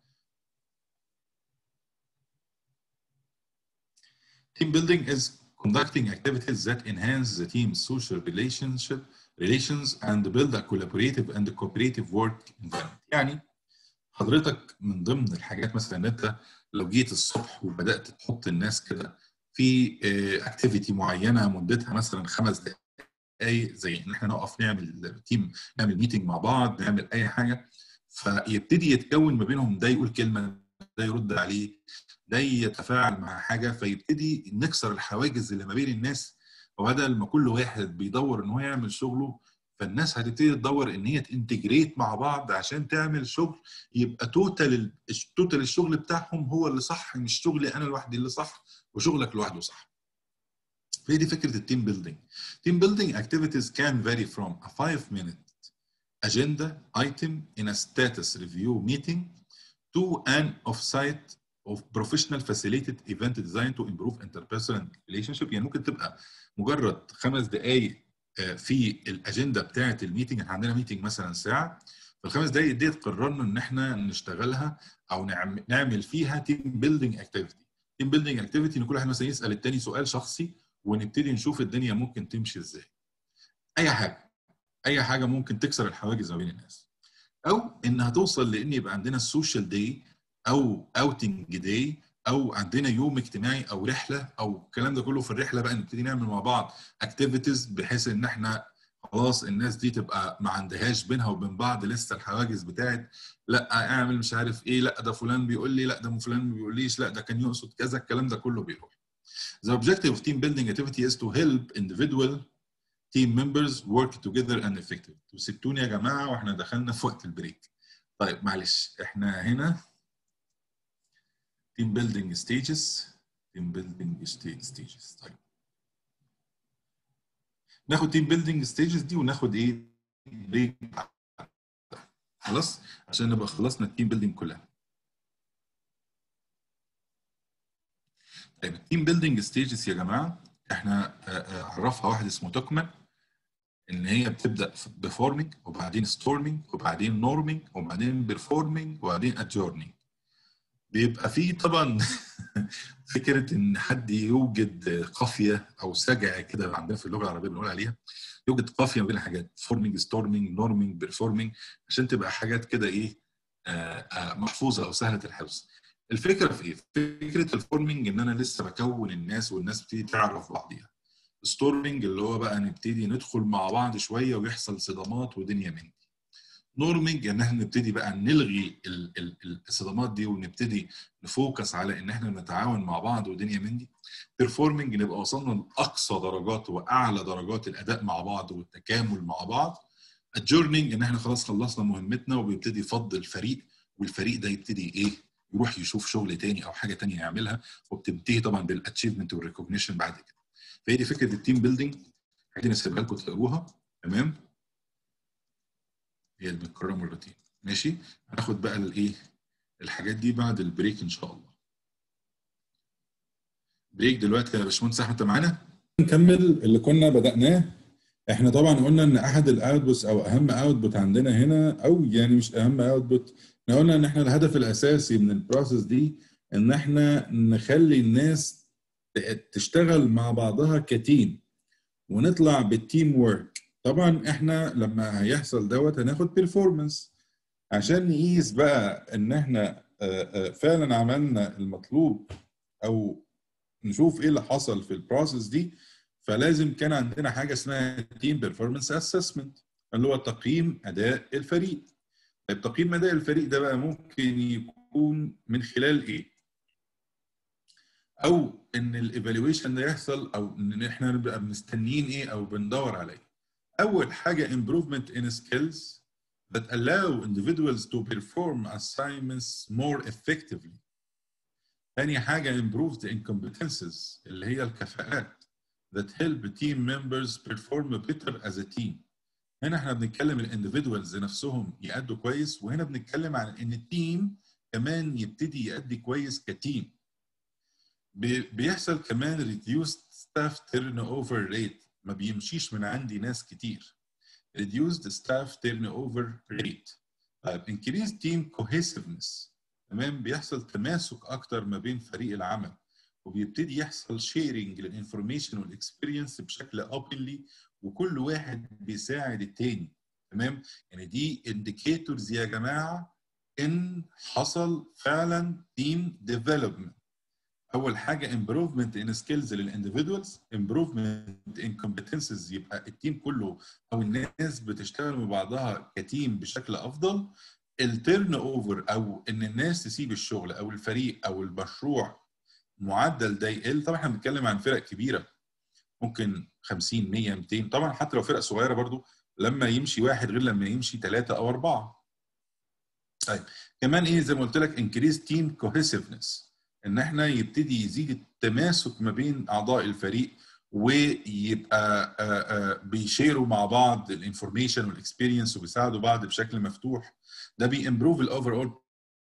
Team building is conducting activities that enhance the team's social relationship relations and build a collaborative and cooperative work environment. يعني حضرتك من ضمن الحاجات مثلا ان انت لو جيت الصبح وبدات تحط الناس كده في اكتيفيتي معينه مدتها مثلا خمس دقائق زي ان احنا نقف نعمل تيم نعمل ميتنج مع بعض نعمل اي حاجه فيبتدي يتكون ما بينهم ده يقول كلمه ده يرد عليه ده يتفاعل مع حاجه فيبتدي نكسر الحواجز اللي ما بين الناس وبدل ما كل واحد بيدور ان هو يعمل شغله فالناس هتبتدي تدور ان هي تنتجريت مع بعض عشان تعمل شغل يبقى توتال توتال الشغل بتاعهم هو اللي صح مش شغلي انا لوحدي اللي صح وشغلك لوحده صح. فهي دي فكره التيم بيلدينج. تيم بيلدينج activities can vary from a 5 minute agenda item in a status review meeting to an off-site of professional facilitated event designed to improve interpersonal relationship يعني ممكن تبقى مجرد خمس دقائق في الاجنده بتاعه الميتنج احنا عندنا ميتنج مثلا ساعه فالخمس دقائق ديت قررنا ان احنا نشتغلها او نعمل فيها تيم بيلدينج اكتيفيتي تيم بيلدينج اكتيفيتي ان كل واحد مثلا يسال التاني سؤال شخصي ونبتدي نشوف الدنيا ممكن تمشي ازاي اي حاجه اي حاجه ممكن تكسر الحواجز ما بين الناس او انها توصل لان يبقى عندنا السوشيال داي او اوتنج داي او عندنا يوم اجتماعي او رحله او الكلام ده كله في الرحله بقى نبتدي نعمل مع بعض اكتيفيتيز بحيث ان احنا خلاص الناس دي تبقى ما عندهاش بينها وبين بعض لسه الحواجز بتاعت لا اعمل مش عارف ايه لا ده فلان بيقول لي لا ده فلان ما بيقوليش لا ده كان يقصد كذا الكلام ده كله بيروح. The objective of team building activity is to help individual team members work together and effectively. وسبتوني يا جماعه واحنا دخلنا في وقت البريك. طيب معلش احنا هنا team building stages team building stages طيب ناخد team building stages دي وناخد ايه بريك خلاص عشان نبقى خلصنا التيم بيلدينج كلها طيب التيم بيلدينج ستيجز يا جماعه احنا عرفها واحد اسمه توكمان ان هي بتبدا بفورمينج وبعدين ستورمينج وبعدين نورمينج وبعدين بيرفورمينج وبعدين ادجورنينج بيبقى فيه طبعا فكره ان حد يوجد قافيه او سجع كده عندنا في اللغه العربيه بنقول عليها يوجد قافيه ما بين الحاجات فورمينج ستورمينج نورمينج بيرفورمينج عشان تبقى حاجات كده ايه آآ آآ محفوظه او سهله الحفظ الفكره في ايه؟ فكره الفورمينج ان انا لسه بكون الناس والناس بتبتدي تعرف بعضيها ستورمينج اللي هو بقى نبتدي ندخل مع بعض شويه ويحصل صدامات ودنيا من دي نورمينج ان احنا نبتدي بقى نلغي ال ال الصدمات دي ونبتدي نفوكس على ان احنا نتعاون مع بعض ودنيا من دي بيرفورمينج نبقى وصلنا لاقصى درجات واعلى درجات الاداء مع بعض والتكامل مع بعض الجورنينج ان احنا خلاص خلصنا مهمتنا وبيبتدي يفضل فريق والفريق ده يبتدي ايه يروح يشوف شغل تاني او حاجه تانية يعملها وبتنتهي طبعا بالاتشيفمنت والريكوجنيشن بعد كده فهي دي فكره التيم بيلدينج عايزين نسيبها لكم تقروها تمام هي المتكرره مرتين ماشي هناخد بقى الايه الحاجات دي بعد البريك ان شاء الله بريك دلوقتي يا باشمهندس احمد انت معانا نكمل اللي كنا بدأناه احنا طبعا قلنا ان احد الاوتبوتس او اهم اوتبوت عندنا هنا او يعني مش اهم اوتبوت احنا قلنا ان احنا الهدف الاساسي من البروسيس دي ان احنا نخلي الناس تشتغل مع بعضها كتيم ونطلع بالتيم ورك طبعا احنا لما هيحصل دوت هناخد بيرفورمانس عشان نقيس بقى ان احنا فعلا عملنا المطلوب او نشوف ايه اللي حصل في البروسيس دي فلازم كان عندنا حاجه اسمها تيم بيرفورمانس اسسمنت اللي هو تقييم اداء الفريق طيب تقييم اداء الفريق ده بقى ممكن يكون يكون من خلال ايه او ان الايفالويشن ده يحصل او ان احنا نبقى مستنيين ايه او بندور عليه اول حاجه improvement in skills that allow individuals to perform assignments more effectively ثاني حاجه improved in competences اللي هي الكفاءات that help team members perform better as a team هنا احنا بنتكلم الاندفيدوالز نفسهم يأدوا كويس وهنا بنتكلم عن ان التيم كمان يبتدي يأدي كويس كتيم بيحصل كمان reduced staff turnover rate ما بيمشيش من عندي ناس كتير reduced staff turnover rate طيب increased team cohesiveness تمام بيحصل تماسك اكتر ما بين فريق العمل وبيبتدي يحصل شيرنج للانفورميشن والاكسبيرينس بشكل اوبنلي وكل واحد بيساعد التاني تمام يعني دي انديكيتورز يا جماعه ان حصل فعلا تيم ديفلوبمنت اول حاجه امبروفمنت ان سكيلز للاندفيدوالز امبروفمنت ان كومبتنسز يبقى التيم كله او الناس بتشتغل مع بعضها كتيم بشكل افضل التيرن اوفر او ان الناس تسيب الشغل او الفريق او المشروع معدل ده يقل طبعا احنا بنتكلم عن فرق كبيره ممكن 50 100 200 طبعا حتى لو فرق صغيره برضو لما يمشي واحد غير لما يمشي ثلاثه او اربعه طيب كمان ايه زي ما قلت لك انكريز تيم كوهيسيفنس ان احنا يبتدي يزيد التماسك ما بين اعضاء الفريق ويبقى بيشيروا مع بعض الانفورميشن والاكسبيرينس وبيساعدوا بعض بشكل مفتوح ده بيمبروف الاوفر اول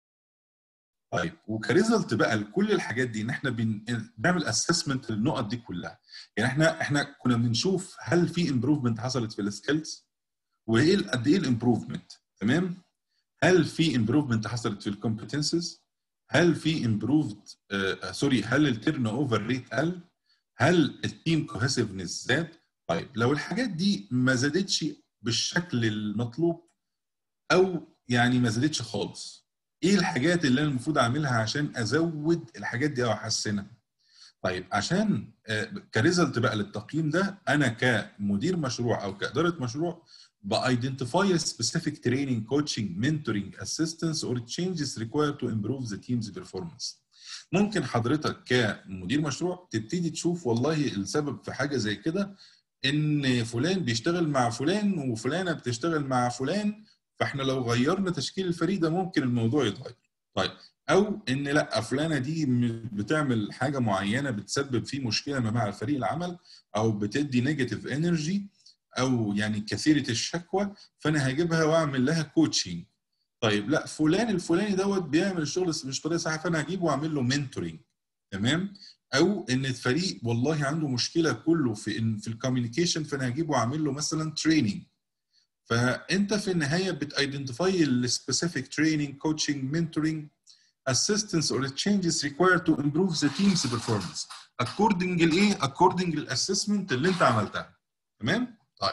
طيب وكريزلت بقى لكل الحاجات دي ان احنا بنعمل اسسمنت للنقط دي كلها يعني احنا احنا كنا بنشوف هل في امبروفمنت حصلت في السكيلز وايه قد ايه الامبروفمنت تمام هل في امبروفمنت حصلت في الكومبتنسز هل في امبروفد سوري هل التيرن اوفر ريت قل هل التيم كوهيسيفنس زاد طيب لو الحاجات دي ما زادتش بالشكل المطلوب او يعني ما زادتش خالص ايه الحاجات اللي انا المفروض اعملها عشان ازود الحاجات دي او احسنها طيب عشان كريزلت بقى للتقييم ده انا كمدير مشروع او كاداره مشروع بايدنتيفاي specific training coaching mentoring assistance or changes required to improve the team's performance ممكن حضرتك كمدير مشروع تبتدي تشوف والله السبب في حاجه زي كده ان فلان بيشتغل مع فلان وفلانه بتشتغل مع فلان فاحنا لو غيرنا تشكيل الفريق ده ممكن الموضوع يتغير طيب او ان لا فلانه دي بتعمل حاجه معينه بتسبب فيه مشكله ما مع فريق العمل او بتدي نيجاتيف انرجي او يعني كثيره الشكوى فانا هجيبها واعمل لها كوتشنج طيب لا فلان الفلاني دوت بيعمل الشغل مش بطريقه صح فانا هجيبه واعمل له منتورنج تمام او ان الفريق والله عنده مشكله كله في إن في الكوميونيكيشن فانا هجيبه واعمل له مثلا تريننج فانت في النهايه بتايدنتيفاي السبيسيفيك تريننج كوتشنج منتورنج assistance or changes required to improve the team's performance according لايه according للاسسمنت اللي انت عملتها تمام طيب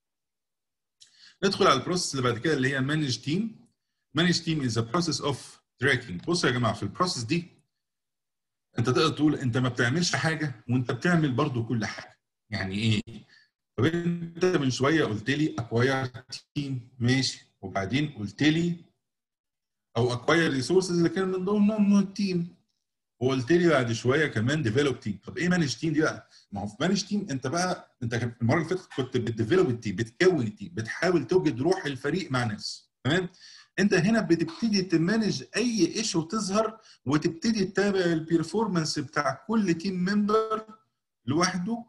ندخل على البروسيس اللي بعد كده اللي هي manage team manage team is a process of tracking بصوا يا جماعه في البروسيس دي انت تقدر تقول انت ما بتعملش حاجه وانت بتعمل برضو كل حاجه يعني ايه طب انت من شويه قلت لي اكواير تيم ماشي وبعدين قلت لي او اكواير ريسورسز اللي كان من ضمنهم التيم وقلت لي بعد شويه كمان ديفلوب تيم طب ايه مانج تيم دي بقى ما هو في مانج تيم انت بقى انت المره اللي فاتت كنت بتديفلوب التيم بتكون التيم بتحاول توجد روح الفريق مع ناس تمام انت هنا بتبتدي تمانج اي ايشو تظهر وتبتدي تتابع البيرفورمانس بتاع كل تيم ممبر لوحده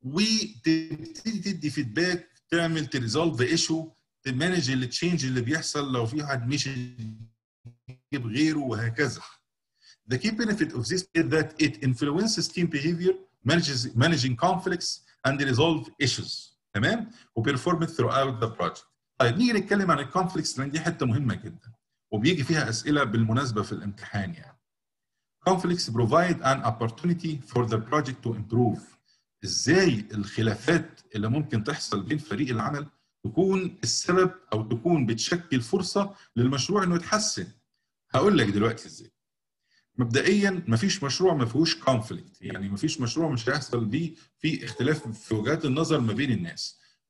وتبتدي تدي فيدباك تعمل تريزولف ايشو تمانج التشينج اللي بيحصل لو في حد مشي يجيب غيره وهكذا. The key benefit of this is that it influences team behavior, manages managing conflicts and resolve issues. تمام؟ وperform it throughout the project. طيب نيجي نتكلم عن الكونفليكتس لان دي حته مهمه جدا وبيجي فيها اسئله بالمناسبه في الامتحان يعني. Conflicts provide an opportunity for the project to improve. ازاي الخلافات اللي ممكن تحصل بين فريق العمل تكون السبب او تكون بتشكل فرصه للمشروع انه يتحسن. هقول لك دلوقتي ازاي. مبدئيا مفيش مشروع ما فيهوش كونفليكت يعني مفيش مشروع مش هيحصل بيه في اختلاف في وجهات النظر ما بين الناس.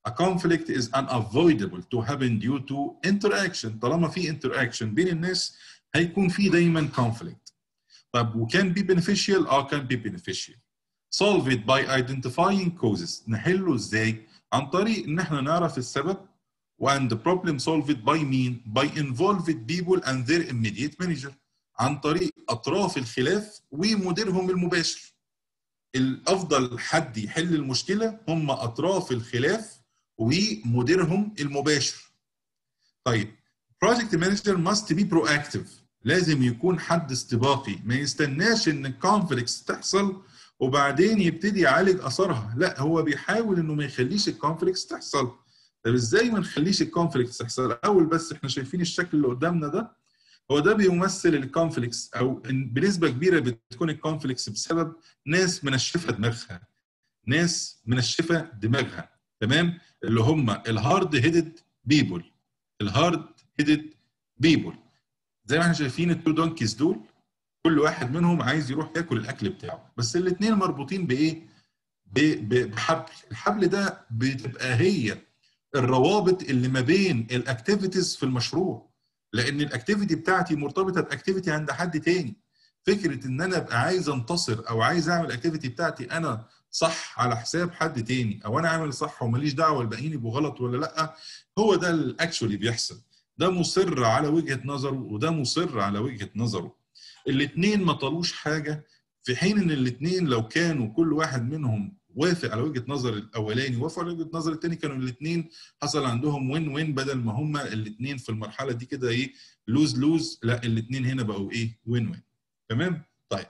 A conflict is unavoidable to happen due to interaction طالما في interaction بين الناس هيكون في دايما conflict طب وكان be beneficial اه كان be beneficial solve it by identifying causes نحله ازاي عن طريق ان احنا نعرف السبب and the problem solve it by mean by involved people and their immediate manager عن طريق اطراف الخلاف ومديرهم المباشر الافضل حد يحل المشكله هم اطراف الخلاف ومديرهم المباشر طيب project manager must be proactive لازم يكون حد استباقي ما يستناش ان الكونفليكتس تحصل وبعدين يبتدي يعالج اثرها لا هو بيحاول انه ما يخليش الكونفليكتس تحصل طب ازاي ما نخليش الكونفليكتس تحصل اول بس احنا شايفين الشكل اللي قدامنا ده هو ده بيمثل الكونفليكتس او بنسبه كبيره بتكون الكونفليكتس بسبب ناس منشفه دماغها ناس منشفه دماغها تمام اللي هم الهارد هيدد بيبول الهارد هيدد بيبول زي ما احنا شايفين التو دونكيز دول كل واحد منهم عايز يروح ياكل الاكل بتاعه بس الاثنين مربوطين بايه بحبل الحبل ده بتبقى هي الروابط اللي ما بين الاكتيفيتيز في المشروع لان الاكتيفيتي بتاعتي مرتبطه باكتيفيتي عند حد تاني فكره ان انا ابقى عايز انتصر او عايز اعمل الاكتيفيتي بتاعتي انا صح على حساب حد تاني او انا عامل صح وماليش دعوه الباقيين يبقوا غلط ولا لا هو ده الاكشولي بيحصل ده مصر على وجهه نظره وده مصر على وجهه نظره الاثنين ما طالوش حاجه في حين ان الاثنين لو كانوا كل واحد منهم وافق على وجهه نظر الاولاني وافق على وجهه نظر الثاني كانوا الاثنين حصل عندهم وين وين بدل ما هم الاثنين في المرحله دي كده ايه لوز لوز لا الاثنين هنا بقوا ايه وين وين تمام طيب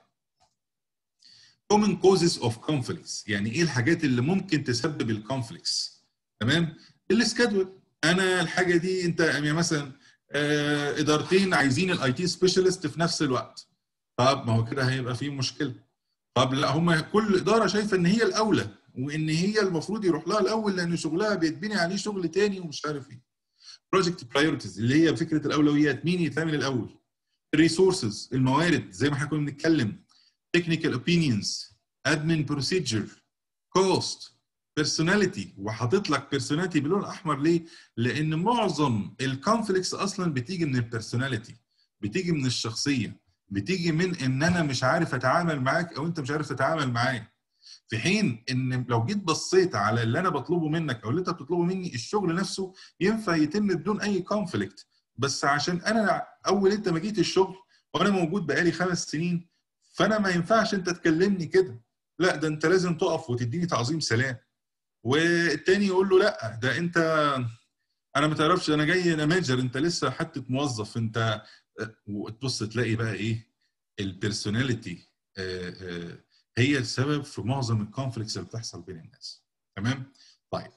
common causes of conflicts يعني ايه الحاجات اللي ممكن تسبب الكونفليكتس تمام السكادول انا الحاجه دي انت يعني مثلا آه ادارتين عايزين الاي تي سبيشالست في نفس الوقت طب ما هو كده هيبقى في مشكله طب لا هم كل اداره شايفه ان هي الاولى وان هي المفروض يروح لها الاول لان شغلها بيتبني عليه شغل تاني ومش عارف ايه بروجكت برايورتيز اللي هي فكره الاولويات مين يتعمل الاول الريسورسز الموارد زي ما احنا كنا بنتكلم تكنيكال اوبينيونز ادمن بروسيجر كوست بيرسوناليتي وحاطط لك بيرسوناليتي باللون الاحمر ليه؟ لان معظم الكونفليكتس اصلا بتيجي من البيرسوناليتي بتيجي من الشخصيه بتيجي من ان انا مش عارف اتعامل معاك او انت مش عارف تتعامل معايا في حين ان لو جيت بصيت على اللي انا بطلبه منك او اللي انت بتطلبه مني الشغل نفسه ينفع يتم بدون اي كونفليكت بس عشان انا اول انت ما جيت الشغل وانا موجود بقالي خمس سنين فانا ما ينفعش انت تكلمني كده لا ده انت لازم تقف وتديني تعظيم سلام والتاني يقول له لا ده انت انا ما تعرفش انا جاي انا مانجر انت لسه حتى موظف انت وتبص تلاقي بقى ايه البيرسوناليتي هي السبب في معظم الكونفليكتس اللي بتحصل بين الناس تمام طيب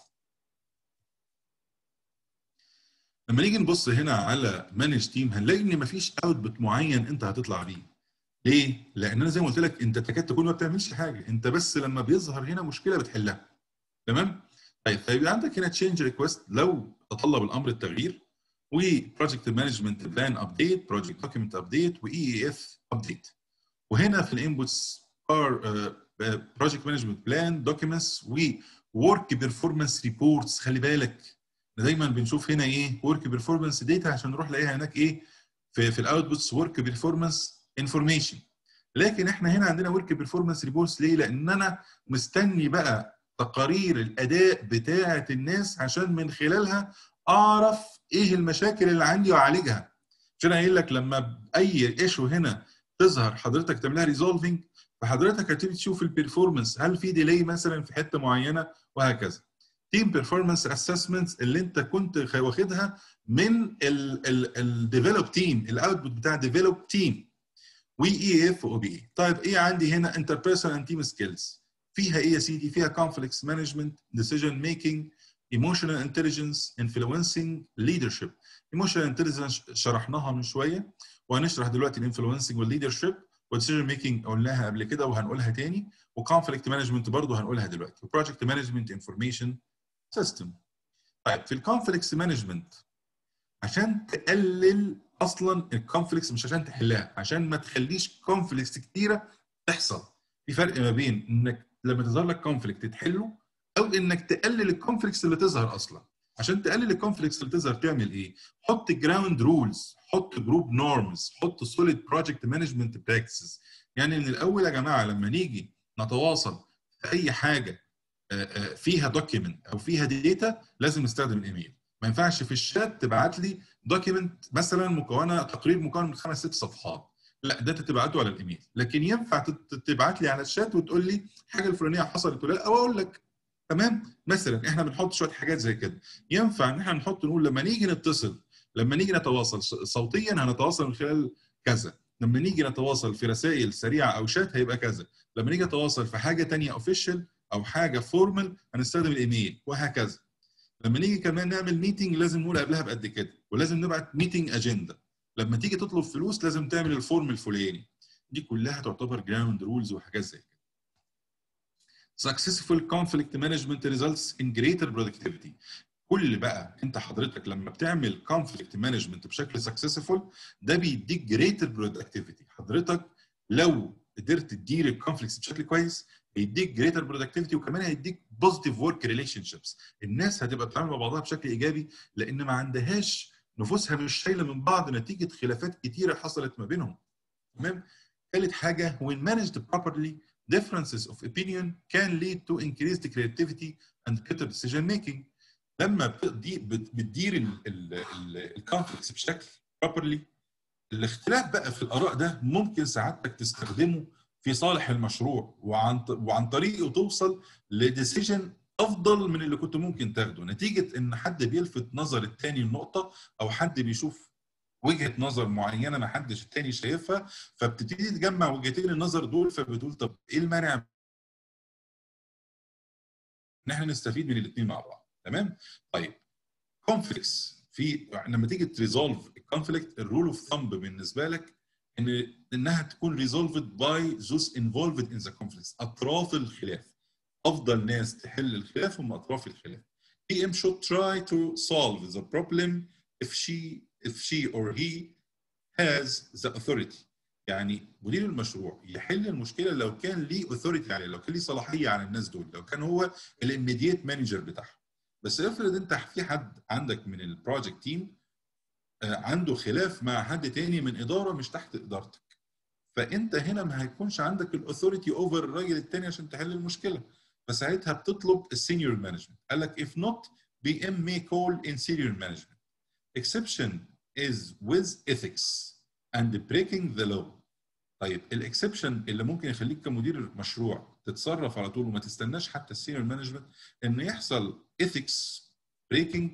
لما نيجي نبص هنا على مانج تيم هنلاقي ان مفيش اوتبوت معين انت هتطلع بيه ليه؟ لان انا زي ما قلت لك انت تكاد تكون ما بتعملش حاجه انت بس لما بيظهر هنا مشكله بتحلها تمام؟ طيب فيبقى عندك هنا تشينج ريكوست لو تطلب الامر التغيير وبروجكت مانجمنت بلان ابديت بروجكت دوكيمنت ابديت واي اي اف ابديت وهنا في الانبوتس بروجكت مانجمنت بلان دوكيومنتس وورك بيرفورمانس ريبورتس خلي بالك دايما بنشوف هنا ايه ورك بيرفورمانس داتا عشان نروح نلاقيها هناك ايه في في الاوتبوتس ورك بيرفورمانس انفورميشن لكن احنا هنا عندنا ورك بيرفورمانس ريبورتس ليه؟ لان انا مستني بقى تقارير الاداء بتاعه الناس عشان من خلالها اعرف ايه المشاكل اللي عندي واعالجها عشان قايل لك لما اي ايشو هنا تظهر حضرتك تعملها ريزولفنج فحضرتك هتبتدي تشوف البرفورمانس هل في ديلي مثلا في حته معينه وهكذا تيم بيرفورمانس اسسمنت اللي انت كنت واخدها من الديفلوب تيم الاوتبوت بتاع ديفلوب تيم واي اف او بي طيب ايه عندي هنا انتربيرسونال اند تيم سكيلز فيها ايه يا سيدي فيها conflicts مانجمنت ديسيجن ميكينج emotional intelligence influencing leadership emotional intelligence شرحناها من شويه وهنشرح دلوقتي الانفلونسنج والليدرشيب والديسيجن ميكينج قلناها قبل كده وهنقولها تاني وكونفليكت مانجمنت برضه هنقولها دلوقتي وبروجكت مانجمنت انفورميشن سيستم طيب في الكونفليكت مانجمنت عشان تقلل اصلا الكونفليكتس مش عشان تحلها عشان ما تخليش كونفليكتس كتيره تحصل في فرق ما بين انك لما تظهر لك كونفليكت تحله او انك تقلل الكونفليكتس اللي تظهر اصلا عشان تقلل الكونفليكتس اللي تظهر تعمل ايه حط جراوند رولز حط جروب نورمز حط سوليد بروجكت مانجمنت براكتسز يعني من الاول يا جماعه لما نيجي نتواصل في اي حاجه فيها دوكيمنت او فيها داتا لازم نستخدم الايميل ما ينفعش في الشات تبعت لي دوكيمنت مثلا مكونه تقرير مكون من خمس ست صفحات لا ده تبعته على الايميل لكن ينفع تبعت لي على الشات وتقول لي الحاجه الفلانيه حصلت ولا لا او اقول لك تمام مثلا احنا بنحط شويه حاجات زي كده ينفع ان احنا نحط نقول لما نيجي نتصل لما نيجي نتواصل صوتيا هنتواصل من خلال كذا لما نيجي نتواصل في رسائل سريعه او شات هيبقى كذا لما نيجي نتواصل في حاجه ثانيه اوفيشال او حاجه فورمال هنستخدم الايميل وهكذا لما نيجي كمان نعمل ميتنج لازم نقول قبلها بقد كده ولازم نبعت ميتنج اجنده لما تيجي تطلب فلوس لازم تعمل الفورم الفلاني دي كلها تعتبر جراوند رولز وحاجات زي كده successful conflict management results in greater productivity كل بقى انت حضرتك لما بتعمل conflict management بشكل successful ده بيديك greater productivity حضرتك لو قدرت تدير الكونفليكتس بشكل كويس هيديك جريتر برودكتيفيتي وكمان هيديك بوزيتيف ورك ريليشن شيبس الناس هتبقى بتتعامل مع بعضها بشكل ايجابي لان ما عندهاش نفوسها مش شايله من بعض نتيجه خلافات كتيره حصلت ما بينهم تمام ثالث حاجه when managed properly differences of opinion can lead to increased creativity and better decision making لما بتدير الكونفليكتس بشكل properly الاختلاف بقى في الاراء ده ممكن سعادتك تستخدمه في صالح المشروع وعن وعن طريقه توصل لديسيجن افضل من اللي كنت ممكن تاخده نتيجه ان حد بيلفت نظر التاني النقطه او حد بيشوف وجهه نظر معينه ما حدش التاني شايفها فبتبتدي تجمع وجهتين النظر دول فبتقول طب ايه المانع ان احنا نستفيد من الاثنين مع بعض تمام طيب كونفليكس في لما تيجي تريزولف الكونفليكت الرول اوف ثامب بالنسبه لك ان انها تكون ريزولفد باي those involved in the conflict اطراف الخلاف افضل ناس تحل الخلاف هم اطراف الخلاف PM should try to solve the problem if she if she or he has the authority يعني مدير المشروع يحل المشكله لو كان ليه authority عليه لو كان ليه صلاحيه على الناس دول لو كان هو الاميديت مانجر بتاعهم بس افرض انت في حد عندك من البروجكت تيم عنده خلاف مع حد تاني من اداره مش تحت ادارتك فانت هنا ما هيكونش عندك الاثوريتي اوفر الراجل التاني عشان تحل المشكله فساعتها بتطلب السينيور مانجمنت قال لك if not BM may call in senior management exception is with ethics and breaking the law طيب الاكسبشن اللي ممكن يخليك كمدير مشروع تتصرف على طول وما تستناش حتى السينيور مانجمنت انه يحصل ethics breaking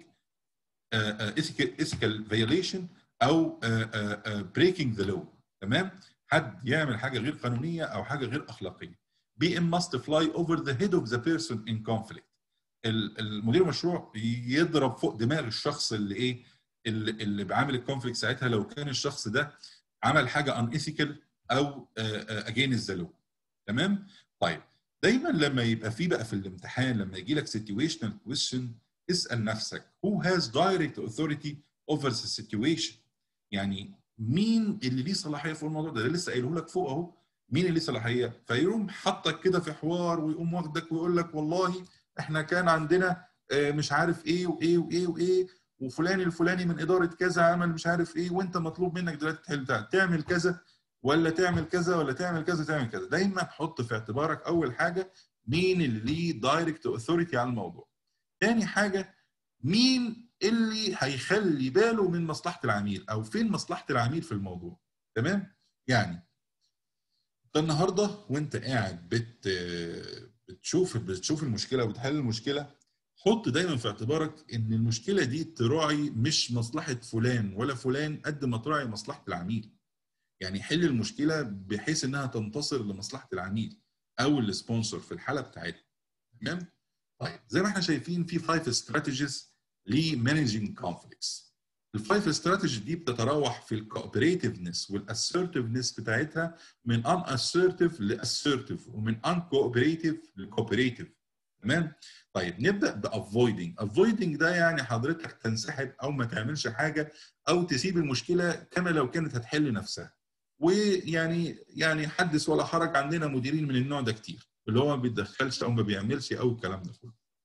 ethical violation او breaking the law تمام حد يعمل حاجه غير قانونيه او حاجه غير اخلاقيه BM must fly over the head of the person in conflict المدير المشروع يضرب فوق دماغ الشخص اللي ايه اللي, اللي بعامل الكونفليكت ساعتها لو كان الشخص ده عمل حاجه unethical او against the law تمام طيب دايما لما يبقى في بقى في الامتحان لما يجي لك situational question اسال نفسك who has direct authority over the situation يعني مين اللي ليه صلاحيه في الموضوع ده, ده لسه قايله لك فوق اهو مين اللي ليه صلاحيه فيقوم حطك كده في حوار ويقوم واخدك ويقول لك والله احنا كان عندنا مش عارف ايه وايه وايه وايه وفلان الفلاني من اداره كذا عمل مش عارف ايه وانت مطلوب منك دلوقتي تحل تعمل كذا ولا تعمل كذا ولا تعمل كذا تعمل كذا دايما حط في اعتبارك اول حاجه مين اللي ليه دايركت اوثوريتي على الموضوع تاني حاجه مين اللي هيخلي باله من مصلحه العميل او فين مصلحه العميل في الموضوع تمام يعني النهارده وانت قاعد بت بتشوف بتشوف المشكله وبتحل المشكله حط دايما في اعتبارك ان المشكله دي تراعي مش مصلحه فلان ولا فلان قد ما تراعي مصلحه العميل يعني حل المشكله بحيث انها تنتصر لمصلحه العميل او السبونسر في الحاله بتاعتنا تمام طيب زي ما احنا شايفين في فايف استراتيجيز لمانجينج كونفليكتس الفايف استراتيجي دي بتتراوح في الكوبريتيفنس والاسيرتيفنس بتاعتها من ان اسيرتيف لاسيرتيف ومن ان كوبريتيف لكوبريتيف تمام طيب نبدا بافويدنج افويدنج ده يعني حضرتك تنسحب او ما تعملش حاجه او تسيب المشكله كما لو كانت هتحل نفسها ويعني يعني حدث ولا حرج عندنا مديرين من النوع ده كتير اللي هو ما بيتدخلش او ما بيعملش او الكلام ده كله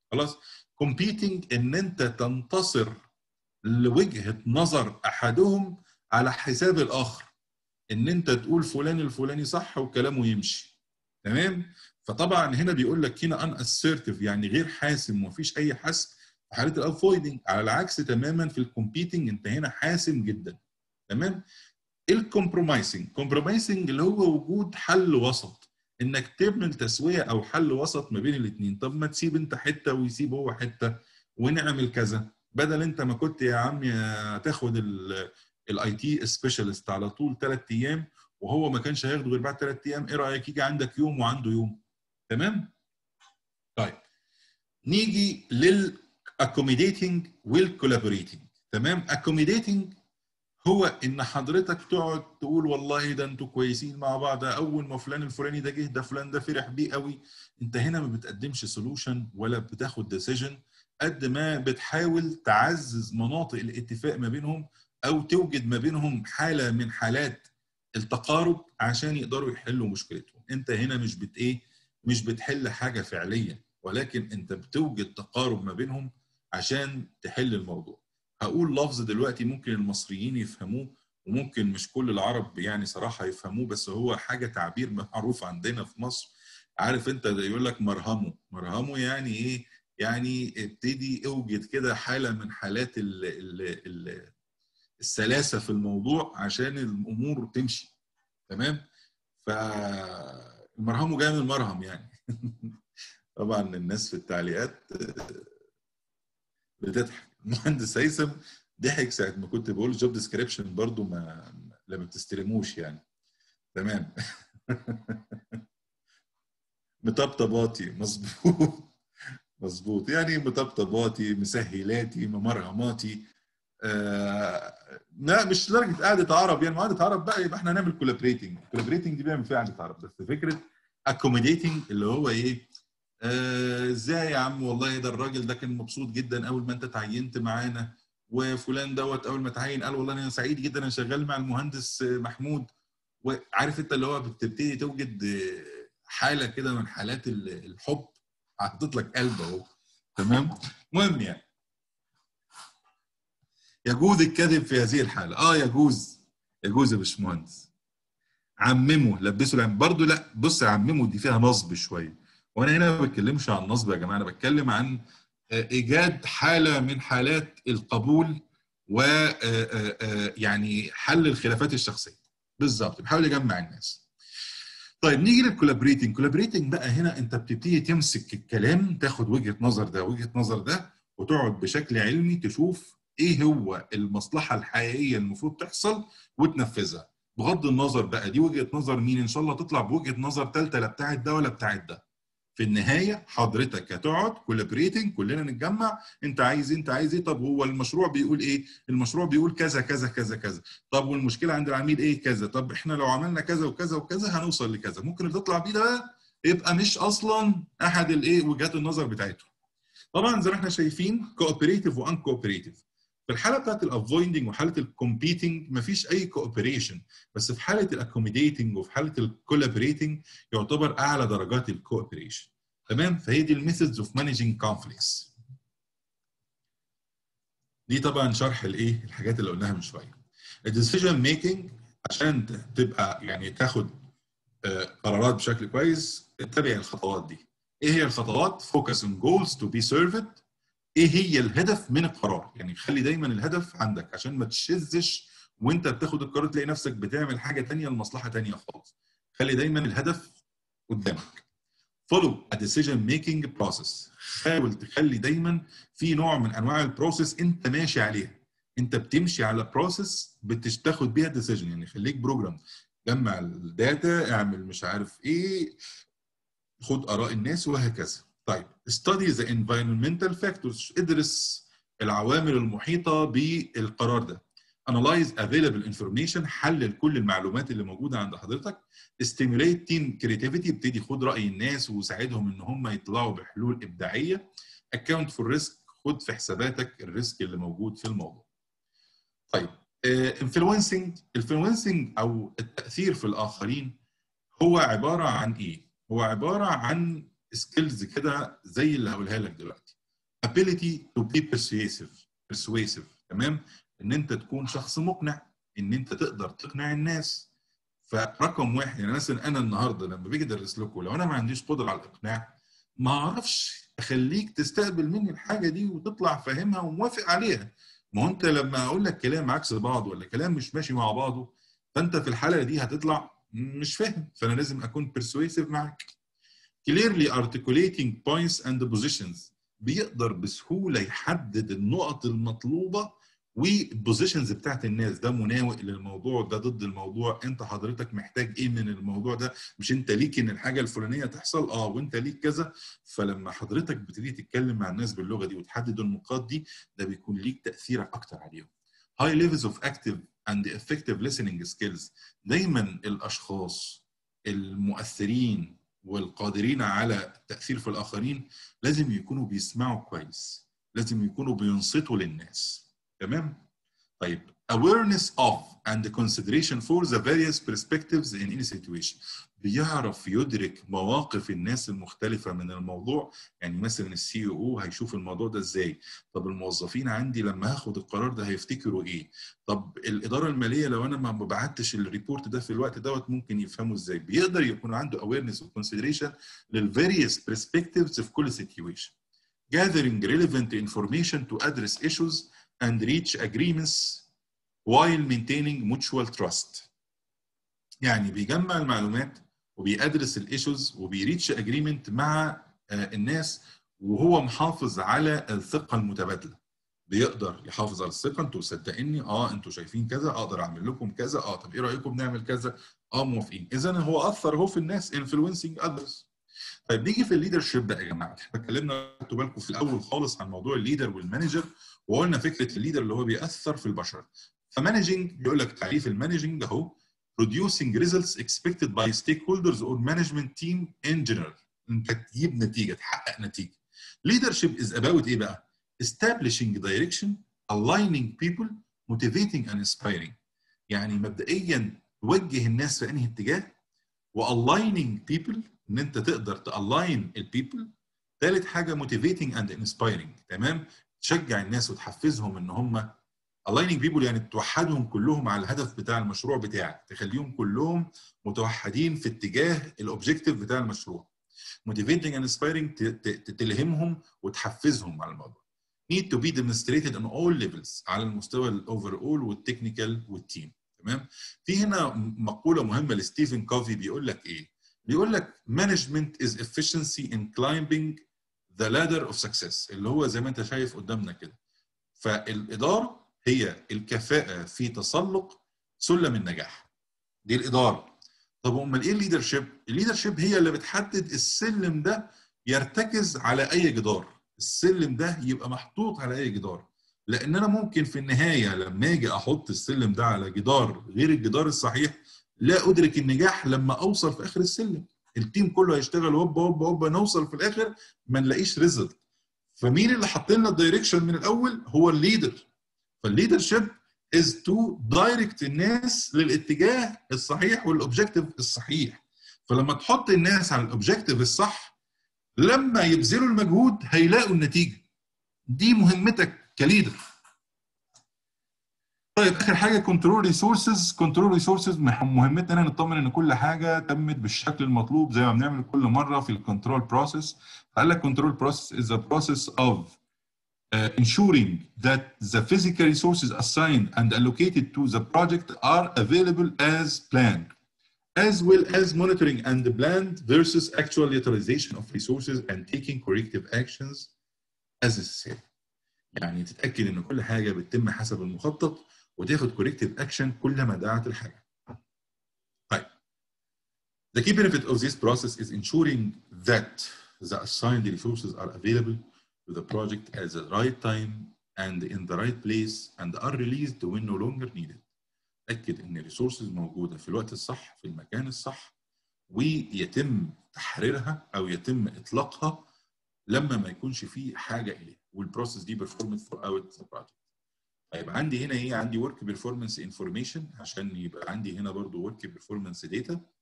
خلاص competing ان انت تنتصر لوجهه نظر احدهم على حساب الاخر ان انت تقول فلان الفلاني صح وكلامه يمشي تمام فطبعا هنا بيقول لك هنا ان assertive يعني غير حاسم ومفيش اي حسم في حاله الافويدنج على العكس تماما في الكومبيتنج انت هنا حاسم جدا تمام الكومبرومايسنج كومبرومايسنج اللي هو وجود حل وسط انك تعمل تسويه او حل وسط ما بين الاثنين طب ما تسيب انت حته ويسيب هو حته ونعمل كذا بدل انت ما كنت يا عم تاخد الاي تي سبيشالست على طول ثلاث ايام وهو ما كانش هياخده غير بعد ثلاث ايام ايه رايك يجي عندك يوم وعنده يوم تمام طيب نيجي للاكوميديتنج والكولابوريتنج تمام اكوميديتنج هو ان حضرتك تقعد تقول والله ده انتوا كويسين مع بعض اول ما فلان الفلاني ده جه ده فلان ده فرح بيه قوي انت هنا ما بتقدمش سولوشن ولا بتاخد ديسيجن قد ما بتحاول تعزز مناطق الاتفاق ما بينهم او توجد ما بينهم حاله من حالات التقارب عشان يقدروا يحلوا مشكلتهم انت هنا مش بت ايه مش بتحل حاجه فعليا ولكن انت بتوجد تقارب ما بينهم عشان تحل الموضوع هقول لفظ دلوقتي ممكن المصريين يفهموه وممكن مش كل العرب يعني صراحه يفهموه بس هو حاجه تعبير معروف عندنا في مصر عارف انت يقول لك مرهمه مرهمه يعني ايه يعني ابتدي اوجد كده حاله من حالات ال ال ال السلاسه في الموضوع عشان الامور تمشي تمام فالمرهمه جاي من المرهم يعني طبعا الناس في التعليقات بتضحك المهندس هيثم ضحك ساعه ما كنت بقول جوب ديسكريبشن برضو ما لما بتستلموش يعني تمام مطبطباتي مظبوط مظبوط يعني مطبطباتي مسهلاتي ممرهماتي آه لا مش درجه قعده عرب يعني قعده عرب بقى يبقى احنا هنعمل كولابريتنج كولابريتنج دي بيعمل فيها قعده عرب بس فكره اكوميديتنج اللي هو ايه ازاي آه يا عم والله ده الراجل ده كان مبسوط جدا اول ما انت تعينت معانا وفلان دوت اول ما تعين قال والله انا سعيد جدا انا شغال مع المهندس محمود وعارف انت اللي هو بتبتدي توجد حاله كده من حالات الحب حطيت لك قلب اهو تمام المهم يعني يجوز الكذب في هذه الحاله اه يجوز يجوز يا باشمهندس عممه لبسه العم برضه لا بص عممه دي فيها نصب شويه وانا هنا ما بتكلمش عن نصب يا جماعه انا بتكلم عن ايجاد حاله من حالات القبول و يعني حل الخلافات الشخصيه بالظبط بحاول يجمع الناس طيب نيجي للكولابريتنج كولابريتنج بقى هنا انت بتبتدي تمسك الكلام تاخد وجهه نظر ده وجهه نظر ده وتقعد بشكل علمي تشوف ايه هو المصلحه الحقيقيه المفروض تحصل وتنفذها بغض النظر بقى دي وجهه نظر مين ان شاء الله تطلع بوجهه نظر ثالثه لا بتاعت ده ولا بتاعت ده في النهايه حضرتك هتقعد كولابريتنج كلنا نتجمع انت عايز انت عايز ايه طب هو المشروع بيقول ايه المشروع بيقول كذا كذا كذا كذا طب والمشكله عند العميل ايه كذا طب احنا لو عملنا كذا وكذا وكذا هنوصل لكذا ممكن اللي تطلع بيه ده يبقى مش اصلا احد الايه وجهات النظر بتاعتهم طبعا زي ما احنا شايفين كوبريتيف وان كوبريتيف في الحاله بتاعت الافويدنج وحاله الكومبيتنج مفيش اي كوبريشن بس في حاله الاكوميديتنج وفي حاله الكولابريتنج يعتبر اعلى درجات الكوبريشن تمام فهي دي الميثودز اوف مانجينج كونفليكتس دي طبعا شرح الايه الحاجات اللي قلناها من شويه الديسيجن ميكنج عشان تبقى يعني تاخد قرارات بشكل كويس اتبع الخطوات دي ايه هي الخطوات فوكس اون جولز تو بي سيرفد ايه هي الهدف من القرار يعني خلي دايما الهدف عندك عشان ما تشذش وانت بتاخد القرار تلاقي نفسك بتعمل حاجه ثانيه لمصلحه ثانيه خالص خلي دايما الهدف قدامك follow a decision making process حاول تخلي دايما في نوع من انواع البروسيس انت ماشي عليها انت بتمشي على بروسيس بتاخد بيها ديسيجن يعني خليك بروجرام جمع الداتا اعمل مش عارف ايه خد اراء الناس وهكذا طيب study the environmental factors ادرس العوامل المحيطه بالقرار ده analyze available information حلل كل المعلومات اللي موجوده عند حضرتك stimulate team creativity ابتدي خد راي الناس وساعدهم ان هم يطلعوا بحلول ابداعيه account for risk خد في حساباتك الريسك اللي موجود في الموضوع طيب انفلونسنج uh, الانفلونسنج او التاثير في الاخرين هو عباره عن ايه هو عباره عن سكيلز كده زي اللي هقولها لك دلوقتي ability to be persuasive persuasive تمام ان انت تكون شخص مقنع ان انت تقدر تقنع الناس فرقم واحد يعني مثلا انا النهارده لما باجي ادرس لكم لو انا ما عنديش قدره على الاقناع ما اعرفش اخليك تستقبل مني الحاجه دي وتطلع فاهمها وموافق عليها ما هو انت لما اقول لك كلام عكس بعض ولا كلام مش ماشي مع بعضه فانت في الحاله دي هتطلع مش فاهم فانا لازم اكون persuasive معاك clearly articulating points and positions بيقدر بسهوله يحدد النقط المطلوبه والبوزيشنز بتاعت الناس ده مناوئ للموضوع ده ضد الموضوع انت حضرتك محتاج ايه من الموضوع ده مش انت ليك ان الحاجه الفلانيه تحصل اه وانت ليك كذا فلما حضرتك بتبتدي تتكلم مع الناس باللغه دي وتحدد النقاط دي ده بيكون ليك تاثير اكتر عليهم high levels of active and effective listening skills دايما الاشخاص المؤثرين والقادرين على التاثير في الاخرين لازم يكونوا بيسمعوا كويس لازم يكونوا بينصتوا للناس تمام طيب awareness of and consideration for the various perspectives in any situation بيعرف يدرك مواقف الناس المختلفة من الموضوع يعني مثلا السي او هيشوف الموضوع ده ازاي طب الموظفين عندي لما هاخد القرار ده هيفتكروا ايه طب الإدارة المالية لو أنا ما بعتش الريبورت ده في الوقت دوت ممكن يفهموا ازاي بيقدر يكون عنده awareness و consideration للvarious perspectives في كل situation gathering relevant information to address issues and reach agreements while maintaining mutual trust. يعني بيجمع المعلومات وبيأدرس الايشوز وبيريتش اجريمنت مع الناس وهو محافظ على الثقه المتبادله. بيقدر يحافظ على الثقه انتوا صدقني اه انتوا شايفين كذا اقدر اعمل لكم كذا اه طب ايه رايكم نعمل كذا اه موافقين اذا هو اثر اهو في الناس influencing others طيب نيجي في الليدرشيب بقى يا جماعه احنا اتكلمنا خدتوا بالكم في الاول خالص عن موضوع الليدر والمانجر وقلنا فكره الليدر اللي هو بيأثر في البشر فمانجنج بيقول لك تعريف المانجنج اهو producing results expected by stakeholders or management team in general انت تجيب نتيجه تحقق نتيجه leadership is about ايه بقى establishing direction aligning people motivating and inspiring يعني مبدئيا توجه الناس في انهي اتجاه واligning people ان انت تقدر تالاين البيبل ثالث حاجه motivating and inspiring تمام تشجع الناس وتحفزهم ان هم aligning people يعني توحدهم كلهم على الهدف بتاع المشروع بتاعك تخليهم كلهم متوحدين في اتجاه الاوبجيكتيف بتاع المشروع motivating and inspiring تلهمهم وتحفزهم على الموضوع need to be demonstrated on all levels على المستوى الاوفر اول والتكنيكال والتيم تمام في هنا مقوله مهمه لستيفن كوفي بيقول لك ايه بيقول لك management is efficiency in climbing the ladder of success اللي هو زي ما انت شايف قدامنا كده فالاداره هي الكفاءه في تسلق سلم النجاح دي الاداره طب امال ايه الليدرشيب الليدرشيب هي اللي بتحدد السلم ده يرتكز على اي جدار السلم ده يبقى محطوط على اي جدار لان انا ممكن في النهايه لما اجي احط السلم ده على جدار غير الجدار الصحيح لا ادرك النجاح لما اوصل في اخر السلم التيم كله هيشتغل هوبا هوبا هوبا نوصل في الاخر ما نلاقيش ريزلت فمين اللي حط لنا الدايركشن من الاول هو الليدر فالليدرشيب از تو دايركت الناس للاتجاه الصحيح والاوبجيكتيف الصحيح فلما تحط الناس على الاوبجيكتيف الصح لما يبذلوا المجهود هيلاقوا النتيجه دي مهمتك كليدر طيب اخر حاجه كنترول ريسورسز كنترول ريسورسز مهمتنا ان نطمن ان كل حاجه تمت بالشكل المطلوب زي ما بنعمل كل مره في الكنترول بروسيس قال لك كنترول بروسيس is a process of uh, ensuring that the physical resources assigned and allocated to the project are available as planned as well as monitoring and planned versus actual utilization of resources and taking corrective actions as necessary يعني تتاكد ان كل حاجه بتتم حسب المخطط وتاخد corrective action كلما دعت الحاجه. طيب. The key benefit of this process is ensuring that the assigned resources are available to the project at the right time and in the right place and are released when no longer needed. تأكد إن الريسورسز موجودة في الوقت الصح في المكان الصح ويتم تحريرها أو يتم إطلاقها لما ما يكونش فيه حاجة إليها والبروسيس دي performance throughout the project. طيب عندي هنا ايه عندي ورك بيرفورمانس انفورميشن عشان يبقى عندي هنا برضو ورك بيرفورمانس داتا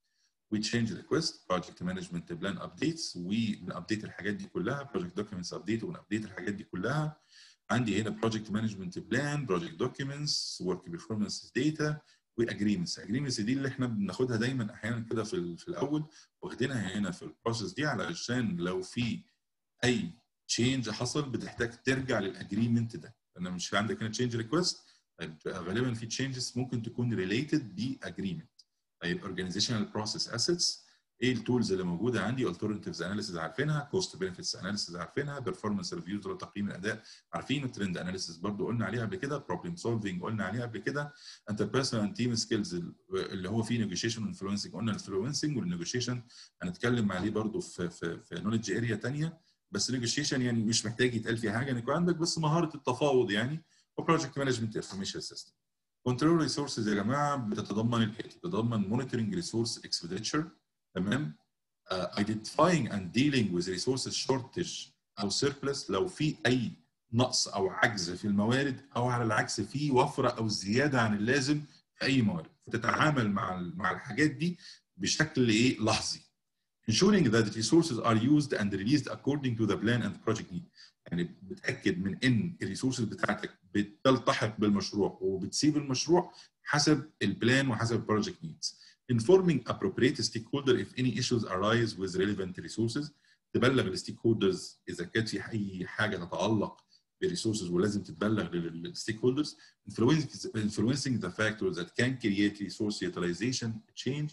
we change request project management plan updates وبنابديت الحاجات دي كلها project documents update وبنابديت الحاجات دي كلها عندي هنا project management plan project documents work performance data واجريمنتس اجريمنتس دي اللي احنا بناخدها دايما احيانا كده في في الاول واخدينها هنا في البروسيس دي علشان لو في اي تشينج حصل بتحتاج ترجع للاجريمنت ده لان مش في عندك هنا تشينج ريكوست غالبا في تشينجز ممكن تكون ريليتد باجريمنت طيب اورجانيزيشنال بروسيس اسيتس ايه التولز اللي موجوده عندي alternatives اناليسيز عارفينها كوست بنفيتس اناليسيز عارفينها بيرفورمانس ريفيوز ولا تقييم الاداء عارفين ترند اناليسيز برضو قلنا عليها قبل كده بروبلم سولفنج قلنا عليها قبل كده انتربيرسونال اند تيم سكيلز اللي هو فيه نيجوشيشن وانفلونسنج قلنا الانفلونسنج والنيجوشيشن هنتكلم عليه برضو في في في نولج اريا ثانيه بس نيجوشيشن يعني مش محتاج يتقال فيه حاجه انك عندك بس مهاره التفاوض يعني وبروجكت مانجمنت انفورميشن سيستم كنترول ريسورسز يا جماعه بتتضمن الاتي بتتضمن مونيتورنج ريسورس اكسبندتشر تمام uh, identifying and dealing with resources shortage او surplus لو في اي نقص او عجز في الموارد او على العكس في وفره او زياده عن اللازم في اي موارد فتتعامل مع مع الحاجات دي بشكل ايه لحظي ensuring that resources are used and released according to the plan and project need يعني بتاكد من ان الريسورسز بتاعتك بتلتحق بالمشروع وبتسيب المشروع حسب البلان وحسب البروجكت نيدز informing appropriate stakeholder if any issues arise with relevant resources تبلغ الستيك هولدرز اذا كانت في اي حاجه تتعلق بالريسورسز ولازم تتبلغ للستيك هولدرز influencing the factors that can create resource utilization change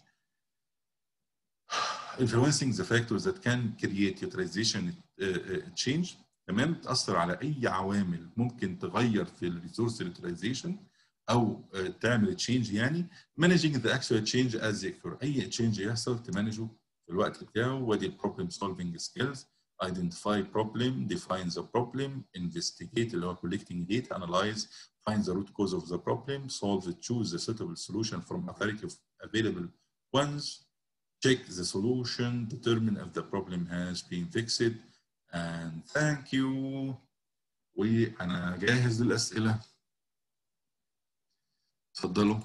influencing the factors that can create utilization change تمام تاثر على اي عوامل ممكن تغير في الريسورس يوتيلايزيشن او تعمل تشينج يعني managing the actual change as they occur اي تشينج يحصل تمانجه في الوقت بتاعه ودي problem solving skills identify problem define the problem investigate اللي هو collecting data analyze find the root cause of the problem solve it choose the suitable solution from a variety of available ones check the solution determine if the problem has been fixed and thank you وانا جاهز للاسئله اتفضلوا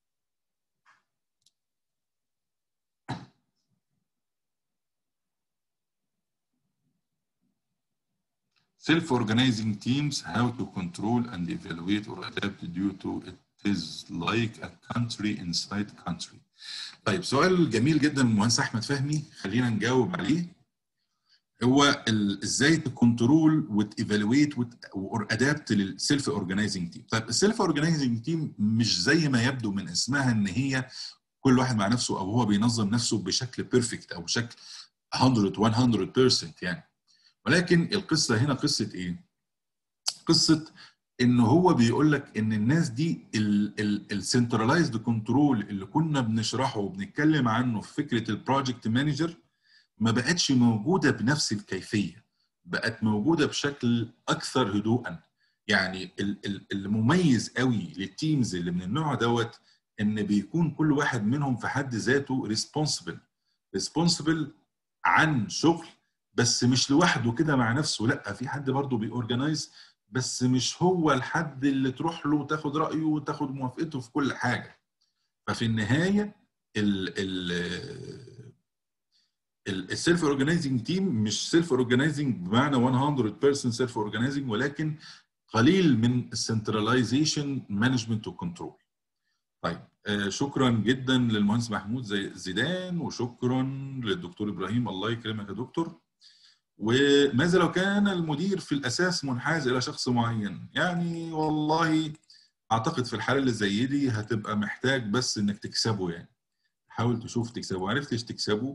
self-organizing teams how to control and evaluate or adapt due to it is like a country inside country طيب سؤال جميل جدا من المهندس احمد فهمي خلينا نجاوب عليه هو ازاي تكنترول وتيفالويت اور ادابت للسيلف اورجنايزنج تيم طيب السيلف اورجنايزنج تيم مش زي ما يبدو من اسمها ان هي كل واحد مع نفسه او هو بينظم نفسه بشكل بيرفكت او بشكل 100 100% يعني ولكن القصه هنا قصه ايه قصه ان هو بيقول لك ان الناس دي السنترلايزد كنترول اللي كنا بنشرحه وبنتكلم عنه في فكره البروجكت مانجر ما بقتش موجوده بنفس الكيفيه بقت موجوده بشكل اكثر هدوءا يعني المميز قوي للتيمز اللي من النوع دوت ان بيكون كل واحد منهم في حد ذاته ريسبونسبل ريسبونسبل عن شغل بس مش لوحده كده مع نفسه لا في حد برضه بيورجنايز بس مش هو الحد اللي تروح له وتاخد رايه وتاخد موافقته في كل حاجه ففي النهايه ال ال السيلف اورجنايزنج تيم مش سيلف اورجنايزنج بمعنى 100% سيلف اورجنايزنج ولكن قليل من السنتراليزيشن مانجمنت وكنترول طيب آه شكرا جدا للمهندس محمود زي زيدان وشكرا للدكتور ابراهيم الله يكرمك يا دكتور وماذا لو كان المدير في الاساس منحاز الى شخص معين يعني والله اعتقد في الحاله اللي زي دي هتبقى محتاج بس انك تكسبه يعني حاول تشوف تكسبه عرفتش تكسبه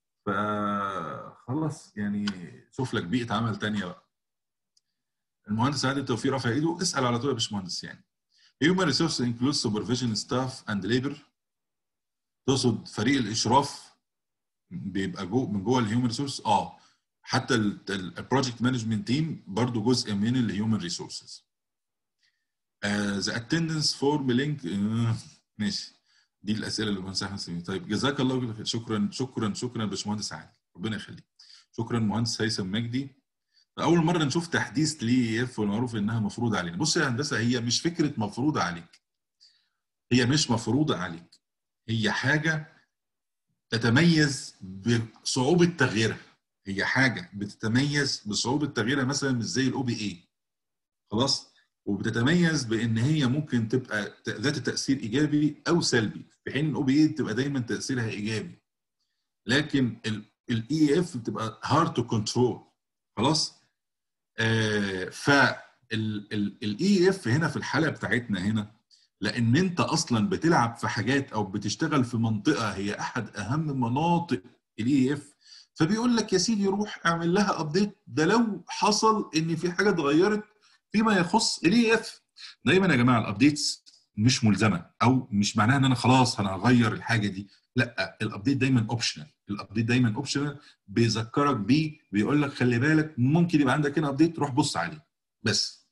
فخلاص يعني شوف لك بيئه عمل ثانيه بقى المهندس عادل توفيق رافع ايده اسال على طول يا باشمهندس يعني Human resource includes supervision staff and labor تقصد فريق الاشراف بيبقى جو من جوه الهيومن ريسورس اه حتى البروجكت مانجمنت تيم برضه جزء من الهيومن ريسورسز ذا اتندنس فورم لينك ماشي دي الاسئله اللي المهندس احمد سمير طيب جزاك الله خير شكرا شكرا شكرا باشمهندس عادل ربنا يخليك شكرا مهندس هيثم مجدي اول مره نشوف تحديث ليه اف والمعروف انها مفروضه علينا بص يا هندسه هي مش فكره مفروضه عليك هي مش مفروضه عليك هي حاجه تتميز بصعوبه تغييرها هي حاجه بتتميز بصعوبه تغييرها مثلا مش زي الاو بي اي خلاص وبتتميز بان هي ممكن تبقى ذات تاثير ايجابي او سلبي في حين الاو بي اي بتبقى دايما تاثيرها ايجابي لكن الاي اف بتبقى هارد تو كنترول خلاص آه فالاي اف هنا في الحاله بتاعتنا هنا لان انت اصلا بتلعب في حاجات او بتشتغل في منطقه هي احد اهم مناطق الاي اف فبيقول لك يا سيدي روح اعمل لها ابديت ده لو حصل ان في حاجه اتغيرت فيما يخص الاي اف دايما يا جماعه الابديتس مش ملزمه او مش معناها ان انا خلاص انا هغير الحاجه دي لا الابديت دايما اوبشنال الابديت دايما اوبشنال بيذكرك بيه بيقول لك خلي بالك ممكن يبقى عندك هنا ابديت روح بص عليه بس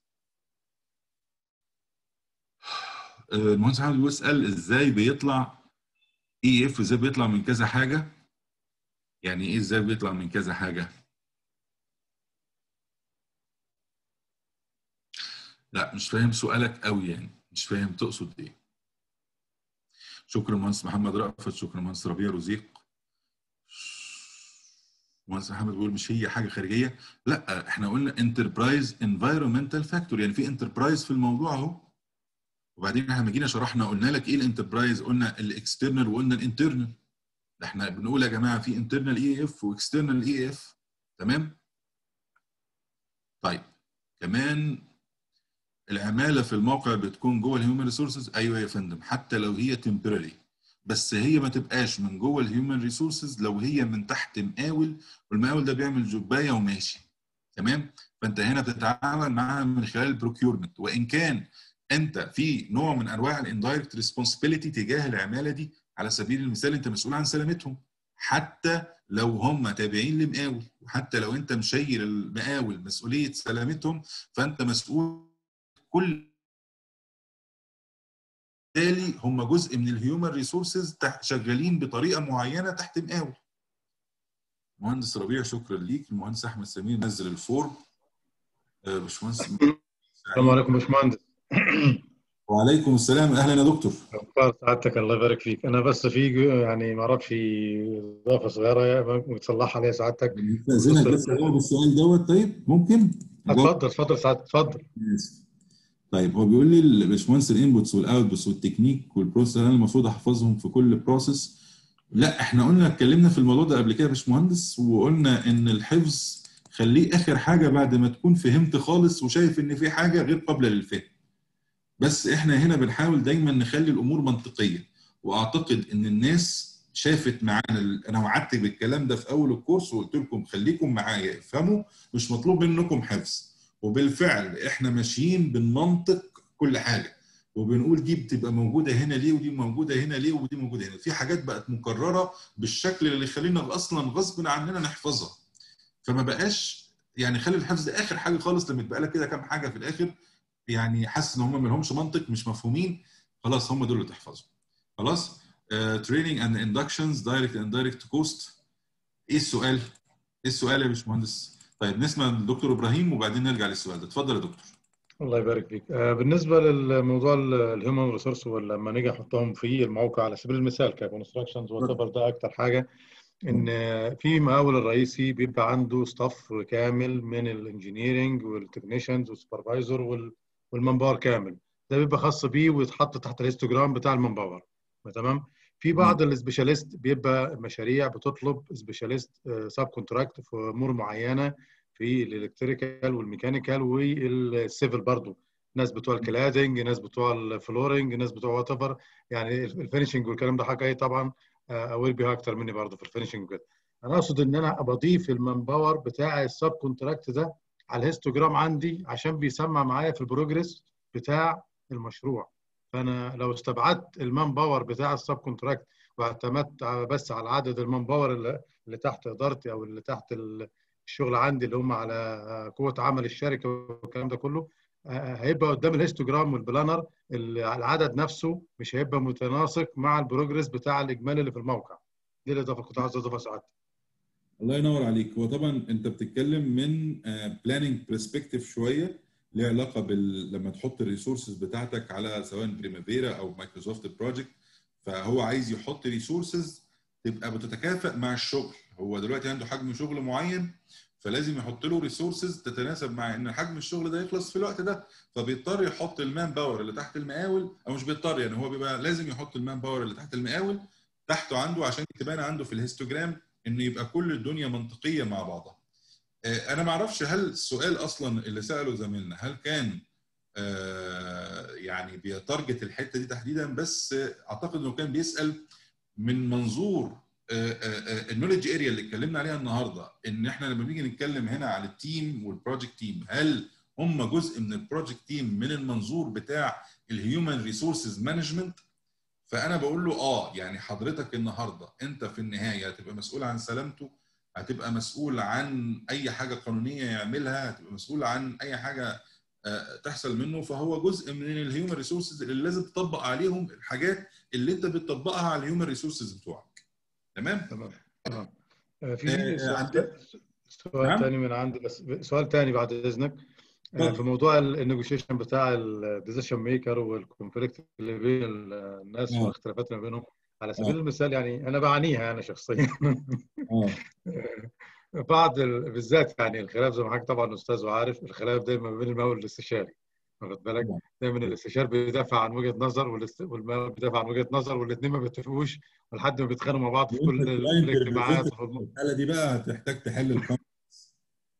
المهندس محمد بيسال ازاي بيطلع اي اف ازاي بيطلع من كذا حاجه يعني ايه ازاي بيطلع من كذا حاجه لا مش فاهم سؤالك قوي يعني مش فاهم تقصد ايه شكرا مهندس محمد رأفت شكرا مهندس ربيع رزيق مهندس محمد بيقول مش هي حاجه خارجيه لا احنا قلنا انتربرايز انفايرمنتال فاكتور يعني في انتربرايز في الموضوع اهو وبعدين احنا لما جينا شرحنا قلنا لك ايه الانتربرايز قلنا الاكسترنال وقلنا الانترنال احنا بنقول يا جماعه في انترنال اي اف واكسترنال اي اف تمام طيب كمان العماله في الموقع بتكون جوه الهيومن ريسورسز ايوه يا فندم حتى لو هي تمبرري بس هي ما تبقاش من جوه الهيومن ريسورسز لو هي من تحت مقاول والمقاول ده بيعمل جبايه وماشي تمام فانت هنا بتتعامل معاها من خلال البروكيورمنت وان كان انت في نوع من انواع الاندايركت ريسبونسبيلتي تجاه العماله دي على سبيل المثال انت مسؤول عن سلامتهم حتى لو هم تابعين لمقاول وحتى لو انت مشيل المقاول مسؤوليه سلامتهم فانت مسؤول كل بالتالي هم جزء من الهيومن ريسورسز شغالين بطريقه معينه تحت مقاول مهندس ربيع شكرا ليك المهندس احمد سمير نزل الفورم آه باشمهندس السلام عليكم باشمهندس وعليكم السلام اهلا يا دكتور اخبار سعادتك الله يبارك فيك انا بس في يعني ما اعرفش اضافه صغيره بتصلحها عليها سعادتك استاذنك بس اجاوب السؤال دوت طيب ممكن اتفضل اتفضل سعادتك اتفضل طيب هو بيقول لي الباشمهندس الانبوتس والاوتبوتس والتكنيك والبروسيس انا المفروض احفظهم في كل بروسيس لا احنا قلنا اتكلمنا في الموضوع ده قبل كده يا باشمهندس وقلنا ان الحفظ خليه اخر حاجه بعد ما تكون فهمت خالص وشايف ان في حاجه غير قابله للفهم بس احنا هنا بنحاول دايما نخلي الامور منطقيه واعتقد ان الناس شافت معانا انا وعدت بالكلام ده في اول الكورس وقلت لكم خليكم معايا افهموا مش مطلوب منكم حفظ وبالفعل احنا ماشيين بالمنطق كل حاجه وبنقول دي بتبقى موجوده هنا ليه ودي موجوده هنا ليه ودي موجوده هنا في حاجات بقت مكرره بالشكل اللي يخلينا اصلا غصب عننا نحفظها فما بقاش يعني خلي الحفظ ده اخر حاجه خالص لما يتبقى لك كده كام حاجه في الاخر يعني حاسس ان هم ما لهمش منطق مش مفهومين خلاص هم دول اللي تحفظهم خلاص تريننج اند اندكشنز دايركت اند دايركت كوست ايه السؤال؟ ايه السؤال يا باشمهندس؟ طيب نسمع الدكتور ابراهيم وبعدين نرجع للسؤال ده اتفضل يا دكتور الله يبارك فيك آه بالنسبه للموضوع الهيومن ريسورس ولما نيجي نحطهم في الموقع على سبيل المثال ككونستراكشنز وات ده اكتر حاجه ان في مقاول الرئيسي بيبقى عنده ستاف كامل من الانجينيرنج والتكنيشنز والسوبرفايزر والمنبار كامل ده بيبقى خاص بيه ويتحط تحت الهيستوجرام بتاع المنبار تمام في بعض السبيشاليست بيبقى مشاريع بتطلب سبيشاليست سب كونتراكت في امور معينه في الالكتريكال والميكانيكال والسيفل برضو ناس بتوع الكلادنج ناس بتوع الفلورنج ناس بتوع وات ايفر يعني الفينشنج والكلام ده حاجه طبعا اويل بيها اكتر مني برضه في الفينشنج وكده انا اقصد ان انا بضيف المن باور بتاع السب كونتراكت ده على الهيستوجرام عندي عشان بيسمع معايا في البروجرس بتاع المشروع فانا لو استبعدت المان باور بتاع السب كونتراكت واعتمدت بس على عدد المان باور اللي, اللي تحت ادارتي او اللي تحت الشغل عندي اللي هم على قوه عمل الشركه والكلام ده كله هيبقى قدام الهيستوجرام والبلانر العدد نفسه مش هيبقى متناسق مع البروجرس بتاع الاجمالي اللي في الموقع دي الاضافه كنت عايز اضيفها سعادتك الله ينور عليك هو طبعا انت بتتكلم من بلاننج برسبكتيف شويه ليه علاقه بال لما تحط الريسورسز بتاعتك على سواء بريمافيرا او مايكروسوفت بروجكت فهو عايز يحط ريسورسز تبقى بتتكافئ مع الشغل هو دلوقتي عنده حجم شغل معين فلازم يحط له ريسورسز تتناسب مع ان حجم الشغل ده يخلص في الوقت ده فبيضطر يحط المان باور اللي تحت المقاول او مش بيضطر يعني هو بيبقى لازم يحط المان باور اللي تحت المقاول تحته عنده عشان تبان عنده في الهيستوجرام ان يبقى كل الدنيا منطقيه مع بعضها. انا ما اعرفش هل السؤال اصلا اللي ساله زميلنا هل كان يعني بيتارجت الحته دي تحديدا بس اعتقد انه كان بيسال من منظور النولج اريا اللي اتكلمنا عليها النهارده ان احنا لما بنيجي نتكلم هنا على التيم والبروجكت تيم هل هم جزء من البروجكت تيم من المنظور بتاع الهيومن ريسورسز مانجمنت فانا بقول له اه يعني حضرتك النهارده انت في النهايه هتبقى مسؤول عن سلامته هتبقى مسؤول عن اي حاجه قانونيه يعملها هتبقى مسؤول عن اي حاجه تحصل منه فهو جزء من الهيومن ريسورسز اللي لازم تطبق عليهم الحاجات اللي انت بتطبقها على الهيومن ريسورسز بتوعك تمام تمام تمام في سؤال, سؤال ثاني من عندي بس سؤال ثاني بعد اذنك في موضوع النيجوشيشن بتاع الديسيشن ميكر والكونفليكت اللي بين الناس والاختلافات اللي بينهم على سبيل المثال يعني انا بعانيها انا شخصيا بعض بالذات يعني الخلاف زي ما حضرتك طبعا استاذ وعارف الخلاف دايما بين المقاول والاستشاري واخد بالك دايما الاستشاري بيدافع عن وجهه نظر والمقاول بيدافع عن وجهه نظر والاثنين ما بيتفقوش ولحد ما بيتخانقوا مع بعض في كل الاجتماعات الحاله دي بقى هتحتاج تحل الكونفليكت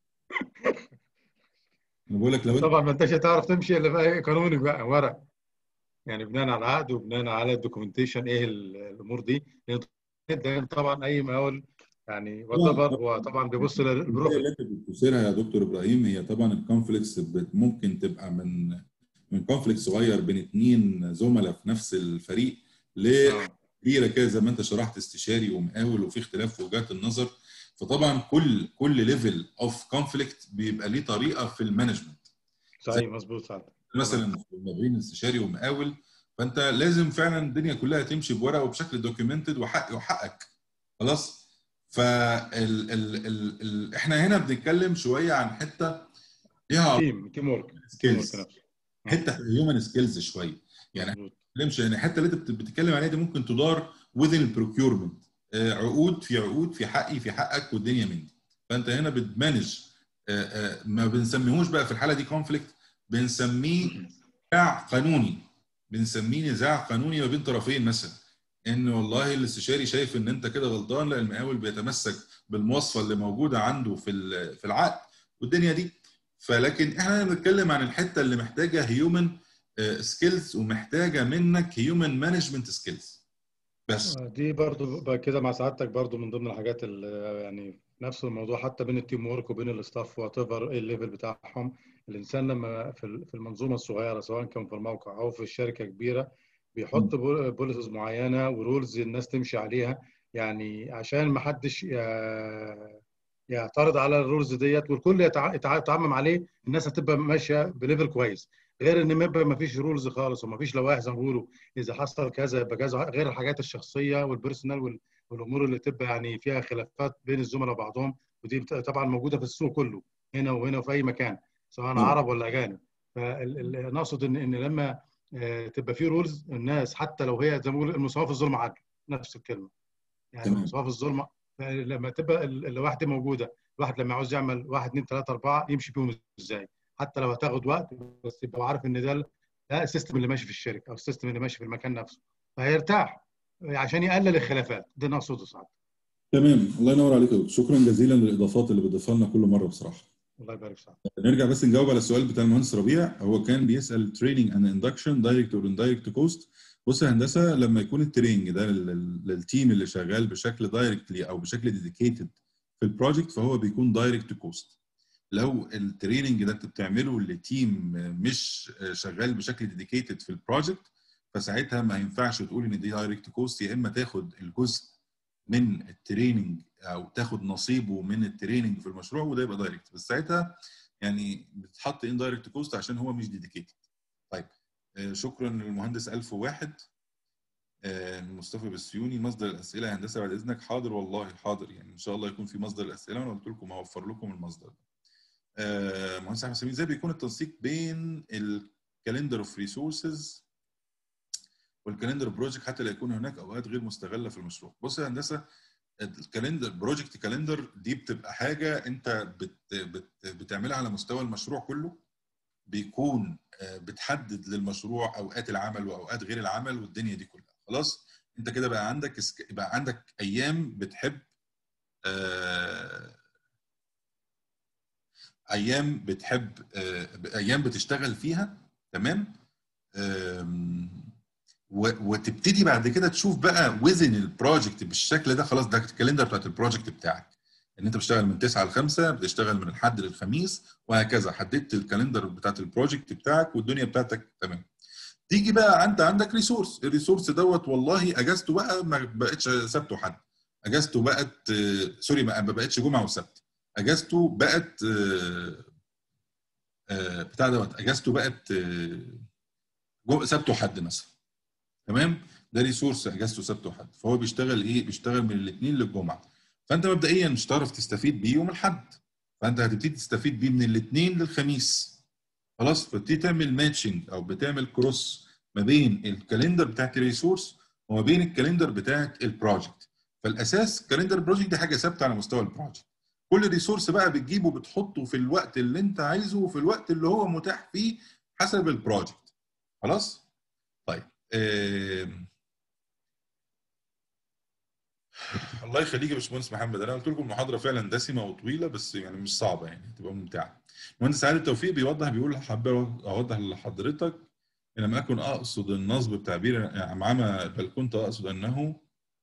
انا بقول لك لو طبعا ما انتش هتعرف تمشي الا بقى قانوني بقى ورق يعني بناء على العقد وبناء على الدوكيومنتيشن ايه الامور دي لان طبعا اي مقاول يعني وات هو طبعا بيبص للبروفيت اللي انت بتثيرها يا دكتور ابراهيم هي طبعا الكونفليكس ممكن تبقى من من كونفليكت صغير بين اثنين زملاء في نفس الفريق لكبيره كده زي ما انت شرحت استشاري ومقاول وفي اختلاف في وجهات النظر فطبعا كل كل ليفل اوف كونفليكت بيبقى ليه طريقه في المانجمنت صحيح مظبوط صح مثلا ما بين استشاري ومقاول فانت لازم فعلا الدنيا كلها تمشي بورقه وبشكل دوكيومنتد وحقي وحقك خلاص فال ال ال ال احنا هنا بنتكلم شويه عن حته ليها تيم تيم ورك سكيلز حته هيومن سكيلز شويه يعني بنتكلمش يعني الحته اللي انت بتتكلم عليها دي ممكن تدار within البروكيورمنت عقود في عقود في حقي في حقك والدنيا من دي فانت هنا بتمانج ما بنسميهوش بقى في الحاله دي كونفليكت بنسميه نزاع قانوني بنسميه نزاع قانوني ما بين طرفين مثلا ان والله الاستشاري شايف ان انت كده غلطان لا المقاول بيتمسك بالمواصفه اللي موجوده عنده في في العقد والدنيا دي فلكن احنا بنتكلم عن الحته اللي محتاجه هيومن سكيلز ومحتاجه منك هيومن مانجمنت سكيلز بس دي برضو كده مع سعادتك برضو من ضمن الحاجات اللي يعني نفس الموضوع حتى بين التيم ورك وبين الاستاف وات ايفر ايه الليفل بتاعهم الانسان لما في المنظومه الصغيره سواء كان في الموقع او في الشركه كبيره بيحط بوليسز معينه ورولز الناس تمشي عليها يعني عشان ما حدش يعترض على الرولز ديت والكل يتعمم عليه الناس هتبقى ماشيه بليفل كويس غير ان ما فيش رولز خالص وما فيش لوائح زي ما بيقولوا اذا حصل كذا يبقى كذا غير الحاجات الشخصيه والبيرسونال والامور اللي تبقى يعني فيها خلافات بين الزملاء وبعضهم ودي طبعا موجوده في السوق كله هنا وهنا وفي اي مكان سواء عرب ولا اجانب فنقصد ان ان لما تبقى في رولز الناس حتى لو هي زي ما بيقولوا المساواه في الظلم عدل نفس الكلمه يعني المساواه في الظلم لما تبقى الواحده موجوده الواحد لما عاوز يعمل واحد اثنين ثلاثه اربعه يمشي بيهم ازاي حتى لو هتاخد وقت بس يبقى عارف ان ده ده السيستم اللي ماشي في الشركه او السيستم اللي ماشي في المكان نفسه فهيرتاح عشان يقلل الخلافات ده نقصده سعد تمام الله ينور عليك شكرا جزيلا للاضافات اللي بتضيفها لنا كل مره بصراحه الله يبارك فيك نرجع بس نجاوب على السؤال بتاع المهندس ربيع هو كان بيسال تريننج اند اندكشن دايركت اور اندايركت كوست بص يا هندسه لما يكون التريننج ده للتيم اللي شغال بشكل دايركتلي او بشكل ديديكيتد في البروجكت فهو بيكون دايركت كوست لو التريننج ده انت بتعمله لتيم مش شغال بشكل ديديكيتد في البروجكت فساعتها ما ينفعش تقول ان دي دايركت كوست يا اما تاخد الجزء من التريننج او تاخد نصيبه من التريننج في المشروع وده يبقى دايركت بس ساعتها يعني بتتحط ان دايركت كوست عشان هو مش ديديكيتد طيب شكرا للمهندس 1001 مصطفى بسيوني مصدر الاسئله يا هندسه بعد اذنك حاضر والله حاضر يعني ان شاء الله يكون في مصدر الاسئله وانا قلت لكم هوفر لكم المصدر ده مهندس احمد سمير ازاي بيكون التنسيق بين الكالندر اوف ريسورسز والكالندر بروجكت حتى لا يكون هناك اوقات غير مستغله في المشروع بص يا هندسه الكالندر بروجكت كالندر دي بتبقى حاجه انت بت بت بتعملها على مستوى المشروع كله بيكون بتحدد للمشروع اوقات العمل واوقات غير العمل والدنيا دي كلها خلاص انت كده بقى عندك بقى عندك ايام بتحب ايام بتحب ايام بتشتغل فيها تمام وتبتدي بعد كده تشوف بقى وزن البروجكت بالشكل ده خلاص ده الكالندر بتاعت البروجكت بتاعك ان انت بتشتغل من 9 ل 5 بتشتغل من الحد للخميس وهكذا حددت الكالندر بتاعت البروجكت بتاعك والدنيا بتاعتك تمام تيجي بقى انت عندك ريسورس الريسورس دوت والله اجازته بقى ما بقتش سبت وحد اجازته بقت سوري ما بقتش جمعه وسبت اجازته بقت بتاع دوت اجازته بقت سبت وحد مثلا تمام ده ريسورس اجازته سبت وحد فهو بيشتغل ايه بيشتغل من الاثنين للجمعه فانت مبدئيا مش هتعرف تستفيد بيه يوم الاحد فانت هتبتدي تستفيد بيه من الاثنين للخميس خلاص فبتبتدي تعمل ماتشنج او بتعمل كروس ما بين الكالندر بتاعت الريسورس وما بين الكالندر بتاعت البروجكت فالاساس كالندر بروجكت دي حاجه ثابته على مستوى البروجكت كل ريسورس بقى بتجيبه بتحطه في الوقت اللي انت عايزه وفي الوقت اللي هو متاح فيه حسب البروجكت خلاص طيب آه... الله يخليك يا باشمهندس محمد انا قلت لكم المحاضره فعلا دسمه وطويله بس يعني مش صعبه يعني هتبقى ممتعه مهندس عادل توفيق بيوضح بيقول حابب اوضح لحضرتك ان لم اكن اقصد النصب بتعبير عمامه بل كنت اقصد انه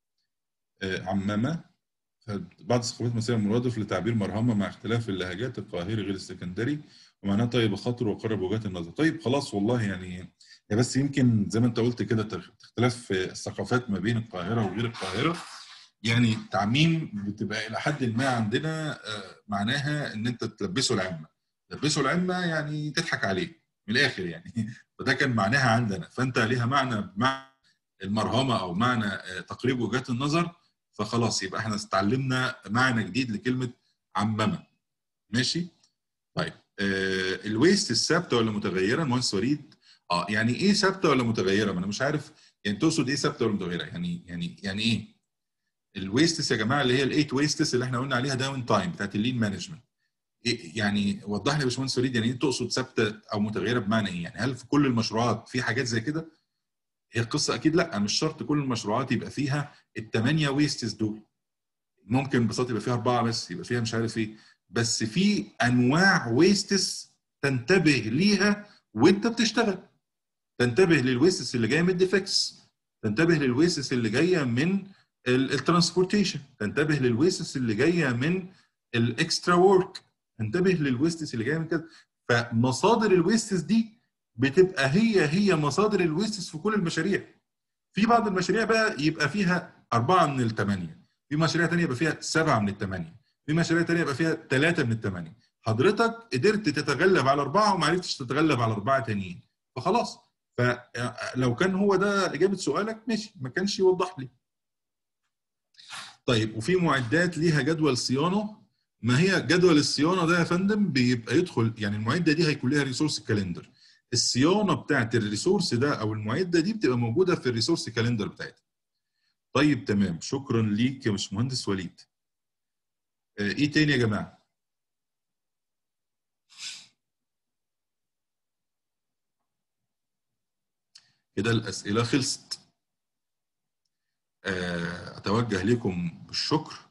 عمامه بعض الثقافات المصريه مرادف لتعبير مرهمه مع اختلاف اللهجات القاهري غير السكندري ومعناه طيب خاطر وقرب وجهات النظر طيب خلاص والله يعني هي بس يمكن زي ما انت قلت كده اختلاف الثقافات ما بين القاهره وغير القاهره يعني تعميم بتبقى الى حد ما عندنا معناها ان انت تلبسه العمه تلبسه العمه يعني تضحك عليه من الاخر يعني فده كان معناها عندنا فانت ليها معنى بمعنى المرهمه او معنى تقريب وجهات النظر فخلاص يبقى احنا استعلمنا معنى جديد لكلمه عممه ماشي طيب آه الويست الثابته ولا متغيره المهندس وليد اه يعني ايه ثابته ولا متغيره ما انا مش عارف يعني تقصد ايه ثابته ولا متغيره يعني يعني يعني ايه الويستس يا جماعه اللي هي الايت ويستس اللي احنا قلنا عليها داون تايم بتاعت اللين مانجمنت إيه يعني وضح لي يا باشمهندس وليد يعني ايه تقصد ثابته او متغيره بمعنى ايه؟ يعني هل في كل المشروعات في حاجات زي كده؟ هي القصه اكيد لا مش شرط كل المشروعات يبقى فيها الثمانيه ويستس دول. ممكن ببساطه يبقى فيها اربعه بس يبقى فيها مش عارف ايه بس في انواع ويستس تنتبه ليها وانت بتشتغل. تنتبه للويستس اللي جايه من الديفكس. تنتبه للويستس اللي جايه من الترانسبورتيشن. تنتبه للويستس اللي جايه من الاكسترا ورك. انتبه للويستس اللي جايه من كده فمصادر الويستس دي بتبقى هي هي مصادر الويستس في كل المشاريع في بعض المشاريع بقى يبقى فيها أربعة من الثمانية في مشاريع تانية يبقى فيها سبعة من الثمانية في مشاريع تانية يبقى فيها ثلاثة من الثمانية حضرتك قدرت تتغلب على أربعة وما عرفتش تتغلب على أربعة تانيين فخلاص فلو كان هو ده إجابة سؤالك ماشي ما كانش يوضح لي طيب وفي معدات ليها جدول صيانه ما هي جدول الصيانه ده يا فندم بيبقى يدخل يعني المعده دي هيكون لها ريسورس كالندر الصيانه بتاعت الريسورس ده او المعده دي بتبقى موجوده في الريسورس كالندر بتاعتها طيب تمام شكرا ليك يا باشمهندس وليد آه ايه تاني يا جماعه كده الاسئله خلصت آه اتوجه لكم بالشكر